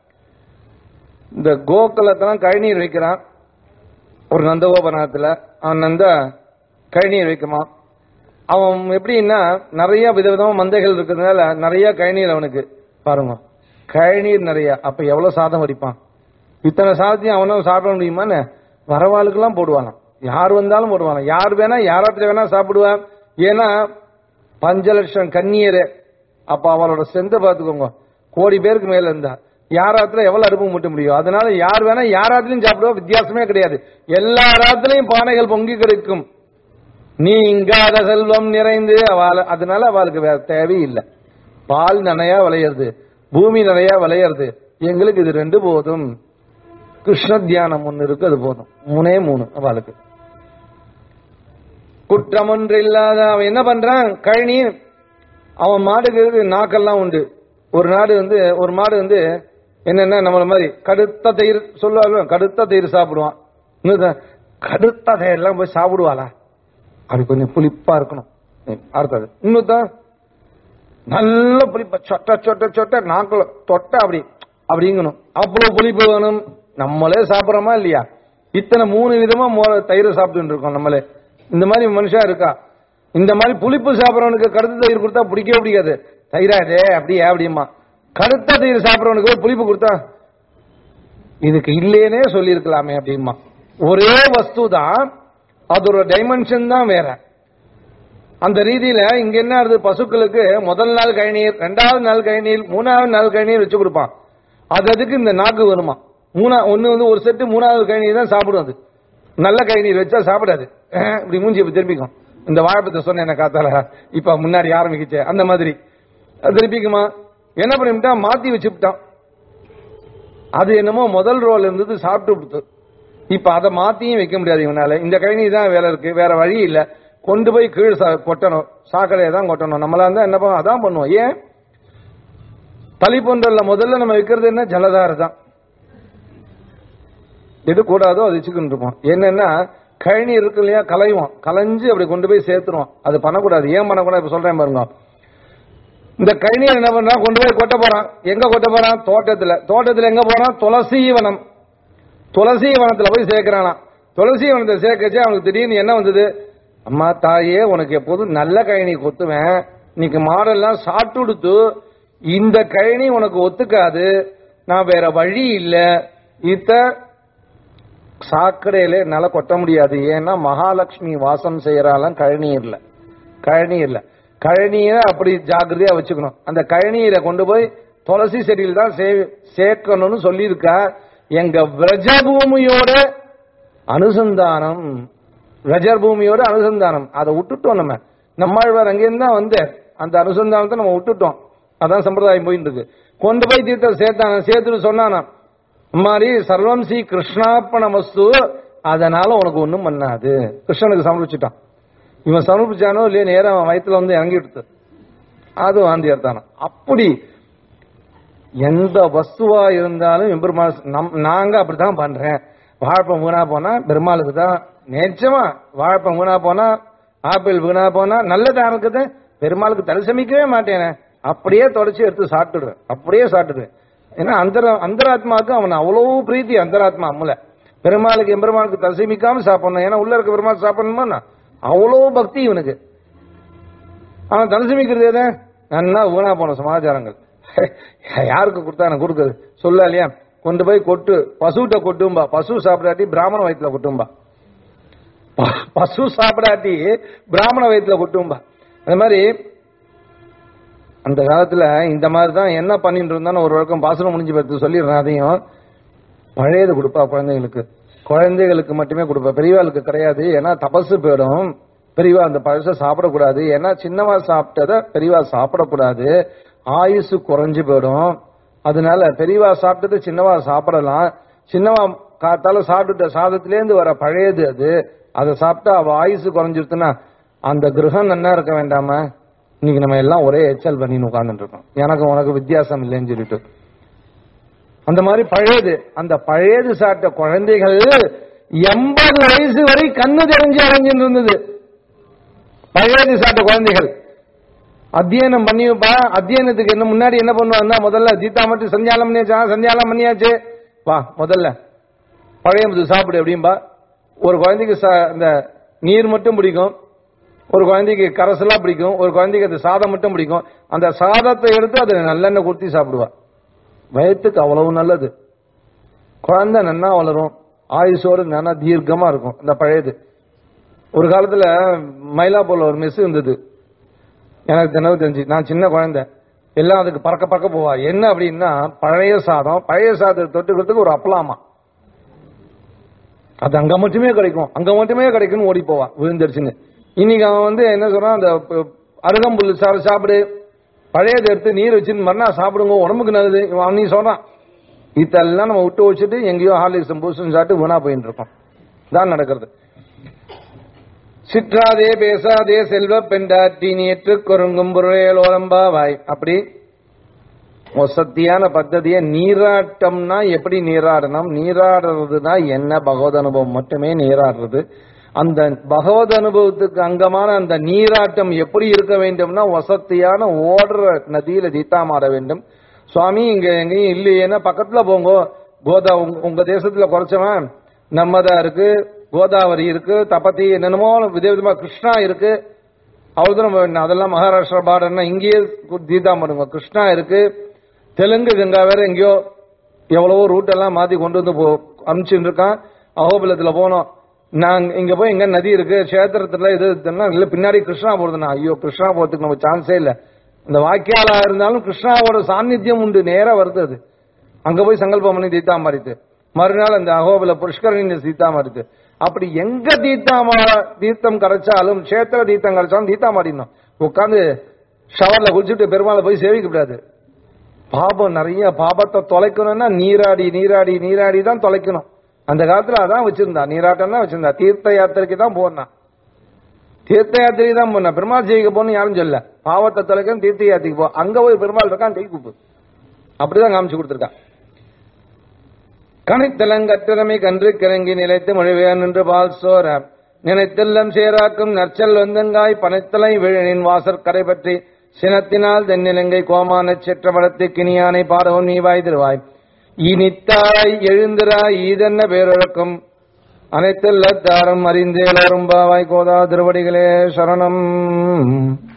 இந்த கோகுலத்தெல்லாம் கழிநீர் வைக்கிறான் ஒரு நந்தகோபநாதத்துல அவன் நந்த கழிநீர் வைக்குமான் அவன் எப்படின்னா நிறைய விதவிதமா மந்தைகள் இருக்கிறதுனால நிறைய கழிநீர் அவனுக்கு பாருங்க கழிநீர் நிறைய அப்ப எவ்வளவு சாதம் வடிப்பான் இத்தனை சாதத்தையும் அவனும் சாப்பிட முடியுமான்னு வரவாளுக்கெல்லாம் போடுவானாம் யார் வந்தாலும் போடுவாங்க யார் வேணா யாராத்துல வேணா சாப்பிடுவான் ஏன்னா பஞ்ச லட்சம் கண்ணியரு அப்ப அவளோட செந்த பாத்துக்கோங்க கோடி பேருக்கு மேல இருந்தா யாராத்துல எவ்வளவு அடுப்பு மூட்ட முடியும் அதனால யார் வேணா யாராத்திலையும் சாப்பிடுவா வித்தியாசமே கிடையாது எல்லா ராத்திலையும் பானைகள் பொங்கி கிடைக்கும் நீங்காத செல்வம் நிறைந்து அவள அதனால அவளுக்கு வேற தேவையில்லை பால் நிறையா விளையிறது பூமி நிறையா விளையிறது எங்களுக்கு இது ரெண்டு போதும் கிருஷ்ண தியானம் ஒன்னு இருக்கு அது போதும் மூணே மூணு அவளுக்கு குற்றம் ஒன்று இல்லாத அவன் என்ன பண்றான் கழனி அவன் மாடுக்கு நாக்கெல்லாம் உண்டு ஒரு நாடு வந்து ஒரு மாடு வந்து என்னென்ன நம்மள மாதிரி கடுத்த தயிர் சொல்லுவாங்க கடுத்த தயிர் சாப்பிடுவான் இன்னொரு கடுத்த தயிர் எல்லாம் போய் சாப்பிடுவாளா அப்படி கொஞ்சம் புளிப்பா இருக்கணும் அடுத்தது இன்னொருத்தான் நல்ல புளிப்பா சொட்ட சொட்ட சொட்ட நாக்குல தொட்ட அப்படி அப்படிங்கணும் அவ்வளவு புளிப்பு வேணும் நம்மளே சாப்பிடுறோமா இல்லையா இத்தனை மூணு விதமா மோ- தயிரை சாப்பிட்டு இருக்கோம் நம்மளே இந்த மாதிரி மனுஷா இருக்கா இந்த மாதிரி புளிப்பு சாப்பிடறவனுக்கு கருத்து தயிர் கொடுத்தா பிடிக்கவே பிடிக்காது தயிராதே அப்படியே அப்படிமா கருத்த தயிர் சாப்பிடறவனுக்கு போய் புளிப்பு கொடுத்தா இதுக்கு இல்லேனே சொல்லியிருக்கலாமே அப்படிமா ஒரே வஸ்து தான் அதோட டைமென்ஷன் தான் வேற அந்த ரீதியில இங்க என்ன ஆகுது பசுக்களுக்கு முதல் நாள் கழிநீர் ரெண்டாவது நாள் கழிநீர் மூணாவது நாள் கழிநீர் வச்சு கொடுப்பான் அது அதுக்கு இந்த நாக்கு வருமா மூணா ஒண்ணு வந்து ஒரு செட்டு மூணாவது கழிநீர் தான் சாப்பிடும் அது நல்ல கழிநீர் வச்சா சாப்பிடாது அஹ், இப்படி மூஞ்சி இப்படி திருப்பிக்கும் இந்த வாழைப்பத்தை சொன்ன என்ன காத்தால இப்ப முன்னாடி ஆரம்பிக்கிச்சே அந்த மாதிரி அது திருப்பிக்குமா என்ன பண்ணிவிட்டான் மாத்தி வச்சுட்டான் அது என்னமோ முதல் ரோல் இருந்தது சாப்பிட்டு விடுத்து இப்ப அதை மாத்தியும் வைக்க முடியாது இவனால இந்த கழனி தான் வேலை இருக்கு வேற வழி இல்ல கொண்டு போய் கீழ் சா- கொட்டணும் சாக்கடையை தான் கொட்டணும் நம்மளா இருந்தா என்ன பண்ணுவோம் அதான் பண்ணுவோம் ஏன் தலிப்பொன்றல்ல முதல்ல நம்ம வைக்கிறது என்ன ஜலதார தான் எது கூடாதோ அது வச்சுக்கிட்டு இருப்போம் என்னன்னா கழனி இருக்கு இல்லையா கலைவோம் கலைஞ்சு அப்படி கொண்டு போய் சேர்த்துருவோம் அது பண்ணக்கூடாது ஏன் பண்ணக்கூடாது இப்ப சொல்றேன் பாருங்க இந்த கழனியை என்ன பண்றான் கொண்டு போய் கொட்ட போறான் எங்க கொட்ட போறான் தோட்டத்துல தோட்டத்துல எங்க போறான் துளசி வனம் துளசி வனத்துல போய் சேர்க்கிறானா துளசி வனத்தை சேர்க்கச்சு அவனுக்கு திடீர்னு என்ன வந்தது அம்மா தாயே உனக்கு எப்போதும் நல்ல கழனி கொத்துவேன் இன்னைக்கு மாடெல்லாம் சாப்பிட்டு கொடுத்து இந்த கழனி உனக்கு ஒத்துக்காது நான் வேற வழி இல்ல இத்த சாக்கடையில என்னால கொட்ட முடியாது ஏன்னா மகாலட்சுமி வாசம் செய்யறாலாம் கழநீர்ல கழநீர்ல கழநீரை அப்படி ஜாக்கிரதையா வச்சுக்கணும் அந்த கழநீரை கொண்டு போய் துளசி செடியில் தான் சே- சேர்க்கணும்னு சொல்லியிருக்கா எங்க விரஜபூமியோட அனுசந்தானம் ரஜர் பூமியோட அனுசந்தானம் அதை விட்டுட்டோம் நம்ம நம்மாழ்வார் அங்கேருந்து தான் வந்தார் அந்த அனுசந்தானத்தை நம்ம விட்டுட்டோம் அதான் சம்பிரதாயம் போயிட்டு இருக்கு கொண்டு போய் தீர்த்த சேர்த்தான சேர்த்துட்டு சொன்னானா மாதிரி சர்வம் ஸ்ரீ கிருஷ்ணாப்பணமஸ்து அதனால உனக்கு ஒண்ணும் பண்ணாது கிருஷ்ணனுக்கு சமர்ப்பிச்சுட்டான் இவன் சமர்ப்பிச்சானோ இல்லையா நேரம் அவன் வயித்துல வந்து இறங்கி விடுத்து அது வாந்தி எடுத்தானா அப்படி எந்த வஸ்துவா இருந்தாலும் எம்பெருமான் நம் நாங்க அப்படித்தான் பண்றேன் வாழைப்பழம் வீணா போனா பெருமாளுக்கு தான் நிச்சயமா வாழைப்பழம் வீணா போனா ஆப்பிள் வீணா போனா நல்லதா இருக்குது பெருமாளுக்கு தரிசமிக்கவே மாட்டேனே அப்படியே தொடச்சி எடுத்து சாப்பிட்டுடுவேன் அப்படியே சாப்பிட்டுடுவேன் ஏன்னா அந்தர அந்தராத்மாவுக்கு அவன் அவ்வளவு பிரீத்தி அந்தராத்மா அம்மல பெருமாளுக்கு எம்பெருமாளுக்கு தரிசமிக்காம சாப்பிடணும் ஏன்னா உள்ள இருக்க பெருமாள் சாப்பிடணுமா அவ்வளவு பக்தி இவனுக்கு அவன் தரிசமிக்கிறது எது நன்னா வீணா போன சமாச்சாரங்கள் யாருக்கு கொடுத்தா எனக்கு கொடுக்குது சொல்ல இல்லையா கொண்டு போய் கொட்டு பசுகிட்ட கொட்டும்பா பசு சாப்பிடாட்டி பிராமண வயிற்றுல கொட்டும்பா ப- பசு சாப்பிடாட்டி பிராமண வயிற்றுல கொட்டும்பா அந்த மாதிரி அந்த காலத்துல இந்த மாதிரி தான் என்ன பண்ணிட்டு இருந்தாலும் ஒரு வழக்கம் பாசனம் முடிஞ்சு பார்த்து சொல்லிடுறேன் அதையும் பழையது கொடுப்பா குழந்தைகளுக்கு குழந்தைகளுக்கு மட்டுமே கொடுப்பா பெரியவாளுக்கு கிடையாது ஏன்னா தபசு போயிடும் பெரியவா அந்த பழச சாப்பிடக்கூடாது ஏன்னா சின்னவா சாப்பிட்டத பெரியவா சாப்பிடக்கூடாது ஆயுசு குறைஞ்சு போயிடும் அதனால பெரியவா சாப்பிட்டது சின்னவா சாப்பிடலாம் சின்னவா காத்தால சாப்பிட்டுட்ட சாதத்திலேருந்து வர பழையது அது அதை சாப்பிட்டா அவ ஆயுசு குறைஞ்சிருச்சுன்னா அந்த கிரகம் நன்னா இருக்க வேண்டாமா இன்னைக்கு நம்ம எல்லாம் ஒரே எச்சல் பண்ணின்னு உட்கார்ந்துட்டு இருக்கோம் எனக்கு உனக்கு வித்தியாசம் இல்லைன்னு சொல்லிட்டு அந்த மாதிரி பழையது அந்த பழையது சாப்பிட்ட குழந்தைகள் எண்பது வயசு வரை கண்ணு தெரிஞ்சு அடைஞ்சிட்டு இருந்தது பழையது சாப்பிட்ட குழந்தைகள் அத்தியனம் பண்ணிப்பா அத்தியனத்துக்கு என்ன முன்னாடி என்ன பண்ணுவாங்கன்னா முதல்ல சீதா மட்டும் சந்தியாலம் பண்ணியாச்சா சந்தியாலம் பண்ணியாச்சு வா முதல்ல பழைய முது சாப்பிடு அப்படின்பா ஒரு குழந்தைக்கு சா- இந்த நீர் மட்டும் பிடிக்கும் ஒரு குழந்தைக்கு கரசலா பிடிக்கும் ஒரு குழந்தைக்கு அந்த சாதம் மட்டும் பிடிக்கும் அந்த சாதத்தை எடுத்து அதை நல்லெண்ணெய் குத்தி சாப்பிடுவா வயத்துக்கு அவ்வளவு நல்லது குழந்தை நன்னா வளரும் ஆயுசோடு நல்லா தீர்க்கமா இருக்கும் இந்த பழையது ஒரு காலத்துல மயிலாப்பூர்ல ஒரு மெஸ் இருந்தது எனக்கு தினவு தெரிஞ்சு நான் சின்ன குழந்தை எல்லாம் அதுக்கு பறக்க பறக்க போவா என்ன அப்படின்னா பழைய சாதம் பழைய சாதத்தை தொட்டுக்கிறதுக்கு ஒரு அப்பலாமா அது அங்க மட்டுமே கிடைக்கும் அங்க மட்டுமே கிடைக்கும்னு ஓடி போவா விழுந்துருச்சுன்னு இன்னைக்கு அவன் வந்து என்ன சொல்றான் அந்த ப- அருகம்புல் சாறு சாப்பிடு பழையதை எடுத்து நீர் வச்சுன்னு மறுநாள் சாப்பிடுங்க உடம்புக்கு நல்லது இவன் நீ சொல்றான் இதெல்லாம் நம்ம விட்டு வச்சுட்டு எங்கேயோ ஹார்லிக்ஸ் பூசன் சாப்பிட்டு வீணா போயிட்டு இருக்கோம் தான் நடக்கிறது சிற்றாதே பேசாதே செல்வ பெண்டாட்டி நேற்று கொருங்கும் புறையலோரம்பாவாய் அப்படி வசத்தியான பத்ததிய நீராட்டம்னா எப்படி நீராடணும் நீராடுறதுனா என்ன பகவத் அனுபவம் மட்டுமே நீராடுறது அந்த பகவத் அனுபவத்துக்கு அங்கமான அந்த நீராட்டம் எப்படி இருக்க வேண்டும்னா வசத்தியான ஓடுற நதியில தீத்தாமாட வேண்டும் சுவாமி இங்க எங்கேயும் இல்லையேன்னா பக்கத்துல போங்க கோதா உங்க- உங்க தேசத்துல குறைச்சவன் நம்மதா இருக்கு கோதாவரி இருக்கு தபதி என்னென்னமோ விதவிதமா கிருஷ்ணா இருக்கு அவ்வளவு நம்ம அதெல்லாம் மகாராஷ்டிரா பார்டர்னா இங்கேயே தீதா பண்ணுங்க கிருஷ்ணா இருக்கு தெலுங்கு கங்கா வேற எங்கேயோ எவ்வளவோ ரூட் எல்லாம் மாத்தி கொண்டு வந்து போ அனுப்பிச்சுட்டு இருக்கான் அகோபலத்துல போனோம் நான் இங்க போய் எங்க நதி இருக்கு கஷேத்திரத்துல இது இதுன்னா இல்ல பின்னாடி கிருஷ்ணா போறதுனா ஐயோ கிருஷ்ணா போறதுக்கு நம்ம சான்ஸே இல்ல இந்த வாக்கியாலா இருந்தாலும் கிருஷ்ணாவோட சாநித்தியம் உண்டு நேரா வருது அது அங்க போய் சங்கல்பம் பண்ணி தீத்தா மாறித்து மறுநாள் அந்த அகோபல புஷ்கரணி தீத்தா மாறித்து அப்படி எங்க தீத்தாமா தீர்த்தம் கிடைச்சாலும் கஷேத்திர தீர்த்தம் கிடைச்சாலும் தீத்தா மாறிடணும் உட்காந்து ஷவர்ல குளிச்சுட்டு பெருமாளை போய் சேவிக்க கூடாது பாபம் நிறைய பாபத்தை தொலைக்கணும்னா நீராடி நீராடி நீராடி தான் தொலைக்கணும் அந்த காலத்துல அதான் வச்சிருந்தா நீராட்டம் தான் வச்சிருந்தா தீர்த்த யாத்திரைக்கு தான் போனான் தீர்த்த யாத்திரைக்கு தான் போனா பெருமாள் செய்ய போன்னு யாரும் சொல்ல பாவத்தை தொலைக்கணும் தீர்த்த யாத்திரைக்கு போ அங்க போய் பெருமாள் இருக்கான் கை கூப்பு அப்படிதான் காமிச்சு கொடுத்துருக்கா கணித்தலங்கற்றமை கன்று கிறங்கி நிலைத்து மொழிவேன் என்று பால் சோர நினைத்தெல்லம் சேராக்கும் நற்சல் வந்தங்காய் பனைத்தலை விழனின் வாசற் கரை பற்றி சினத்தினால் தென்னிலங்கை கோமானச் செற்ற வளத்து கிணியானை பாடவும் நீ வாய் திருவாய் இனித்தாய் எழுந்திராய் ஈதென்ன பேரொழக்கம் அனைத்தெல்ல தாரம் அறிந்தேலோரும் பாவாய் கோதா திருவடிகளே சரணம்